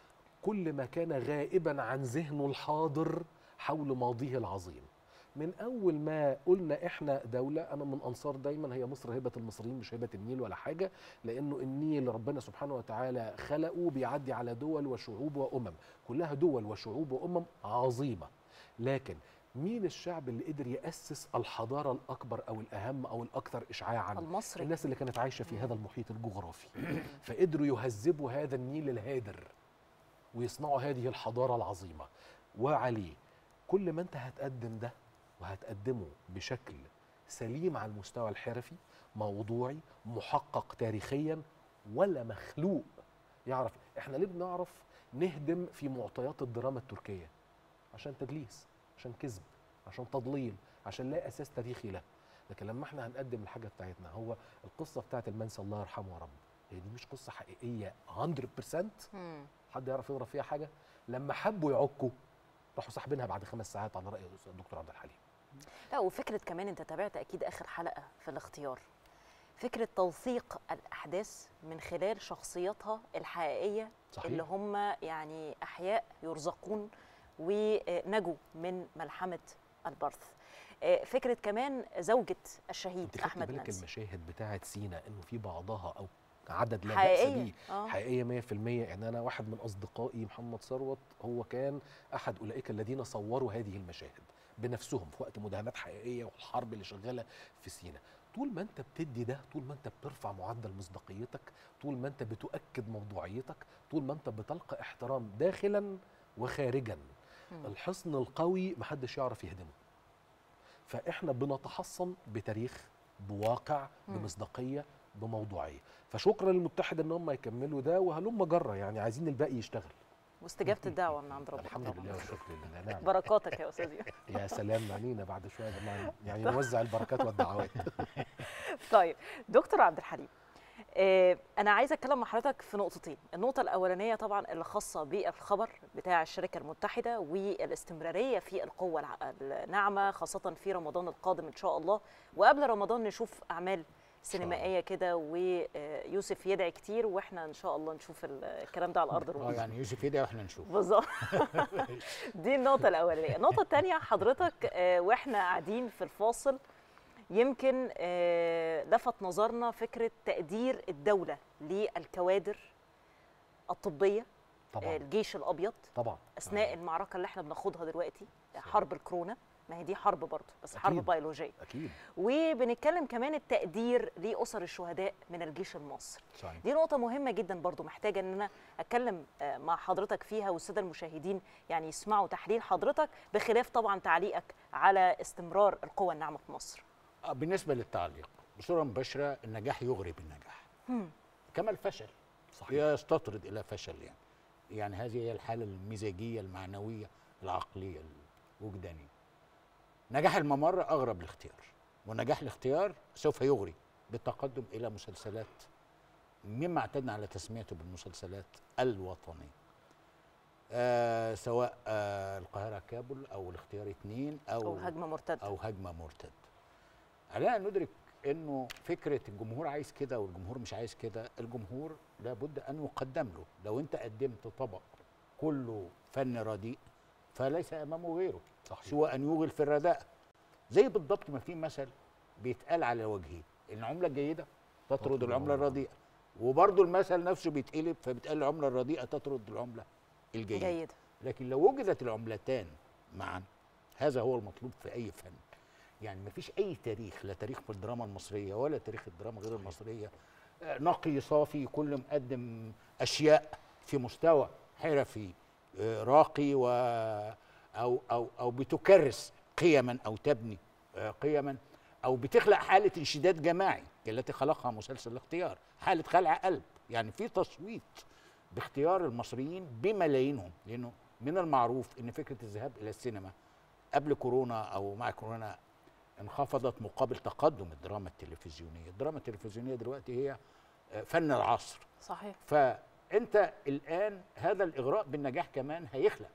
S3: كل ما كان غائبا عن ذهنه الحاضر حول ماضيه العظيم من اول ما قلنا احنا دوله انا من انصار دايما هي مصر هبه المصريين مش هبه النيل ولا حاجه لانه النيل ربنا سبحانه وتعالى خلقه بيعدي على دول وشعوب وامم كلها دول وشعوب وامم عظيمه لكن مين الشعب اللي قدر ياسس الحضاره الاكبر او الاهم او الاكثر اشعاعا
S1: المصري
S3: الناس اللي كانت عايشه في هذا المحيط الجغرافي فقدروا يهذبوا هذا النيل الهادر ويصنعوا هذه الحضاره العظيمه وعليه كل ما انت هتقدم ده وهتقدمه بشكل سليم على المستوى الحرفي موضوعي محقق تاريخيا ولا مخلوق يعرف احنا ليه بنعرف نهدم في معطيات الدراما التركيه عشان تدليس عشان كذب عشان تضليل عشان لا اساس تاريخي له لكن لما احنا هنقدم الحاجه بتاعتنا هو القصه بتاعت المنسى الله يرحمه يا رب هي دي مش قصه حقيقيه 100%
S1: مم.
S3: حد يعرف يضرب فيها حاجه لما حبوا يعكوا راحوا ساحبينها بعد خمس ساعات على راي الدكتور عبد الحليم
S1: لا وفكره كمان انت تابعت اكيد اخر حلقه في الاختيار فكره توثيق الاحداث من خلال شخصياتها الحقيقيه
S3: صحيح.
S1: اللي هم يعني احياء يرزقون ونجوا من ملحمه البرث آه، فكره كمان زوجة الشهيد
S3: انت خدت
S1: احمد
S3: بالك
S1: منسي
S3: المشاهد بتاعت سينا انه في بعضها او عدد لا بأس
S1: حقيقيه
S3: به
S1: اه
S3: حقيقيه 100% يعني انا واحد من اصدقائي محمد ثروت هو كان احد اولئك الذين صوروا هذه المشاهد بنفسهم في وقت مداهمات حقيقيه والحرب اللي شغاله في سينا طول ما انت بتدي ده طول ما انت بترفع معدل مصداقيتك طول ما انت بتؤكد موضوعيتك طول ما انت بتلقى احترام داخلا وخارجا
S1: مم.
S3: الحصن القوي محدش يعرف يهدمه فاحنا بنتحصن بتاريخ بواقع
S1: مم.
S3: بمصداقيه بموضوعيه فشكرا للمتحد ان هم يكملوا ده وهلم جره يعني عايزين الباقي يشتغل
S1: واستجابه الدعوه من عند ربنا
S3: الحمد
S1: طبعاً.
S3: لله والشكر لله نعم
S1: بركاتك يا استاذ يوسف.
S3: يا سلام علينا بعد شويه يا جماعه يعني نوزع البركات والدعوات
S1: طيب دكتور عبد الحليم آه، انا عايزه اتكلم مع حضرتك في نقطتين النقطه الاولانيه طبعا اللي خاصه بالخبر بتاع الشركه المتحده والاستمراريه في القوه الع- الناعمه خاصه في رمضان القادم ان شاء الله وقبل رمضان نشوف اعمال سينمائيه كده ويوسف يدعي كتير واحنا ان شاء الله نشوف ال- الكلام ده على ارض
S2: اه
S1: الواقع
S2: يعني يوسف يدعي واحنا نشوف
S1: بالظبط دي النقطة الأولانية، النقطة الثانية حضرتك آه، واحنا قاعدين في الفاصل يمكن آه، لفت نظرنا فكرة تقدير الدولة للكوادر الطبية آه،
S3: طبعا
S1: الجيش الأبيض
S3: طبعا
S1: أثناء المعركة اللي احنا بناخدها دلوقتي حرب الكورونا ما هي دي حرب برضه بس حرب
S3: أكيد.
S1: بيولوجية
S3: اكيد
S1: وبنتكلم كمان التقدير لأسر الشهداء من الجيش المصري
S3: صحيح
S1: دي نقطة مهمة جدا برضو محتاجة ان انا اتكلم آه، مع حضرتك فيها والسادة المشاهدين يعني يسمعوا تحليل حضرتك بخلاف طبعا تعليقك على استمرار القوى الناعمة في مصر
S2: آه، بالنسبه للتعليق بصوره مباشره النجاح يغري بالنجاح
S1: هم.
S2: كما الفشل
S3: صحيح
S2: يستطرد الى فشل يعني يعني هذه هي الحاله المزاجيه المعنويه العقليه الوجدانيه نجاح الممر اغرب الاختيار ونجاح الاختيار سوف يغري بالتقدم الى مسلسلات مما اعتدنا على تسميته بالمسلسلات الوطنيه آه سواء آه القاهره كابل او الاختيار اثنين او
S1: او هجمة مرتدة
S2: او هجمه مرتده علينا ان ندرك انه فكره الجمهور عايز كده والجمهور مش عايز كده الجمهور لابد ان يقدم له لو انت قدمت طبق كله فن رديء فليس امامه غيره
S3: صحيح
S2: سوى ان يوغل في الرداء زي بالضبط ما في مثل بيتقال على وجهين العمله الجيده تطرد
S3: تطرد
S2: العمله
S3: العملة
S2: الرديئه وبرضه المثل نفسه بيتقلب فبتقال العمله الرديئه تطرد العمله الجيده
S1: جيد
S2: لكن لو وجدت العملتان معا هذا هو المطلوب في اي فن يعني ما فيش اي تاريخ لا تاريخ في الدراما المصريه ولا تاريخ الدراما غير المصريه آه، نقي صافي كل مقدم اشياء في مستوى حرفي آه، راقي و او او او بتكرس قيما او تبني آه، قيما او بتخلق حاله انشداد جماعي التي خلقها مسلسل الاختيار حاله خلع قلب يعني في تصويت باختيار المصريين بملايينهم لانه من المعروف ان فكره الذهاب الى السينما قبل كورونا او مع كورونا انخفضت مقابل تقدم الدراما التلفزيونيه الدراما التلفزيونيه دلوقتي هي آه، فن العصر
S1: صحيح
S2: فانت الان هذا الاغراء بالنجاح كمان هيخلق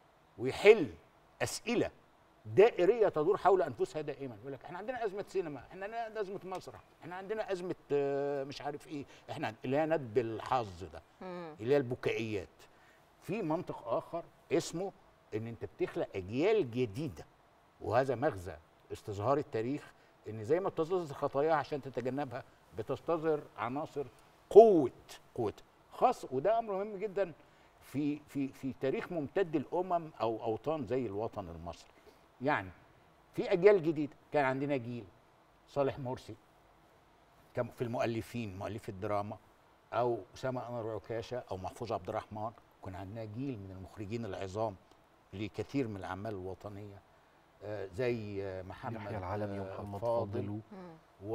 S2: ويحل اسئله دائريه تدور حول انفسها دائما يقول لك احنا عندنا ازمه سينما احنا عندنا ازمه مسرح احنا عندنا ازمه آه، مش عارف ايه احنا عند- اللي هي ندب الحظ ده
S1: مم.
S2: اللي هي البكائيات في منطق اخر اسمه ان انت بتخلق اجيال جديده وهذا مغزى استظهار التاريخ ان زي ما بتستظهر خطاياها عشان تتجنبها بتستظهر عناصر قوه قوتها خاص وده امر مهم جدا في في في تاريخ ممتد الامم او اوطان زي الوطن المصري يعني في اجيال جديده كان عندنا جيل صالح مرسي كان في المؤلفين مؤلفي الدراما او اسامه انور عكاشه او محفوظ عبد الرحمن كنا عندنا جيل من المخرجين العظام لكثير من الاعمال الوطنيه آه، زي آه، محمد
S3: يحيى العالمي
S2: آه،
S3: ومحمد
S2: فاضل
S3: فاضل
S1: مم.
S2: و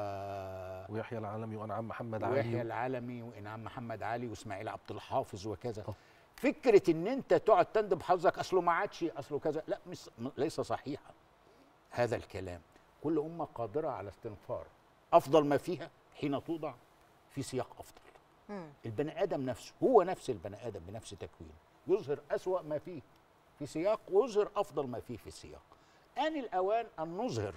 S3: ويحيى العالمي وانعام محمد
S2: ويحيى
S3: علي
S2: العالمي وانعام محمد علي واسماعيل عبد الحافظ وكذا
S3: طب.
S2: فكره ان انت تقعد تندب حظك اصله ما عادش اصله كذا لا مش م- ليس صحيحا هذا الكلام كل امه قادره على استنفار افضل ما فيها حين توضع في سياق افضل
S1: مم.
S2: البني ادم نفسه هو نفس البني ادم بنفس تكوينه يظهر اسوا ما فيه في سياق ويظهر افضل ما فيه في السياق ان الاوان ان نظهر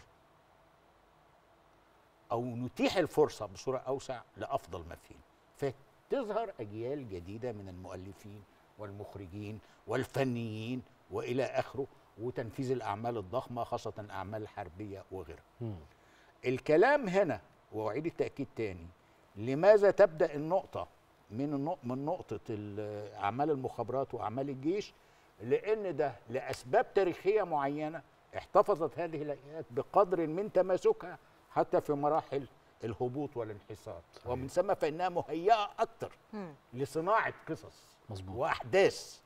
S2: او نتيح الفرصه بصوره اوسع لافضل ما فيه فتظهر اجيال جديده من المؤلفين والمخرجين والفنيين والى اخره وتنفيذ الاعمال الضخمه خاصه الاعمال الحربيه وغيرها
S3: مم.
S2: الكلام هنا واعيد التاكيد تاني لماذا تبدا النقطه من النق- من نقطه ال- اعمال المخابرات واعمال الجيش لان ده لاسباب تاريخيه معينه احتفظت هذه الهيئات بقدر من تماسكها حتى في مراحل الهبوط والانحسار
S3: صحيح.
S2: ومن ثم فانها مهيئه اكثر
S1: مم.
S2: لصناعه قصص
S3: مظبوط
S2: واحداث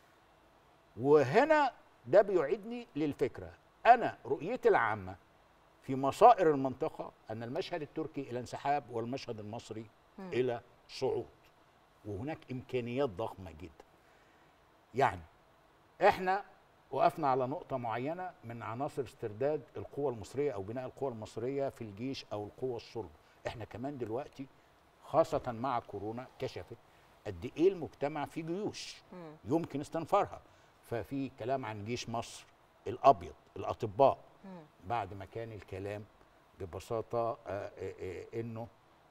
S2: وهنا ده بيعيدني للفكره انا رؤيتي العامه في مصائر المنطقه ان المشهد التركي الى انسحاب والمشهد المصري
S1: مم.
S2: الى صعود وهناك امكانيات ضخمه جدا يعني احنا وقفنا على نقطه معينه من عناصر استرداد القوى المصريه او بناء القوى المصريه في الجيش او القوى الصلب احنا كمان دلوقتي خاصه مع كورونا كشفت قد ايه المجتمع فيه جيوش
S1: مم.
S2: يمكن استنفارها ففي كلام عن جيش مصر الابيض الاطباء
S1: مم.
S2: بعد ما كان الكلام ببساطه آه، آه، آه، انه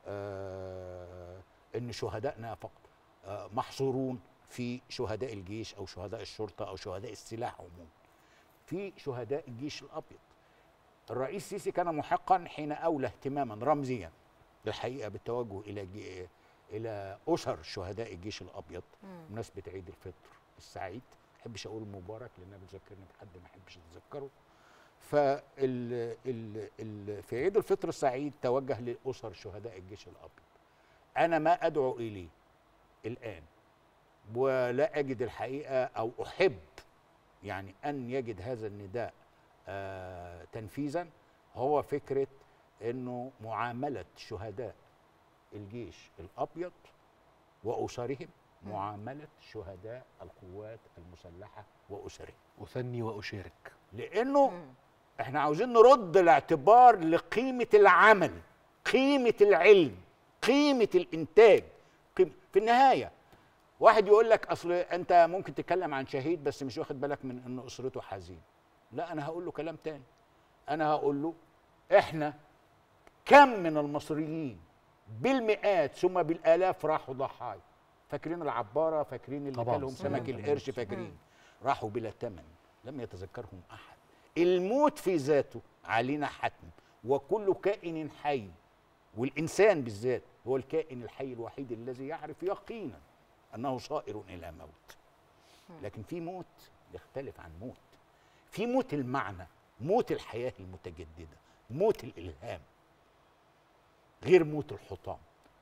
S2: آه، ان شهدائنا فقط آه، محصورون في شهداء الجيش او شهداء الشرطه او شهداء السلاح عموما في شهداء الجيش الابيض الرئيس السيسي كان محقا حين اولى اهتماما رمزيا بالحقيقه بالتوجه الى جي- الى اسر شهداء الجيش الابيض
S1: مم.
S2: بمناسبه عيد الفطر السعيد ما احبش اقول مبارك لانها بتذكرني بحد ما احبش اتذكره فال ال ال في عيد الفطر السعيد توجه لاسر شهداء الجيش الابيض انا ما ادعو اليه الان ولا اجد الحقيقه او احب يعني ان يجد هذا النداء آه تنفيذا هو فكره انه معامله شهداء الجيش الابيض واسرهم
S1: مم.
S2: معامله شهداء القوات المسلحه واسرهم
S3: اثني واشارك
S2: لانه
S1: مم.
S2: احنا عاوزين نرد الاعتبار لقيمه العمل قيمه العلم قيمه الانتاج قيمة في النهايه واحد يقول لك اصل انت ممكن تتكلم عن شهيد بس مش واخد بالك من ان اسرته حزين لا انا هقول له كلام تاني انا هقول له احنا كم من المصريين بالمئات ثم بالالاف راحوا ضحايا فاكرين العباره فاكرين اللي
S3: طبعاً.
S2: كلهم سمك
S3: مم.
S2: القرش فاكرين راحوا بلا ثمن لم يتذكرهم احد الموت في ذاته علينا حتم وكل كائن حي والانسان بالذات هو الكائن الحي الوحيد الذي يعرف يقينا انه صائر الى موت لكن في موت يختلف عن موت في موت المعنى موت الحياه المتجدده موت الالهام غير موت الحطام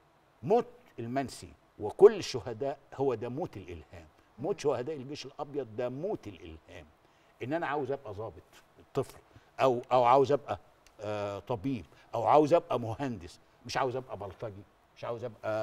S2: موت المنسي وكل الشهداء هو ده موت الالهام موت شهداء الجيش الابيض ده موت الالهام ان انا عاوز ابقى ضابط طفل او او عاوز ابقى آه طبيب او عاوز ابقى مهندس مش عاوز ابقى بلطجي مش عاوز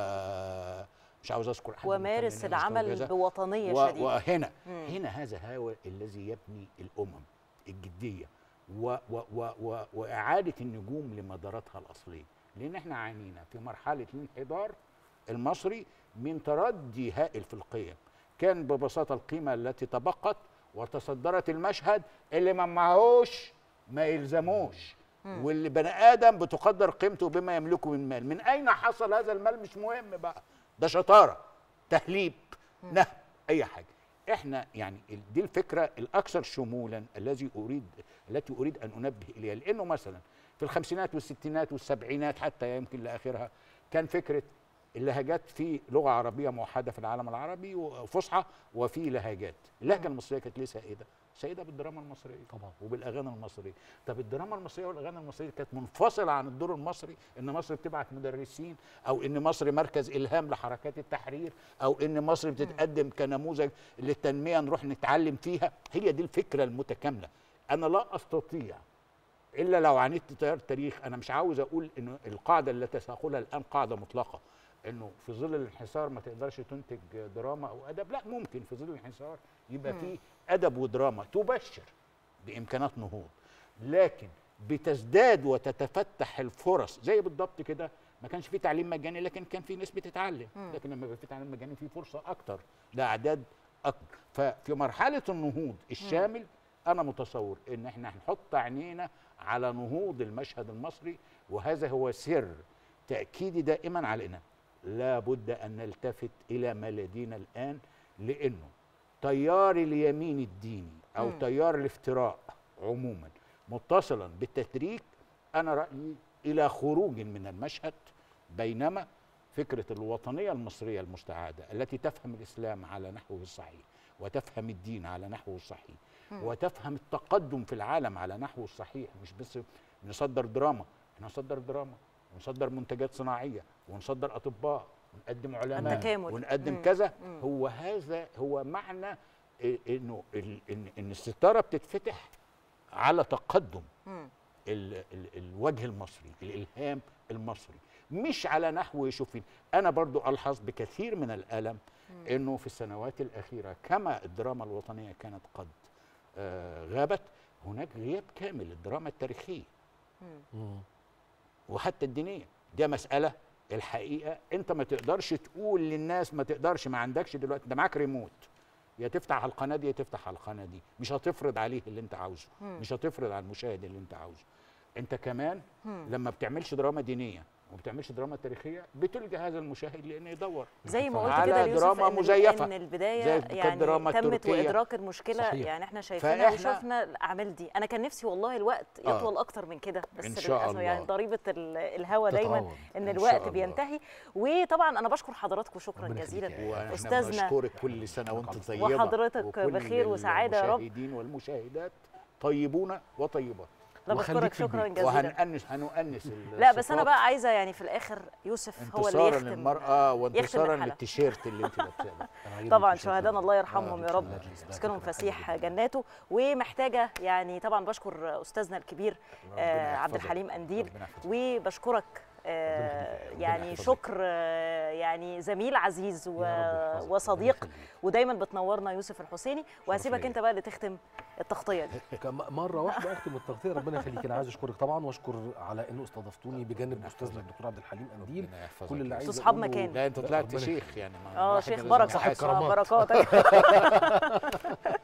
S2: ابقى مش عاوز اذكر حد من
S1: ومارس
S2: الفنانين
S1: العمل
S2: المستوجزة.
S1: بوطنيه
S2: و-
S1: شديده
S2: وهنا
S1: مم.
S2: هنا هذا هو الذي يبني الامم الجديه و و و و واعاده النجوم لمداراتها الاصليه لان احنا عانينا في مرحله الانحدار المصري من تردي هائل في القيم كان ببساطه القيمه التي تبقت وتصدرت المشهد اللي ما معهوش ما يلزموش واللي بني ادم بتقدر قيمته بما يملكه من مال من اين حصل هذا المال مش مهم بقى ده شطاره تهليب نهب اي حاجه احنا يعني ال- دي الفكره الاكثر شمولا الذي اريد التي اريد ان انبه اليها لانه مثلا في الخمسينات والستينات والسبعينات حتى يمكن لاخرها كان فكره اللهجات في لغه عربيه موحده في العالم العربي وفصحى وفي لهجات اللهجه المصريه كانت ليه سائده سائده بالدراما المصريه
S3: طبعا
S2: وبالاغاني المصريه طب الدراما المصريه والاغاني المصريه كانت منفصله عن الدور المصري ان مصر بتبعت مدرسين او ان مصر مركز الهام لحركات التحرير او ان مصر بتتقدم كنموذج للتنميه نروح نتعلم فيها هي دي الفكره المتكامله انا لا استطيع الا لو عانيت تيار التاريخ انا مش عاوز اقول انه القاعده التي ساقولها الان قاعده مطلقه انه في ظل الانحسار ما تقدرش تنتج دراما او ادب لا ممكن في ظل الانحسار يبقى في ادب ودراما تبشر بامكانات نهوض لكن بتزداد وتتفتح الفرص زي بالضبط كده ما كانش في تعليم مجاني لكن كان في ناس بتتعلم لكن لما يبقى في تعليم مجاني في فرصه اكتر لاعداد اكتر ففي مرحله النهوض الشامل انا متصور ان احنا هنحط عينينا على نهوض المشهد المصري وهذا هو سر تاكيدي دائما على ان لا بد ان نلتفت الى ما لدينا الان لانه تيار اليمين الديني او
S1: مم.
S2: تيار الافتراء عموما متصلا بالتتريك انا رايي الى خروج من المشهد بينما فكره الوطنيه المصريه المستعاده التي تفهم الاسلام على نحوه الصحيح وتفهم الدين على نحوه الصحيح وتفهم التقدم في العالم على نحوه الصحيح مش بس نصدر دراما احنا نصدر دراما ونصدر منتجات صناعيه ونصدر اطباء ونقدم علماء
S1: التكامل.
S2: ونقدم
S1: مم.
S2: كذا
S1: مم.
S2: هو هذا هو معنى إيه انه ال- ان ان الستاره بتتفتح على تقدم
S1: مم.
S2: ال ال الوجه المصري الالهام المصري مش على نحو شوفين انا برضو الحظ بكثير من الالم انه في السنوات الاخيره كما الدراما الوطنيه كانت قد آه غابت هناك غياب كامل للدراما التاريخيه
S3: مم.
S2: وحتى الدينيه دي مساله الحقيقه انت ما تقدرش تقول للناس ما تقدرش ما عندكش دلوقتي انت معاك ريموت يا تفتح على القناه دي يا تفتح على القناه دي مش هتفرض عليه اللي انت عاوزه مش هتفرض على المشاهد اللي انت عاوزه انت كمان لما بتعملش دراما دينيه وما بتعملش دراما تاريخيه بتلجا هذا المشاهد لانه يدور
S1: زي ما قلت
S2: على
S1: كده ليوسف
S2: دراما
S1: إن,
S2: مزيفة.
S1: ان البدايه
S2: زي كانت
S1: يعني
S2: دراما
S1: تمت
S2: التركية.
S1: وادراك المشكله
S3: صحيح.
S1: يعني احنا شايفينها
S2: فإحنا-
S1: وشفنا الاعمال دي انا كان نفسي والله الوقت
S2: آه.
S1: يطول اكتر من كده بس
S2: إن شاء
S1: للاسف يعني
S2: الله.
S1: ضريبه ال- الهوى دايما
S3: تتعوض.
S1: ان
S2: إن
S1: الوقت
S2: شاء الله.
S1: بينتهي وطبعا انا بشكر حضراتكم شكرا
S3: ربنا
S1: جزيلا
S3: يخليك يا
S2: واحنا
S1: أستاذنا.
S2: بنشكرك كل سنه وانت طيبه
S1: وحضرتك
S2: وكل
S1: بخير وسعادة يا رب.
S2: المشاهدين والمشاهدات طيبون وطيبات
S1: لا
S3: وخليك
S1: بشكرك
S3: في
S1: شكرا
S3: البيت.
S1: جزيلا
S2: وهنأنس هنؤنس
S1: لا بس انا
S2: الصفات.
S1: بقى عايزه يعني في الاخر يوسف هو اللي
S2: انتصارا
S1: يختم
S2: للمرأة وانتصارا
S1: الحلقة.
S2: للتيشيرت اللي انت لابساه ده.
S3: أنا عاجبني
S1: طبعا
S3: التيشيرت
S1: شهدانا
S3: ده.
S1: الله يرحمهم
S2: آه،
S1: يا رب
S3: المجلس ده
S1: يسكنهم
S3: فكرة
S1: فسيح
S3: حلوة جداً.
S1: جناته ومحتاجه يعني طبعا بشكر استاذنا الكبير آه
S2: ربنا
S1: عبد
S2: يحفظك.
S1: الحليم انديل
S2: ربنا يحفظك.
S1: وبشكرك آه
S3: يخليك. ربنا
S1: يعني
S2: يحفظك.
S1: شكر آه يعني زميل عزيز و...
S3: يا رب يحفظك.
S1: وصديق
S3: ربنا يخليك.
S1: ودايما بتنورنا يوسف الحسيني وهسيبك
S2: ليا.
S1: انت بقى اللي تختم التغطيه دي
S3: كم- مره واحده اختم التغطيه ربنا يخليك انا عايز اشكرك طبعا واشكر على انه استضفتوني بجانب استاذنا الدكتور عبد الحليم انديل
S2: ربنا يحفظك
S3: كل اللي
S2: يا
S3: عايز
S1: انتوا صحاب
S3: أقوله-
S1: مكان.
S2: لا انت
S3: لا،
S2: طلعت
S3: ربنا
S2: شيخ يعني ما
S1: اه
S2: واحد
S1: شيخ
S2: لازم
S1: بركه
S3: صاحب
S2: يحاسب.
S3: كرامات.
S1: بركاتك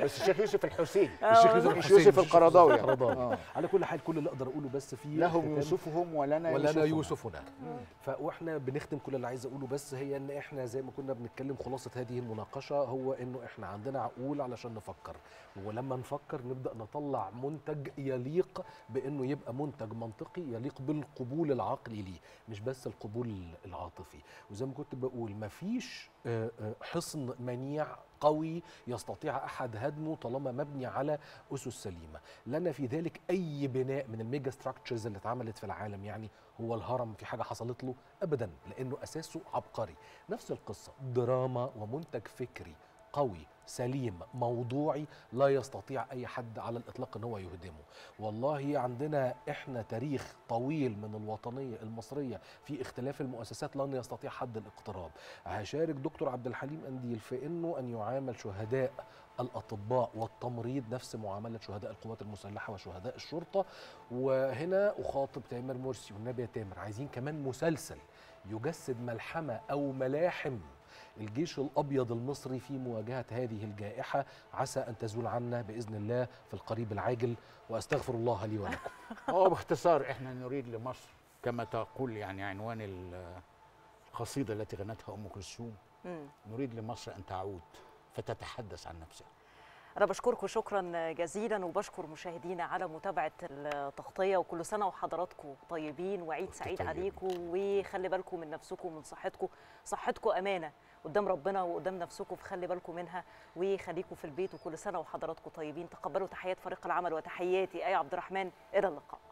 S2: بس الشيخ يوسف الحسين
S1: آه
S3: الشيخ
S1: والله.
S3: يوسف
S2: مش
S3: الحسين
S2: يوسف القرضاوي يعني.
S3: القرضاوي
S2: آه.
S3: على كل حال كل اللي اقدر اقوله بس في
S2: لهم
S3: ختام-
S2: يوسفهم ولنا
S3: ولنا
S2: يوسفنا.
S3: يوسفنا ف واحنا بنختم كل اللي عايز اقوله بس هي ان احنا زي ما كنا بنتكلم خلاصه هذه المناقشه هو انه احنا عندنا عقول علشان نفكر ولما نفكر نبدا نطلع منتج يليق بانه يبقى منتج منطقي يليق بالقبول العقلي ليه مش بس القبول العاطفي وزي ما كنت بقول مفيش آه، آه، حصن منيع قوي يستطيع احد هدمه طالما مبني على اسس سليمه لنا في ذلك اي بناء من الميجا ستراكشرز اللي اتعملت في العالم يعني هو الهرم في حاجه حصلت له ابدا لانه اساسه عبقري نفس القصه دراما ومنتج فكري قوي سليم موضوعي لا يستطيع اي حد على الاطلاق ان هو يهدمه والله عندنا احنا تاريخ طويل من الوطنيه المصريه في اختلاف المؤسسات لن يستطيع حد الاقتراب هشارك دكتور عبد الحليم انديل في انه ان يعامل شهداء الاطباء والتمريض نفس معامله شهداء القوات المسلحه وشهداء الشرطه وهنا اخاطب تامر مرسي والنبي يا تامر عايزين كمان مسلسل يجسد ملحمه او ملاحم الجيش الابيض المصري في مواجهه هذه الجائحه عسى ان تزول عنا باذن الله في القريب العاجل واستغفر الله لي ولكم
S2: هو باختصار احنا نريد لمصر كما تقول يعني عنوان ال- القصيده التي غنتها ام كلثوم
S1: مم.
S2: نريد لمصر ان تعود فتتحدث عن نفسها
S1: أنا بشكركم شكرا جزيلا وبشكر مشاهدينا على متابعة التغطية وكل سنة وحضراتكم طيبين وعيد سعيد
S2: طيب.
S1: عليكم وخلي بالكم من نفسكم ومن صحتكم صحتكم أمانة قدام ربنا وقدام نفسكم فخلي بالكم منها وخليكم في البيت وكل سنة وحضراتكم طيبين تقبلوا تحيات فريق العمل وتحياتي آية عبد الرحمن إلى اللقاء